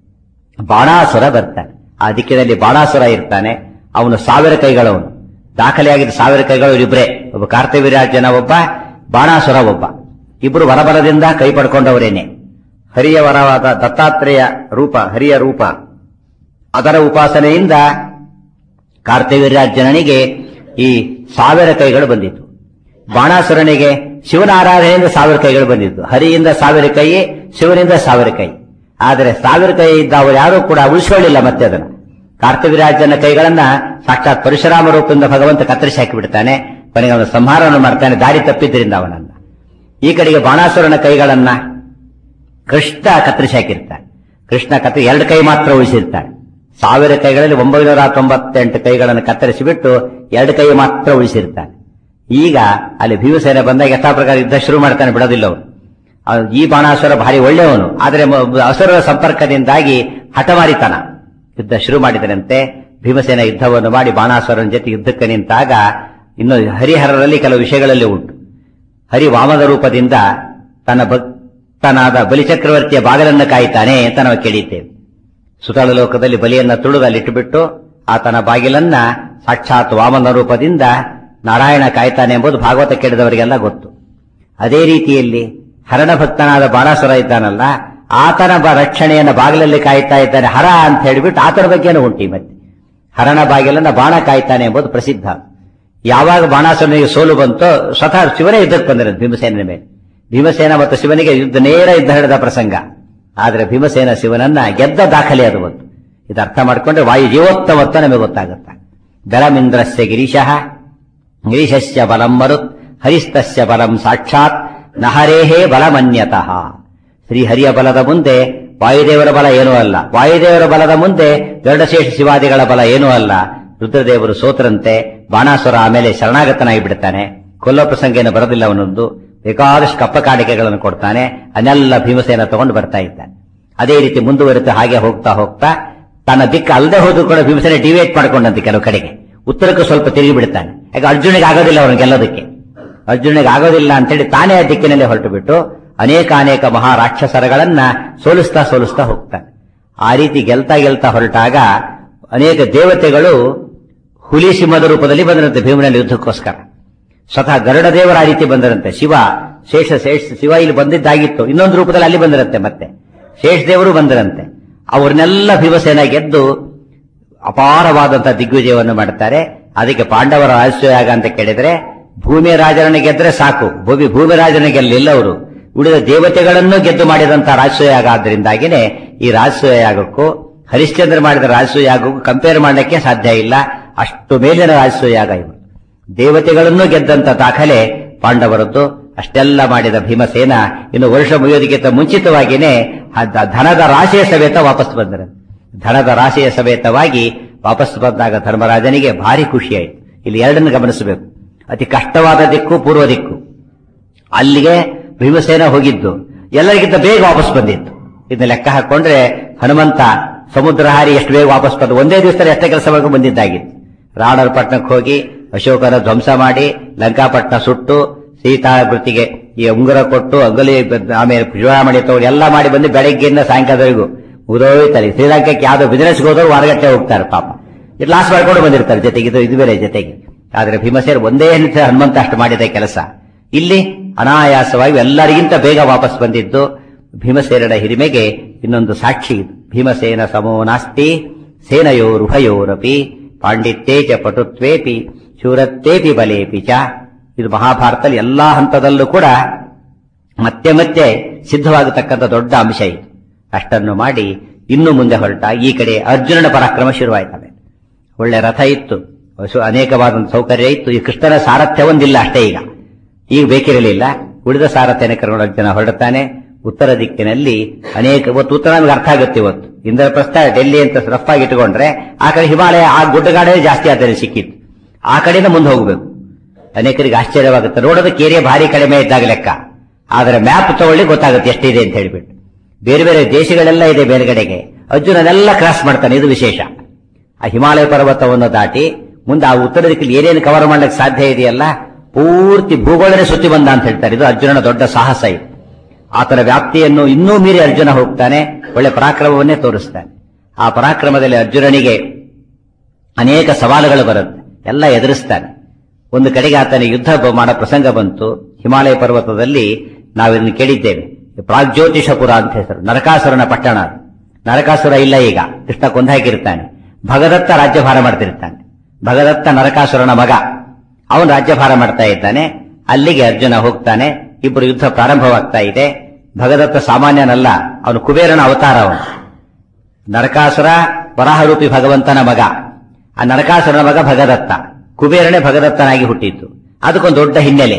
ಬಾಣಾಸುರ ಬರ್ತಾನೆ ಆ ದಿಕ್ಕಿನಲ್ಲಿ ಬಾಣಾಸುರ ಇರ್ತಾನೆ ಅವನು ಸಾವಿರ ಕೈಗಳವನು ದಾಖಲೆಯಾಗಿದ್ದ ಸಾವಿರ ಕೈಗಳು ಇಬ್ಬರೇ ಒಬ್ಬ ಕಾರ್ತವೀರ್ಯಾರ್ಜನ ಒಬ್ಬ ಬಾಣಾಸುರ ಒಬ್ಬ ಇಬ್ಬರು ವರಬಲದಿಂದ ಕೈ ಪಡ್ಕೊಂಡವರೇನೆ ಹರಿಯ ವರವಾದ ದತ್ತಾತ್ರೇಯ ರೂಪ ಹರಿಯ ರೂಪ ಅದರ ಉಪಾಸನೆಯಿಂದ ಕಾರ್ತವೀರ್ಯಾರ್ಜನನಿಗೆ ಈ ಸಾವಿರ ಕೈಗಳು ಬಂದಿತ್ತು ಬಾಣಾಸುರನಿಗೆ ಶಿವನ ಆರಾಧನೆಯಿಂದ ಸಾವಿರ ಕೈಗಳು ಬಂದಿತ್ತು ಹರಿಯಿಂದ ಸಾವಿರ ಕೈ ಶಿವನಿಂದ ಸಾವಿರ ಕೈ ಆದರೆ ಸಾವಿರ ಕೈ ಇದ್ದ ಅವರು ಯಾರೂ ಕೂಡ ಉಳಿಸ್ಕೊಳ್ಳಿಲ್ಲ ಮತ್ತೆ ಅದನ್ನ ಕಾರ್ತವೀರಾಜನ ಕೈಗಳನ್ನ ಸಾಕ್ಷಾತ್ ಪರಶುರಾಮ ರೂಪದಿಂದ ಭಗವಂತ ಕತ್ತರಿಸಿ ಹಾಕಿಬಿಡ್ತಾನೆ ಕೊನೆಗೆ ಅವನ ಸಂಹಾರವನ್ನು ಮಾಡ್ತಾನೆ ದಾರಿ ತಪ್ಪಿದ್ರಿಂದ ಅವನನ್ನ ಈ ಕಡೆಗೆ ಬಾಣಾಸುರನ ಕೈಗಳನ್ನ ಕೃಷ್ಣ ಕತ್ತರಿಸಿ ಹಾಕಿರ್ತಾನೆ ಕೃಷ್ಣ ಕತ್ತರಿ ಎರಡು ಕೈ ಮಾತ್ರ ಉಳಿಸಿರ್ತಾನೆ ಸಾವಿರ ಕೈಗಳಲ್ಲಿ ಒಂಬೈನೂರ ತೊಂಬತ್ತೆಂಟು ಕೈಗಳನ್ನು ಕತ್ತರಿಸಿ ಬಿಟ್ಟು ಎರಡು ಕೈ ಮಾತ್ರ ಉಳಿಸಿರ್ತಾನೆ ಈಗ ಅಲ್ಲಿ ಭೀಮಸೇನ ಬಂದಾಗ ಯಥಾ ಪ್ರಕಾರ ಯುದ್ಧ ಶುರು ಮಾಡ್ತಾನೆ ಬಿಡೋದಿಲ್ಲ ಅವನು ಅವ್ನು ಈ ಬಾಣಾಸುರ ಭಾರಿ ಒಳ್ಳೆಯವನು ಆದರೆ ಮ- ಅಸುರರ ಸಂಪರ್ಕದಿಂದಾಗಿ ಹಠಮಾರಿತನ ಯುದ್ಧ ಶುರು ಮಾಡಿದರಂತೆ ಭೀಮಸೇನ ಯುದ್ಧವನ್ನು ಮಾಡಿ ಬಾಣಾಸುರನ ಜೊತೆ ಯುದ್ಧಕ್ಕೆ ನಿಂತಾಗ ಇನ್ನು ಹರಿಹರರಲ್ಲಿ ಕೆಲವು ವಿಷಯಗಳಲ್ಲಿ ಉಂಟು ಹರಿ ವಾಮನ ರೂಪದಿಂದ ತನ್ನ ಭಕ್ತನಾದ ಬಲಿಚಕ್ರವರ್ತಿಯ ಬಾಗಲನ್ನು ಕಾಯ್ತಾನೆ ಅಂತ ನಾವು ಕೇಳಿದ್ದೇವೆ ಸುತಳ ಲೋಕದಲ್ಲಿ ಬಲಿಯನ್ನ ತುಳಿದು ಅಲ್ಲಿಟ್ಟುಬಿಟ್ಟು ಆತನ ಬಾಗಿಲನ್ನ ಸಾಕ್ಷಾತ್ ವಾಮನ ರೂಪದಿಂದ ನಾರಾಯಣ ಕಾಯ್ತಾನೆ ಎಂಬುದು ಭಾಗವತ ಕೇಳಿದವರಿಗೆಲ್ಲ ಗೊತ್ತು ಅದೇ ರೀತಿಯಲ್ಲಿ ಹರಣ ಭಕ್ತನಾದ ಬಾಣಾಸುರ ಇದ್ದಾನಲ್ಲ ಆತನ ಬ ರಕ್ಷಣೆಯನ್ನ ಬಾಗಿಲಲ್ಲಿ ಕಾಯ್ತಾ ಇದ್ದಾನೆ ಹರ ಅಂತ ಹೇಳಿಬಿಟ್ಟು ಆತನ ಬಗ್ಗೆನೂ ಉಂಟಿ ಮತ್ತೆ ಹರಣ ಬಾಗಿಲನ್ನ ಬಾಣ ಕಾಯ್ತಾನೆ ಎಂಬುದು ಪ್ರಸಿದ್ಧ ಯಾವಾಗ ಬಾಣಾಸುರನಿಗೆ ಸೋಲು ಬಂತೋ ಸ್ವತಃ ಶಿವನೇ ಯುದ್ಧಕ್ಕೆ ಬಂದಿರೋದು ಭೀಮಸೇನ ಮೇಲೆ ಭೀಮಸೇನ ಮತ್ತು ಶಿವನಿಗೆ ಯುದ್ಧ ನೇರ ಯುದ್ಧ ಹಿಡಿದ ಪ್ರಸಂಗ ಆದ್ರೆ ಭೀಮಸೇನ ಶಿವನನ್ನ ಗೆದ್ದ ದಾಖಲೆ ಅದು ಒಂದು ಇದು ಅರ್ಥ ಮಾಡ್ಕೊಂಡ್ರೆ ವಾಯು ಜೀವೋತ್ತಮತ್ವ ನಮಗೆ ಗೊತ್ತಾಗುತ್ತೆ ಬೆಳಮಿಂದ್ರಸ್ಯ ಗಿರೀಶಃ ಗಿರೀಶಸ್ಯ ಬಲಂ ಮರುತ್ ಹರಿಸ್ತಸ್ಯ ಬಲಂ ಸಾಕ್ಷಾತ್ ನಹರೇಹೇ ಬಲಮನ್ಯತಃ ಶ್ರೀಹರಿಯ ಬಲದ ಮುಂದೆ ವಾಯುದೇವರ ಬಲ ಏನೂ ಅಲ್ಲ ವಾಯುದೇವರ ಬಲದ ಮುಂದೆ ಗರುಡಶೇಷ ಶಿವಾದಿಗಳ ಬಲ ಏನೂ ಅಲ್ಲ ರುದ್ರದೇವರು ಸೋತರಂತೆ ಬಾಣಾಸುರ ಆಮೇಲೆ ಶರಣಾಗತನಾಗಿ ಬಿಡ್ತಾನೆ ಕೊಲ್ಲೋ ಪ್ರಸಂಗ ಏನು ಬರೋದಿಲ್ಲ ಅವನೊಂದು ಬೇಕಾದಷ್ಟು ಕಪ್ಪ ಕಾಣಿಕೆಗಳನ್ನು ಕೊಡ್ತಾನೆ ಅದನ್ನೆಲ್ಲ ಭೀಮಸೇನ ತಗೊಂಡು ಬರ್ತಾ ಇದ್ದಾನೆ ಅದೇ ರೀತಿ ಮುಂದುವರಿತಾ ಹಾಗೆ ಹೋಗ್ತಾ ಹೋಗ್ತಾ ತನ್ನ ದಿಕ್ಕು ಅಲ್ಲದೆ ಹೋದ್ರು ಕೂಡ ಭೀಮಸೇನ ಡಿವೇಟ್ ಮಾಡ್ಕೊಂಡಂತೆ ಕೆಲವು ಕಡೆಗೆ ಉತ್ತರಕ್ಕೂ ಸ್ವಲ್ಪ ತಿರುಗಿ ಬಿಡ್ತಾನೆ ಯಾಕೆ ಅರ್ಜುನಿಗೆ ಆಗೋದಿಲ್ಲ ಅವನು ಗೆಲ್ಲೋದಕ್ಕೆ ಅರ್ಜುನಿಗೆ ಆಗೋದಿಲ್ಲ ಅಂತೇಳಿ ತಾನೇ ಆ ದಿಕ್ಕಿನಲ್ಲಿ ಹೊರಟು ಬಿಟ್ಟು ಅನೇಕ ಅನೇಕ ಮಹಾರಾಕ್ಷಸರಗಳನ್ನ ಸೋಲಿಸ್ತಾ ಸೋಲಿಸ್ತಾ ಹೋಗ್ತಾನೆ ಆ ರೀತಿ ಗೆಲ್ತಾ ಗೆಲ್ತಾ ಹೊರಟಾಗ ಅನೇಕ ದೇವತೆಗಳು ಹುಲಿ ಸಿಂಹದ ರೂಪದಲ್ಲಿ ಬಂದರಂತೆ ಭೀಮನಲ್ಲಿ ಯುದ್ಧಕ್ಕೋಸ್ಕರ ಸ್ವತಃ ಗರುಡ ದೇವರ ಆ ರೀತಿ ಬಂದರಂತೆ ಶಿವ ಶೇಷ ಶೇಷ ಶಿವ ಇಲ್ಲಿ ಬಂದಿದ್ದಾಗಿತ್ತು ಇನ್ನೊಂದು ರೂಪದಲ್ಲಿ ಅಲ್ಲಿ ಬಂದರಂತೆ ಮತ್ತೆ ಶೇಷ ದೇವರು ಬಂದರಂತೆ ಅವ್ರನ್ನೆಲ್ಲ ಭೀಮಸೇನ ಗೆದ್ದು ಅಪಾರವಾದಂತಹ ದಿಗ್ವಿಜಯವನ್ನು ಮಾಡ್ತಾರೆ ಅದಕ್ಕೆ ಪಾಂಡವರ ರಾಜಸ್ವಯಾಗ ಅಂತ ಕೇಳಿದ್ರೆ ಭೂಮಿ ರಾಜರನ್ನ ಗೆದ್ರೆ ಸಾಕು ಭೂಮಿ ಭೂಮಿ ರಾಜನ ಗೆಲ್ಲಿಲ್ಲ ಅವರು ಉಳಿದ ದೇವತೆಗಳನ್ನು ಗೆದ್ದು ಮಾಡಿದಂತ ರಾಜಸ್ವಯಾಗ ಆದ್ರಿಂದಾಗಿನೇ ಈ ರಾಜಸ್ವಯಾಗಕ್ಕೂ ಹರಿಶ್ಚಂದ್ರ ಮಾಡಿದ ರಾಜಸ್ವಯಾಗಕ್ಕೂ ಕಂಪೇರ್ ಮಾಡಲಿಕ್ಕೆ ಸಾಧ್ಯ ಇಲ್ಲ ಅಷ್ಟು ಮೇಲಿನ ರಾಜಸ್ವಯಾಗ ಇವರು ದೇವತೆಗಳನ್ನು ಗೆದ್ದಂತ ದಾಖಲೆ ಪಾಂಡವರದ್ದು ಅಷ್ಟೆಲ್ಲ ಮಾಡಿದ ಭೀಮಸೇನ ಇನ್ನು ವರ್ಷ ಮುಗಿಯೋದಕ್ಕಿಂತ ಮುಂಚಿತವಾಗಿಯೇ ಆ ದ- ಧನದ ರಾಶಿಯ ಸಮೇತ ವಾಪಸ್ ಬಂದರು ಧನದ ರಾಶಿಯ ಸಮೇತವಾಗಿ ವಾಪಸ್ ಬಂದಾಗ ಧರ್ಮರಾಜನಿಗೆ ಭಾರಿ ಖುಷಿಯಾಯಿತು ಇಲ್ಲಿ ಎರಡನ್ನು ಗಮನಿಸಬೇಕು ಅತಿ ಕಷ್ಟವಾದ ದಿಕ್ಕು ಪೂರ್ವ ದಿಕ್ಕು ಅಲ್ಲಿಗೆ ಭೀಮಸೇನ ಹೋಗಿದ್ದು ಎಲ್ಲರಿಗಿಂತ ಬೇಗ ವಾಪಸ್ ಬಂದಿತ್ತು ಇದನ್ನ ಲೆಕ್ಕ ಹಾಕೊಂಡ್ರೆ ಹನುಮಂತ ಸಮುದ್ರ ಹಾರಿ ಎಷ್ಟು ಬೇಗ ವಾಪಸ್ ಬಂದು ಒಂದೇ ದಿವಸದಲ್ಲಿ ಎಷ್ಟೇ ಕೆಲಸ ಮಾಡ್ಕೊಂಡು ಬಂದಿದ್ದಾಗಿತ್ತು ರಾವಣರ ಪಟ್ಟಣಕ್ಕೆ ಹೋಗಿ ಅಶೋಕನ ಧ್ವಂಸ ಮಾಡಿ ಲಂಕಾಪಟ್ಟಣ ಸುಟ್ಟು ಸೀತಾ ವೃತ್ತಿಗೆ ಈ ಉಂಗುರ ಕೊಟ್ಟು ಅಂಗಲಿ ಆಮೇಲೆ ಚೂಡಾಮಣಿ ತಗೊಂಡು ಎಲ್ಲ ಮಾಡಿ ಬಂದು ಬೆಳಗ್ಗೆಯಿಂದ ಸಾಯಂಕಾಲದವರೆಗೂ ಉದೋಯ್ತಾರೆ ಶ್ರೀಲಂಕಾಕ್ಕೆ ಯಾವ್ದೋ ಬಿಸಿನೆಸ್ಗೆ ಹೋದವರು ಹೊರಗಟ್ಟೆ ಹೋಗ್ತಾರೆ ಪಾಪ ಇದು ಲಾಸ್ ಮಾಡ್ಕೊಂಡು ಬಂದಿರ್ತಾರೆ ಜೊತೆಗೆ ಇದು ಇದು ಬೇರೆ ಜೊತೆಗೆ ಆದ್ರೆ ಭೀಮಸೇನ್ ಒಂದೇ ನಿಮಿಷ ಹನುಮಂತ ಅಷ್ಟು ಮಾಡಿದ ಕೆಲಸ ಇಲ್ಲಿ ಅನಾಯಾಸವಾಗಿ ಎಲ್ಲರಿಗಿಂತ ಬೇಗ ವಾಪಸ್ ಬಂದಿದ್ದು ಭೀಮಸೇನನ ಹಿರಿಮೆಗೆ ಇನ್ನೊಂದು ಸಾಕ್ಷಿ ಇದು ಭೀಮಸೇನ ಸಮೋ ನಾಸ್ತಿ ಸೇನಯೋರುಭಯೋರಪಿ ಪಾಂಡಿತ್ಯೇ ಚ ಪಟುತ್ವೇಪಿ ಶೂರತ್ವೇಪಿ ಬಲೇಪಿ ಚ ಇದು ಮಹಾಭಾರತದಲ್ಲಿ ಎಲ್ಲಾ ಹಂತದಲ್ಲೂ ಕೂಡ ಮತ್ತೆ ಮತ್ತೆ ಸಿದ್ಧವಾಗತಕ್ಕಂಥ ದೊಡ್ಡ ಅಂಶ ಇದು ಅಷ್ಟನ್ನು ಮಾಡಿ ಇನ್ನು ಮುಂದೆ ಹೊರಟ ಈ ಕಡೆ ಅರ್ಜುನನ ಪರಾಕ್ರಮ ಶುರುವಾಯ್ತವೆ ಒಳ್ಳೆ ರಥ ಇತ್ತು ಅಸು- ಅನೇಕವಾದ ಸೌಕರ್ಯ ಇತ್ತು ಈ ಕೃಷ್ಣನ ಸಾರಥ್ಯ ಒಂದಿಲ್ಲ ಅಷ್ಟೇ ಈಗ ಈಗ ಬೇಕಿರಲಿಲ್ಲ ಉಳಿದ ಸಾರಥ್ಯನ ಕರ್ಕೊಂಡು ಅರ್ಜುನ ಹೊರಡ್ತಾನೆ ಉತ್ತರ ದಿಕ್ಕಿನಲ್ಲಿ ಅನೇಕ ಇವತ್ತು ಉತ್ತರ ನಮ್ಗೆ ಅರ್ಥ ಆಗುತ್ತೆ ಇವತ್ತು ಇಂದ್ರಪ್ರಸ್ಥ ಡೆಲ್ಲಿ ಅಂತ ರಫ್ ಆಗಿ ಇಟ್ಕೊಂಡ್ರೆ ಆ ಕಡೆ ಹಿಮಾಲಯ ಆ ಗುಡ್ಡಗಾಡೇ ಜಾಸ್ತಿ ಆದರೆ ಸಿಕ್ಕಿತ್ತು ಆ ಕಡೆಯಿಂದ ಮುಂದೆ ಹೋಗಬೇಕು ಅನೇಕರಿಗೆ ಆಶ್ಚರ್ಯವಾಗುತ್ತೆ ನೋಡೋದಕ್ಕೆ ಏರಿಯಾ ಭಾರಿ ಕಡಿಮೆ ಇದ್ದಾಗ ಲೆಕ್ಕ ಆದರೆ ಮ್ಯಾಪ್ ತಗೊಳ್ಳಿ ಗೊತ್ತಾಗುತ್ತೆ ಎಷ್ಟಿದೆ ಅಂತ ಹೇಳ್ಬಿಟ್ಟು ಬೇರೆ ಬೇರೆ ದೇಶಗಳೆಲ್ಲ ಇದೆ ಮೇಲ್ಗಡೆಗೆ ಅರ್ಜುನನೆಲ್ಲ ಕ್ರಾಸ್ ಮಾಡ್ತಾನೆ ಇದು ವಿಶೇಷ ಆ ಹಿಮಾಲಯ ಪರ್ವತವನ್ನು ದಾಟಿ ಮುಂದೆ ಆ ಉತ್ತರ ದಿಕ್ಕಲ್ಲಿ ಏನೇನು ಕವರ್ ಮಾಡ್ಲಿಕ್ಕೆ ಸಾಧ್ಯ ಇದೆಯಲ್ಲ ಪೂರ್ತಿ ಭೂಗೋಳನೇ ಸುತ್ತಿ ಬಂದ ಅಂತ ಹೇಳ್ತಾರೆ ಇದು ಅರ್ಜುನನ ದೊಡ್ಡ ಸಾಹಸ ಇದು ಆತನ ವ್ಯಾಪ್ತಿಯನ್ನು ಇನ್ನೂ ಮೀರಿ ಅರ್ಜುನ ಹೋಗ್ತಾನೆ ಒಳ್ಳೆ ಪರಾಕ್ರಮವನ್ನೇ ತೋರಿಸ್ತಾನೆ ಆ ಪರಾಕ್ರಮದಲ್ಲಿ ಅರ್ಜುನನಿಗೆ ಅನೇಕ ಸವಾಲುಗಳು ಬರುತ್ತೆ ಎಲ್ಲ ಎದುರಿಸ್ತಾನೆ ಒಂದು ಕಡೆಗೆ ಆತನ ಯುದ್ಧ ಬ- ಮಾಡೋ ಪ್ರಸಂಗ ಬಂತು ಹಿಮಾಲಯ ಪರ್ವತದಲ್ಲಿ ನಾವಿದನ್ನು ಕೇಳಿದ್ದೇವೆ ಪ್ರಾಗ್ಜ್ಯೋತಿಷಪುರ ಅಂತ ಹೆಸರು ನರಕಾಸುರನ ಪಟ್ಟಣ ಅದು. ನರಕಾಸುರ ಇಲ್ಲ ಈಗ ಕೃಷ್ಣ ಕೊಂದಾಕಿರ್ತಾನೆ ಭಗದತ್ತ ರಾಜ್ಯಭಾರ ಮಾಡ್ತಿರ್ತಾನೆ ಭಗದತ್ತ ನರಕಾಸುರನ ಮಗ ಅವನು ರಾಜ್ಯಭಾರ ಮಾಡ್ತಾ ಇದ್ದಾನೆ ಅಲ್ಲಿಗೆ ಅರ್ಜುನ ಹೋಗ್ತಾನೆ ಇಬ್ಬರು ಯುದ್ಧ ಪ್ರಾರಂಭವಾಗ್ತಾ ಇದೆ ಭಗದತ್ತ ಸಾಮಾನ್ಯನಲ್ಲ ಅವನು ಕುಬೇರನ ಅವತಾರ ಅವನು ನರಕಾಸುರ ವರಾಹರೂಪಿ ಭಗವಂತನ ಮಗ ಆ ನರಕಾಸುರನ ಮಗ ಭಗದತ್ತ ಕುಬೇರನೇ ಭಗದತ್ತನಾಗಿ ಹುಟ್ಟಿದ್ದು ಅದಕ್ಕೊಂದು ದೊಡ್ಡ ಹಿನ್ನೆಲೆ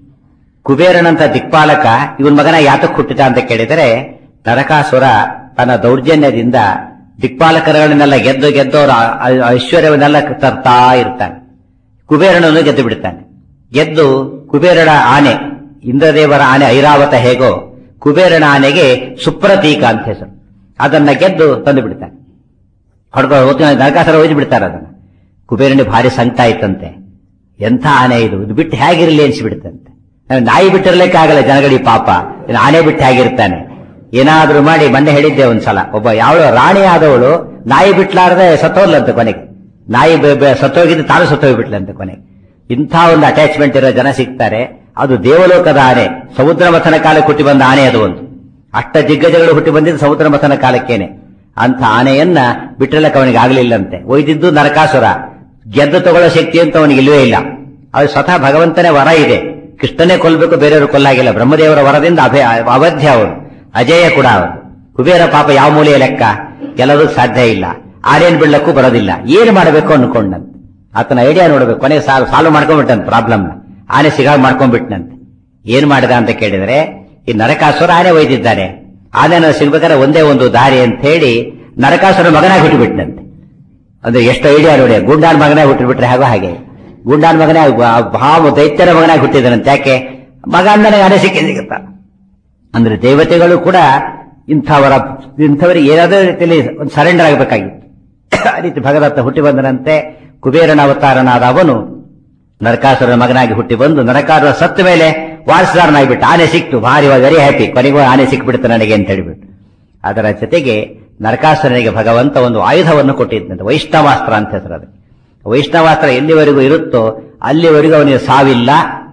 ಕುಬೇರನಂತ ದಿಕ್ಪಾಲಕ ಇವನ್ ಮಗನ ಯಾತಕ್ಕೆ ಹುಟ್ಟಿದ ಅಂತ ಕೇಳಿದರೆ ನರಕಾಸುರ ತನ್ನ ದೌರ್ಜನ್ಯದಿಂದ ದಿಕ್ಪಾಲಕರುಗಳನ್ನೆಲ್ಲ ಗೆದ್ದು ಗೆದ್ದು ಅವರ ಆ- ಆ ಐಶ್ವರ್ಯವನ್ನೆಲ್ಲ ತರ್ತಾ ಇರ್ತಾನೆ ಕುಬೇರನನ್ನು ಗೆದ್ದು ಬಿಡ್ತಾನೆ ಗೆದ್ದು ಕುಬೇರನ ಆನೆ ಇಂದ್ರದೇವರ ಆನೆ ಐರಾವತ ಹೇಗೋ ಕುಬೇರನ ಆನೆಗೆ ಸುಪ್ರತೀಕ ಅಂತ ಹೆಸರು ಅದನ್ನ ಗೆದ್ದು ತಂದು ಬಿಡ್ತಾನೆ ಹೊಡ್ಕೊಂಡು ಹೋಗ್ತಾನೆ ನರಕಾಸುರ ಒಯ್ದು ಬಿಡ್ತಾರೆ ಅದನ್ನ ಕುಬೇರನಿಗೆ ಭಾರಿ ಸಂಕಟ ಆಯ್ತಂತೆ ಎಂಥ ಆನೆ ಇದು ಇದು ಬಿಟ್ಟು ಹೇಗಿರಲಿ ಅನ್ಸಿಬಿಡ್ತಂತೆ ನಾವು ನಾಯಿ ಬಿಟ್ಟಿರ್ಲಿಕ್ಕಾಗಲ್ಲ ಜನಗಳಿ ಪಾಪ ಇನ್ನು ಆನೆ ಬಿಟ್ಟು ಹೇಗಿರ್ತಾನೆ ಏನಾದ್ರೂ ಮಾಡಿ ಮೊನ್ನೆ ಹೇಳಿದ್ದೆ ಒಂದ್ಸಲ ಒಬ್ಬ ಯಾವಳು ರಾಣಿ ಆದವಳು ನಾಯಿ ಬಿಟ್ಲಾರದೆ ಸತ್ತೋದ್ಲಂತೆ ಕೊನೆಗೆ ನಾಯಿ ಬೆ- ಬೆ- ಸತ್ತೋಗಿದ್ದು ತಾನು ಸತ್ತೋಗ್ಬಿಟ್ಲಂತೆ ಕೊನೆಗೆ ಇಂಥ ಒಂದು ಅಟ್ಯಾಚ್ಮೆಂಟ್ ಇರೋ ಜನ ಸಿಗ್ತಾರೆ ಅದು ದೇವಲೋಕದ ಆನೆ ಸಮುದ್ರ ಮಥನ ಕಾಲಕ್ಕೆ ಹುಟ್ಟಿ ಬಂದ ಆನೆ ಅದು ಒಂದು ಅಷ್ಟ ದಿಗ್ಗಜಗಳು ಹುಟ್ಟಿ ಬಂದಿದ್ದು ಸಮುದ್ರ ಮಥನ ಕಾಲಕ್ಕೇನೆ ಅಂಥ ಆನೆಯನ್ನ ಬಿಟ್ಟಿರಲಕ್ಕೆ ಅವನಿಗೆ ಆಗ್ಲಿಲ್ಲಂತೆ ಒಯ್ದಿದ್ದು ನರಕಾಸುರ ಗೆದ್ದು ತಗೊಳ್ಳೋ ಶಕ್ತಿ ಅಂತ ಅವನಿಗೆ ಇಲ್ಲವೇ ಇಲ್ಲ ಅದು ಸ್ವತಃ ಭಗವಂತನೇ ವರ ಇದೆ ಕೃಷ್ಣನೇ ಕೊಲ್ಬೇಕು ಬೇರೆಯವರು ಕೊಲ್ಲಾಗಿಲ್ಲ ಬ್ರಹ್ಮದೇವರ ವರದಿಂದ ಅಭಯ ಅವಧ್ಯ ಅವರು ಅಜೇಯ ಕೂಡ ಅವರು ಕುಬೇರ ಪಾಪ ಯಾವ ಮೂಲೆಯ ಲೆಕ್ಕ ಗೆಲ್ಲೋದಕ್ಕೆ ಸಾಧ್ಯ ಇಲ್ಲ ಆರೇನ್ ಬಿಡ್ಲಕ್ಕೂ ಬರೋದಿಲ್ಲ ಏನು ಮಾಡಬೇಕು ಅನ್ಕೊಂಡಂತೆ ಆತನ ಐಡಿಯಾ ನೋಡ್ಬೇಕು ಕೊನೆಗೆ ಸಾಲ್ವ್ ಸಾಲ್ವ್ ಮಾಡ್ಕೊಂಡ್ಬಿಟ್ಟಂತೆ ಪ್ರಾಬ್ಲಮ್ ಆನೆ ಸಿಗಾಗ್ ಮಾಡ್ಕೊಂಡ್ಬಿಟ್ನಂತೆ ಏನ್ ಮಾಡಿದ ಅಂತ ಕೇಳಿದ್ರೆ ಈ ನರಕಾಸುರ ಆನೆ ಒಯ್ದಿದ್ದಾನೆ ಆನೆನ ಸಿಗ್ಬೇಕಾದ್ರೆ ಒಂದೇ ಒಂದು ದಾರಿ ಅಂತ ಹೇಳಿ ನರಕಾಸುರ ಮಗನಾಗಿ ಹುಟ್ಟಿಬಿಟ್ನಂತೆ ಅಂದ್ರೆ ಎಷ್ಟು ಐಡಿಯಾ ನೋಡಿ ಗುಂಡಾನ್ ಮಗನಾಗಿ ಹುಟ್ಟಿಬಿಟ್ರೆ ಹಾಗೋ ಹಾಗೆ ಗುಂಡಾನ್ ಮಗನೇ ಭಾವ ದೈತ್ಯರ ಮಗನಾಗಿ ಹುಟ್ಟಿದನಂತೆ ಯಾಕೆ ಮಗ ಅಂದನೆ ಆನೆ ಸಿಕ್ಕೇ ಸಿಗುತ್ತ ಅಂದ್ರೆ ದೇವತೆಗಳು ಕೂಡ ಇಂಥವರ ಇಂಥವರಿಗೆ ಏನಾದರೂ ರೀತಿಯಲ್ಲಿ ಒಂದು ಸರೆಂಡರ್ ಆಗಬೇಕಾಗಿತ್ತು ಆ ರೀತಿ ಭಗದತ್ತ ಹುಟ್ಟಿ ಬಂದನಂತೆ ಕುಬೇರನ ಅವತಾರನಾದ ಅವನು ನರಕಾಸುರನ ಮಗನಾಗಿ ಹುಟ್ಟಿ ಬಂದು ನರಕಾಸುರ ಸತ್ತ ಮೇಲೆ ವಾರಸುದಾರನಾಗಿಬಿಟ್ಟ ಆನೆ ಸಿಕ್ತು ಭಾರಿ ವೆರಿ ಹ್ಯಾಪಿ ಕೊನೆಗೂ ಆನೆ ಸಿಕ್ಬಿಡ್ತು ನನಗೆ ಅಂತ ಹೇಳಿಬಿಟ್ಟು ಅದರ ಜೊತೆಗೆ ನರಕಾಸುರನಿಗೆ ಭಗವಂತ ಒಂದು ಆಯುಧವನ್ನು ಕೊಟ್ಟಿದ್ದಂತೆ ವೈಷ್ಣವಾಸ್ತ್ರ ಅಂತ ಹೆಸರು ಅದು ವೈಷ್ಣವಾಸ್ತ್ರ ಎಲ್ಲಿವರೆಗೂ ಇರುತ್ತೋ ಅಲ್ಲಿವರೆಗೂ ಅವನಿಗೆ ಸಾವಿಲ್ಲ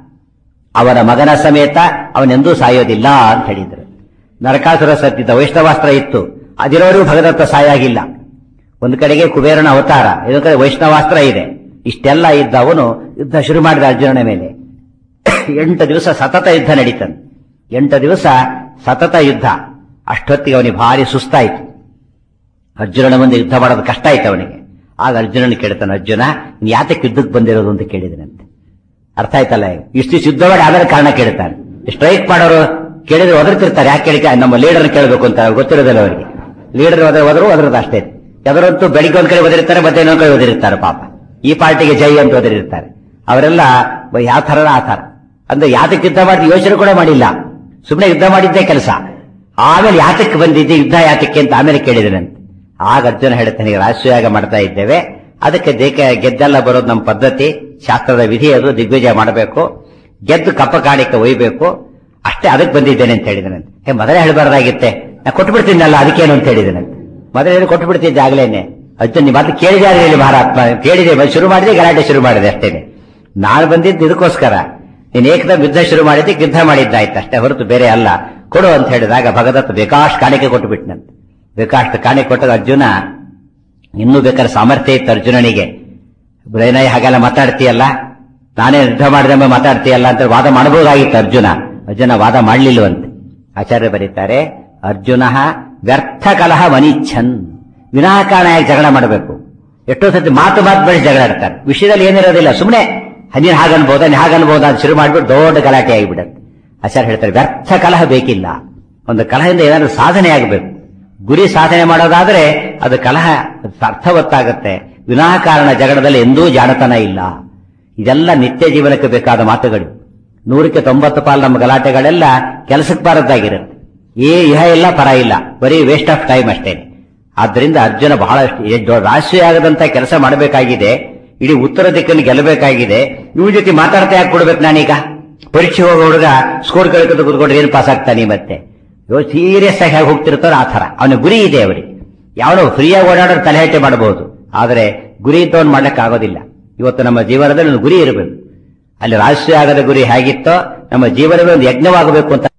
ಅವನ ಮಗನ ಸಮೇತ ಅವನೆಂದೂ ಸಾಯೋದಿಲ್ಲ ಅಂತ ಹೇಳಿದ್ರು ನರಕಾಸುರ ಸತ್ತಿದ್ದ ವೈಷ್ಣವಾಸ್ತ್ರ ಇತ್ತು ಅದಿರೋವರೆಗೂ ಭಗದತ್ತ ಸಾಯಾಗಿಲ್ಲ ಒಂದು ಕಡೆಗೆ ಕುಬೇರನ ಅವತಾರ ಇನ್ನೊಂದು ಕಡೆ ವೈಷ್ಣವಾಸ್ತ್ರ ಇದೆ ಇಷ್ಟೆಲ್ಲ ಇದ್ದ ಅವನು ಯುದ್ಧ ಶುರು ಮಾಡಿದ ಅರ್ಜುನನ ಮೇಲೆ ಎಂಟು ದಿವಸ ಸತತ ಯುದ್ಧ ನಡೀತಂತೆ ಎಂಟು ದಿವಸ ಸತತ ಯುದ್ಧ ಅಷ್ಟೊತ್ತಿಗೆ ಅವನಿಗೆ ಭಾರಿ ಸುಸ್ತಾಯಿತು ಅರ್ಜುನನ ಮುಂದೆ ಯುದ್ಧ ಮಾಡೋದು ಕಷ್ಟ ಆಯ್ತು ಅವನಿಗೆ ಆಗ ಅರ್ಜುನನ ಕೇಳ್ತಾನೆ ಅರ್ಜುನ ನೀನ್ ಯಾತಕ್ಕೆ ಯುದ್ಧಕ್ಕೆ ಬಂದಿರೋದು ಅಂತ ಕೇಳಿದನಂತೆ ಅರ್ಥ ಆಯ್ತಲ್ಲ ಇಷ್ಟು ಯುದ್ಧ ಮಾಡಿ ಆಮೇಲೆ ಕಾರಣ ಕೇಳ್ತಾನೆ ಸ್ಟ್ರೈಕ್ ಮಾಡೋರು ಕೇಳಿದ್ರೆ ಒದರ್ತಿರ್ತಾರೆ ಯಾಕೆ ಕೇಳಿಕೆ ನಮ್ಮ ಲೀಡರ್ ಕೇಳಬೇಕು ಅಂತ ಗೊತ್ತಿರೋದಿಲ್ಲ ಅವರಿಗೆ ಲೀಡರ್ ಹೋದ್ರೆ ಹೋದ್ರು ಒದರದು ಅಷ್ಟೇ ಎದರಂತೂ ಬೆಳಿಗ್ಗೆ ಒಂದ್ ಕಡೆ ಒದರಿರ್ತಾರೆ ಮತ್ತೆ ಇನ್ನೊಂದ್ ಕಡೆ ಒದರಿರ್ತಾರೆ ಪಾಪ ಈ ಪಾರ್ಟಿಗೆ ಜೈ ಅಂತ ಒದರಿರ್ತಾರೆ ಅವರೆಲ್ಲ ಯಾವ ಥರ ಆ ಥರ ಅಂದ್ರೆ ಯಾತಕ್ಕೆ ಯುದ್ಧ ಮಾಡಿ ಯೋಚನೆ ಕೂಡ ಮಾಡಿಲ್ಲ ಸುಮ್ಮನೆ ಯುದ್ಧ ಮಾಡಿದ್ದೇ ಕೆಲಸ ಆಮೇಲೆ ಯಾತಕ್ಕೆ ಬಂದಿದ್ದೆ ಯುದ್ಧ ಯಾತಕ್ಕೆ ಅಂತ ಆಮೇಲೆ ಕೇಳಿದನಂತೆ ಆಗ ಅರ್ಜುನ ಹೇಳ್ತಾನೆ ಈಗ ರಾಷ್ಟ್ರಯಾಗ ಮಾಡ್ತಾ ಇದ್ದೇವೆ ಅದಕ್ಕೆ ದೇಕ ಗೆದ್ದೆಲ್ಲ ಬರೋದು ನಮ್ಮ ಪದ್ಧತಿ ಶಾಸ್ತ್ರದ ವಿಧಿ ಅದು ದಿಗ್ವಿಜಯ ಮಾಡಬೇಕು ಗೆದ್ದು ಕಪ್ಪ ಕಾಣಿಕೆ ಒಯ್ಬೇಕು ಅಷ್ಟೇ ಅದಕ್ಕೆ ಬಂದಿದ್ದೇನೆ ಅಂತ ಹೇಳಿದನಂತೆ ಏ ಮೊದಲೇ ಹೇಳಬಾರ್ದಾಗಿತ್ತೆ ನಾ ಕೊಟ್ಟು ಬಿಡ್ತೀನಲ್ಲ ಅದಕ್ಕೇನು ಅಂತ ಹೇಳಿದನಂತೆ ಮೊದಲೇ ಹೇಳಿ ಕೊಟ್ಟು ಬಿಡ್ತಿದ್ದೆ ಆಗ್ಲೇನೆ ಅರ್ಜುನ್ ನಿಮ್ಮ ಮಾತು ಕೇಳಿದಾರೆ ಹೇಳಿ ಮಹಾರಾತ್ಮ ಕೇಳಿದೆ ಮತ್ತೆ ಶುರು ಮಾಡಿದೆ ಗಲಾಟೆ ಶುರು ಮಾಡಿದೆ ಅಷ್ಟೇನೆ ನಾನು ಬಂದಿದ್ದು ಇದಕ್ಕೋಸ್ಕರ ನೀನು ಏಕದಮ್ ಯುದ್ಧ ಶುರು ಮಾಡಿದ್ದೆ ಯುದ್ಧ ಮಾಡಿದ್ದಾಯ್ತು ಅಷ್ಟೇ ಹೊರತು ಬೇರೆ ಅಲ್ಲ ಕೊಡು ಅಂತ ಹೇಳಿದಾಗ ಭಗದತ್ತ ಬೇಕಾಷ್ಟು ಕಾಣಿಕೆ ಕೊಟ್ಟು ಬಿಟ್ನಂತೆ ಬೇಕಾಷ್ಟು ಕಾಣಿಕೆ ಕೊಟ್ಟಾಗ ಅರ್ಜುನ ಇನ್ನೂ ಬೇಕಾದ್ರೆ ಸಾಮರ್ಥ್ಯ ಇತ್ತು ಅರ್ಜುನನಿಗೆ ಬ್ರೈನೈ ಹಾಗೆಲ್ಲ ಮಾತಾಡ್ತೀಯಲ್ಲ ನಾನೇ ಯುದ್ಧ ಮಾಡಿದಂಬ ಮಾತಾಡ್ತೀಯಲ್ಲ ಅಂತ ವಾದ ಮಾಡಬಹುದಾಗಿತ್ತು ಅರ್ಜುನ ಅರ್ಜುನ ವಾದ ಮಾಡಲಿಲ್ಲವಂತೆ ಆಚಾರ್ಯ ಬರೀತಾರೆ ಅರ್ಜುನ ವ್ಯರ್ಥ ಕಲಹ ಮನಿಚ್ಛನ್ ವಿನಾಕಾರಣ ಯಾಕೆ ಜಗಳ ಮಾಡಬೇಕು ಎಷ್ಟೋ ಸತಿ ಮಾತು ಮಾತು ಬೆಳೆಸಿ ಜಗಳ ಆಡ್ತಾರೆ ವಿಷಯದಲ್ಲಿ ಏನಿರೋದಿಲ್ಲ ಸುಮ್ಮನೆ ನೀನು ಹಾಗನ್ಬೋದ ನೀನು ಹಾಗನ್ಬೋದ ಅಂತ ಶುರು ಮಾಡಿಬಿಟ್ಟು ದೊಡ್ಡ ಗಲಾಟೆ ಆಗಿಬಿಡತ್ತೆ ಆಚಾರ್ಯ ಹೇಳ್ತಾರೆ ವ್ಯರ್ಥ ಕಲಹ ಬೇಕಿಲ್ಲ ಒಂದು ಕಲಹದಿಂದ ಏನಾದ್ರೂ ಸಾಧನೆ ಆಗಬೇಕು ಗುರಿ ಸಾಧನೆ ಮಾಡೋದಾದ್ರೆ ಅದು ಕಲಹ ಅರ್ಥವತ್ತಾಗತ್ತೆ ವಿನಾಕಾರಣ ಜಗಳದಲ್ಲಿ ಎಂದೂ ಜಾಣತನ ಇಲ್ಲ ಇದೆಲ್ಲ ನಿತ್ಯ ಜೀವನಕ್ಕೆ ಬೇಕಾದ ಮಾತುಗಳು ನೂರಕ್ಕೆ ತೊಂಬತ್ತು ಪಾಲು ನಮ್ಮ ಗಲಾಟೆಗಳೆಲ್ಲ ಕೆಲಸಕ್ಕೆ ಬಾರದ್ದಾಗಿರುತ್ತೆ ಏ ಇಹ ಇಲ್ಲ ಪರ ಇಲ್ಲ ಬರೀ ವೇಸ್ಟ್ ಆಫ್ ಟೈಮ್ ಅಷ್ಟೇನೆ ಆದ್ರಿಂದ ಅರ್ಜುನ ಬಹಳಷ್ಟು ರಾಷ್ಟ್ರೀಯ ಆಗದಂತ ಕೆಲಸ ಮಾಡಬೇಕಾಗಿದೆ ಇಡೀ ಉತ್ತರ ದಿಕ್ಕನ್ನು ಗೆಲ್ಲಬೇಕಾಗಿದೆ ಇವ್ರ ಜೊತೆ ಮಾತಾಡ್ತಾ ಯಾಕೆ ಕೊಡ್ಬೇಕು ನಾನೀಗ ಪರೀಕ್ಷೆ ಹೋಗೋ ಹುಡುಗ ಸ್ಕೋರ್ ಕಳ್ಕೊಂಡು ಕೂತ್ಕೊಂಡ್ರೆ ಏನು ಪಾಸ್ ಆಗ್ತಾನೆ ಮತ್ತೆ ಸೀರಿಯಸ್ ಆಗಿ ಹೇಗೆ ಹೋಗ್ತಿರ್ತಾರೋ ಆ ತರ ಅವನ ಗುರಿ ಇದೆ ಅವರಿಗೆ ಯಾವನೋ ಫ್ರೀಯಾಗಿ ಓಡಾಡೋರು ತಲೆಹಟೆ ಮಾಡಬಹುದು ಆದರೆ ಗುರಿ ಇದ್ದವನು ಮಾಡ್ಲಿಕ್ಕೆ ಆಗೋದಿಲ್ಲ ಇವತ್ತು ನಮ್ಮ ಜೀವನದಲ್ಲಿ ಒಂದು ಗುರಿ ಇರಬೇಕು ಅಲ್ಲಿ ರಾಷ್ಟ್ರೀಯ ಆಗದ ಗುರಿ ಹೇಗಿತ್ತೋ ನಮ್ಮ ಜೀವನವೇ ಒಂದು ಯಜ್ಞವಾಗಬೇಕು ಅಂತ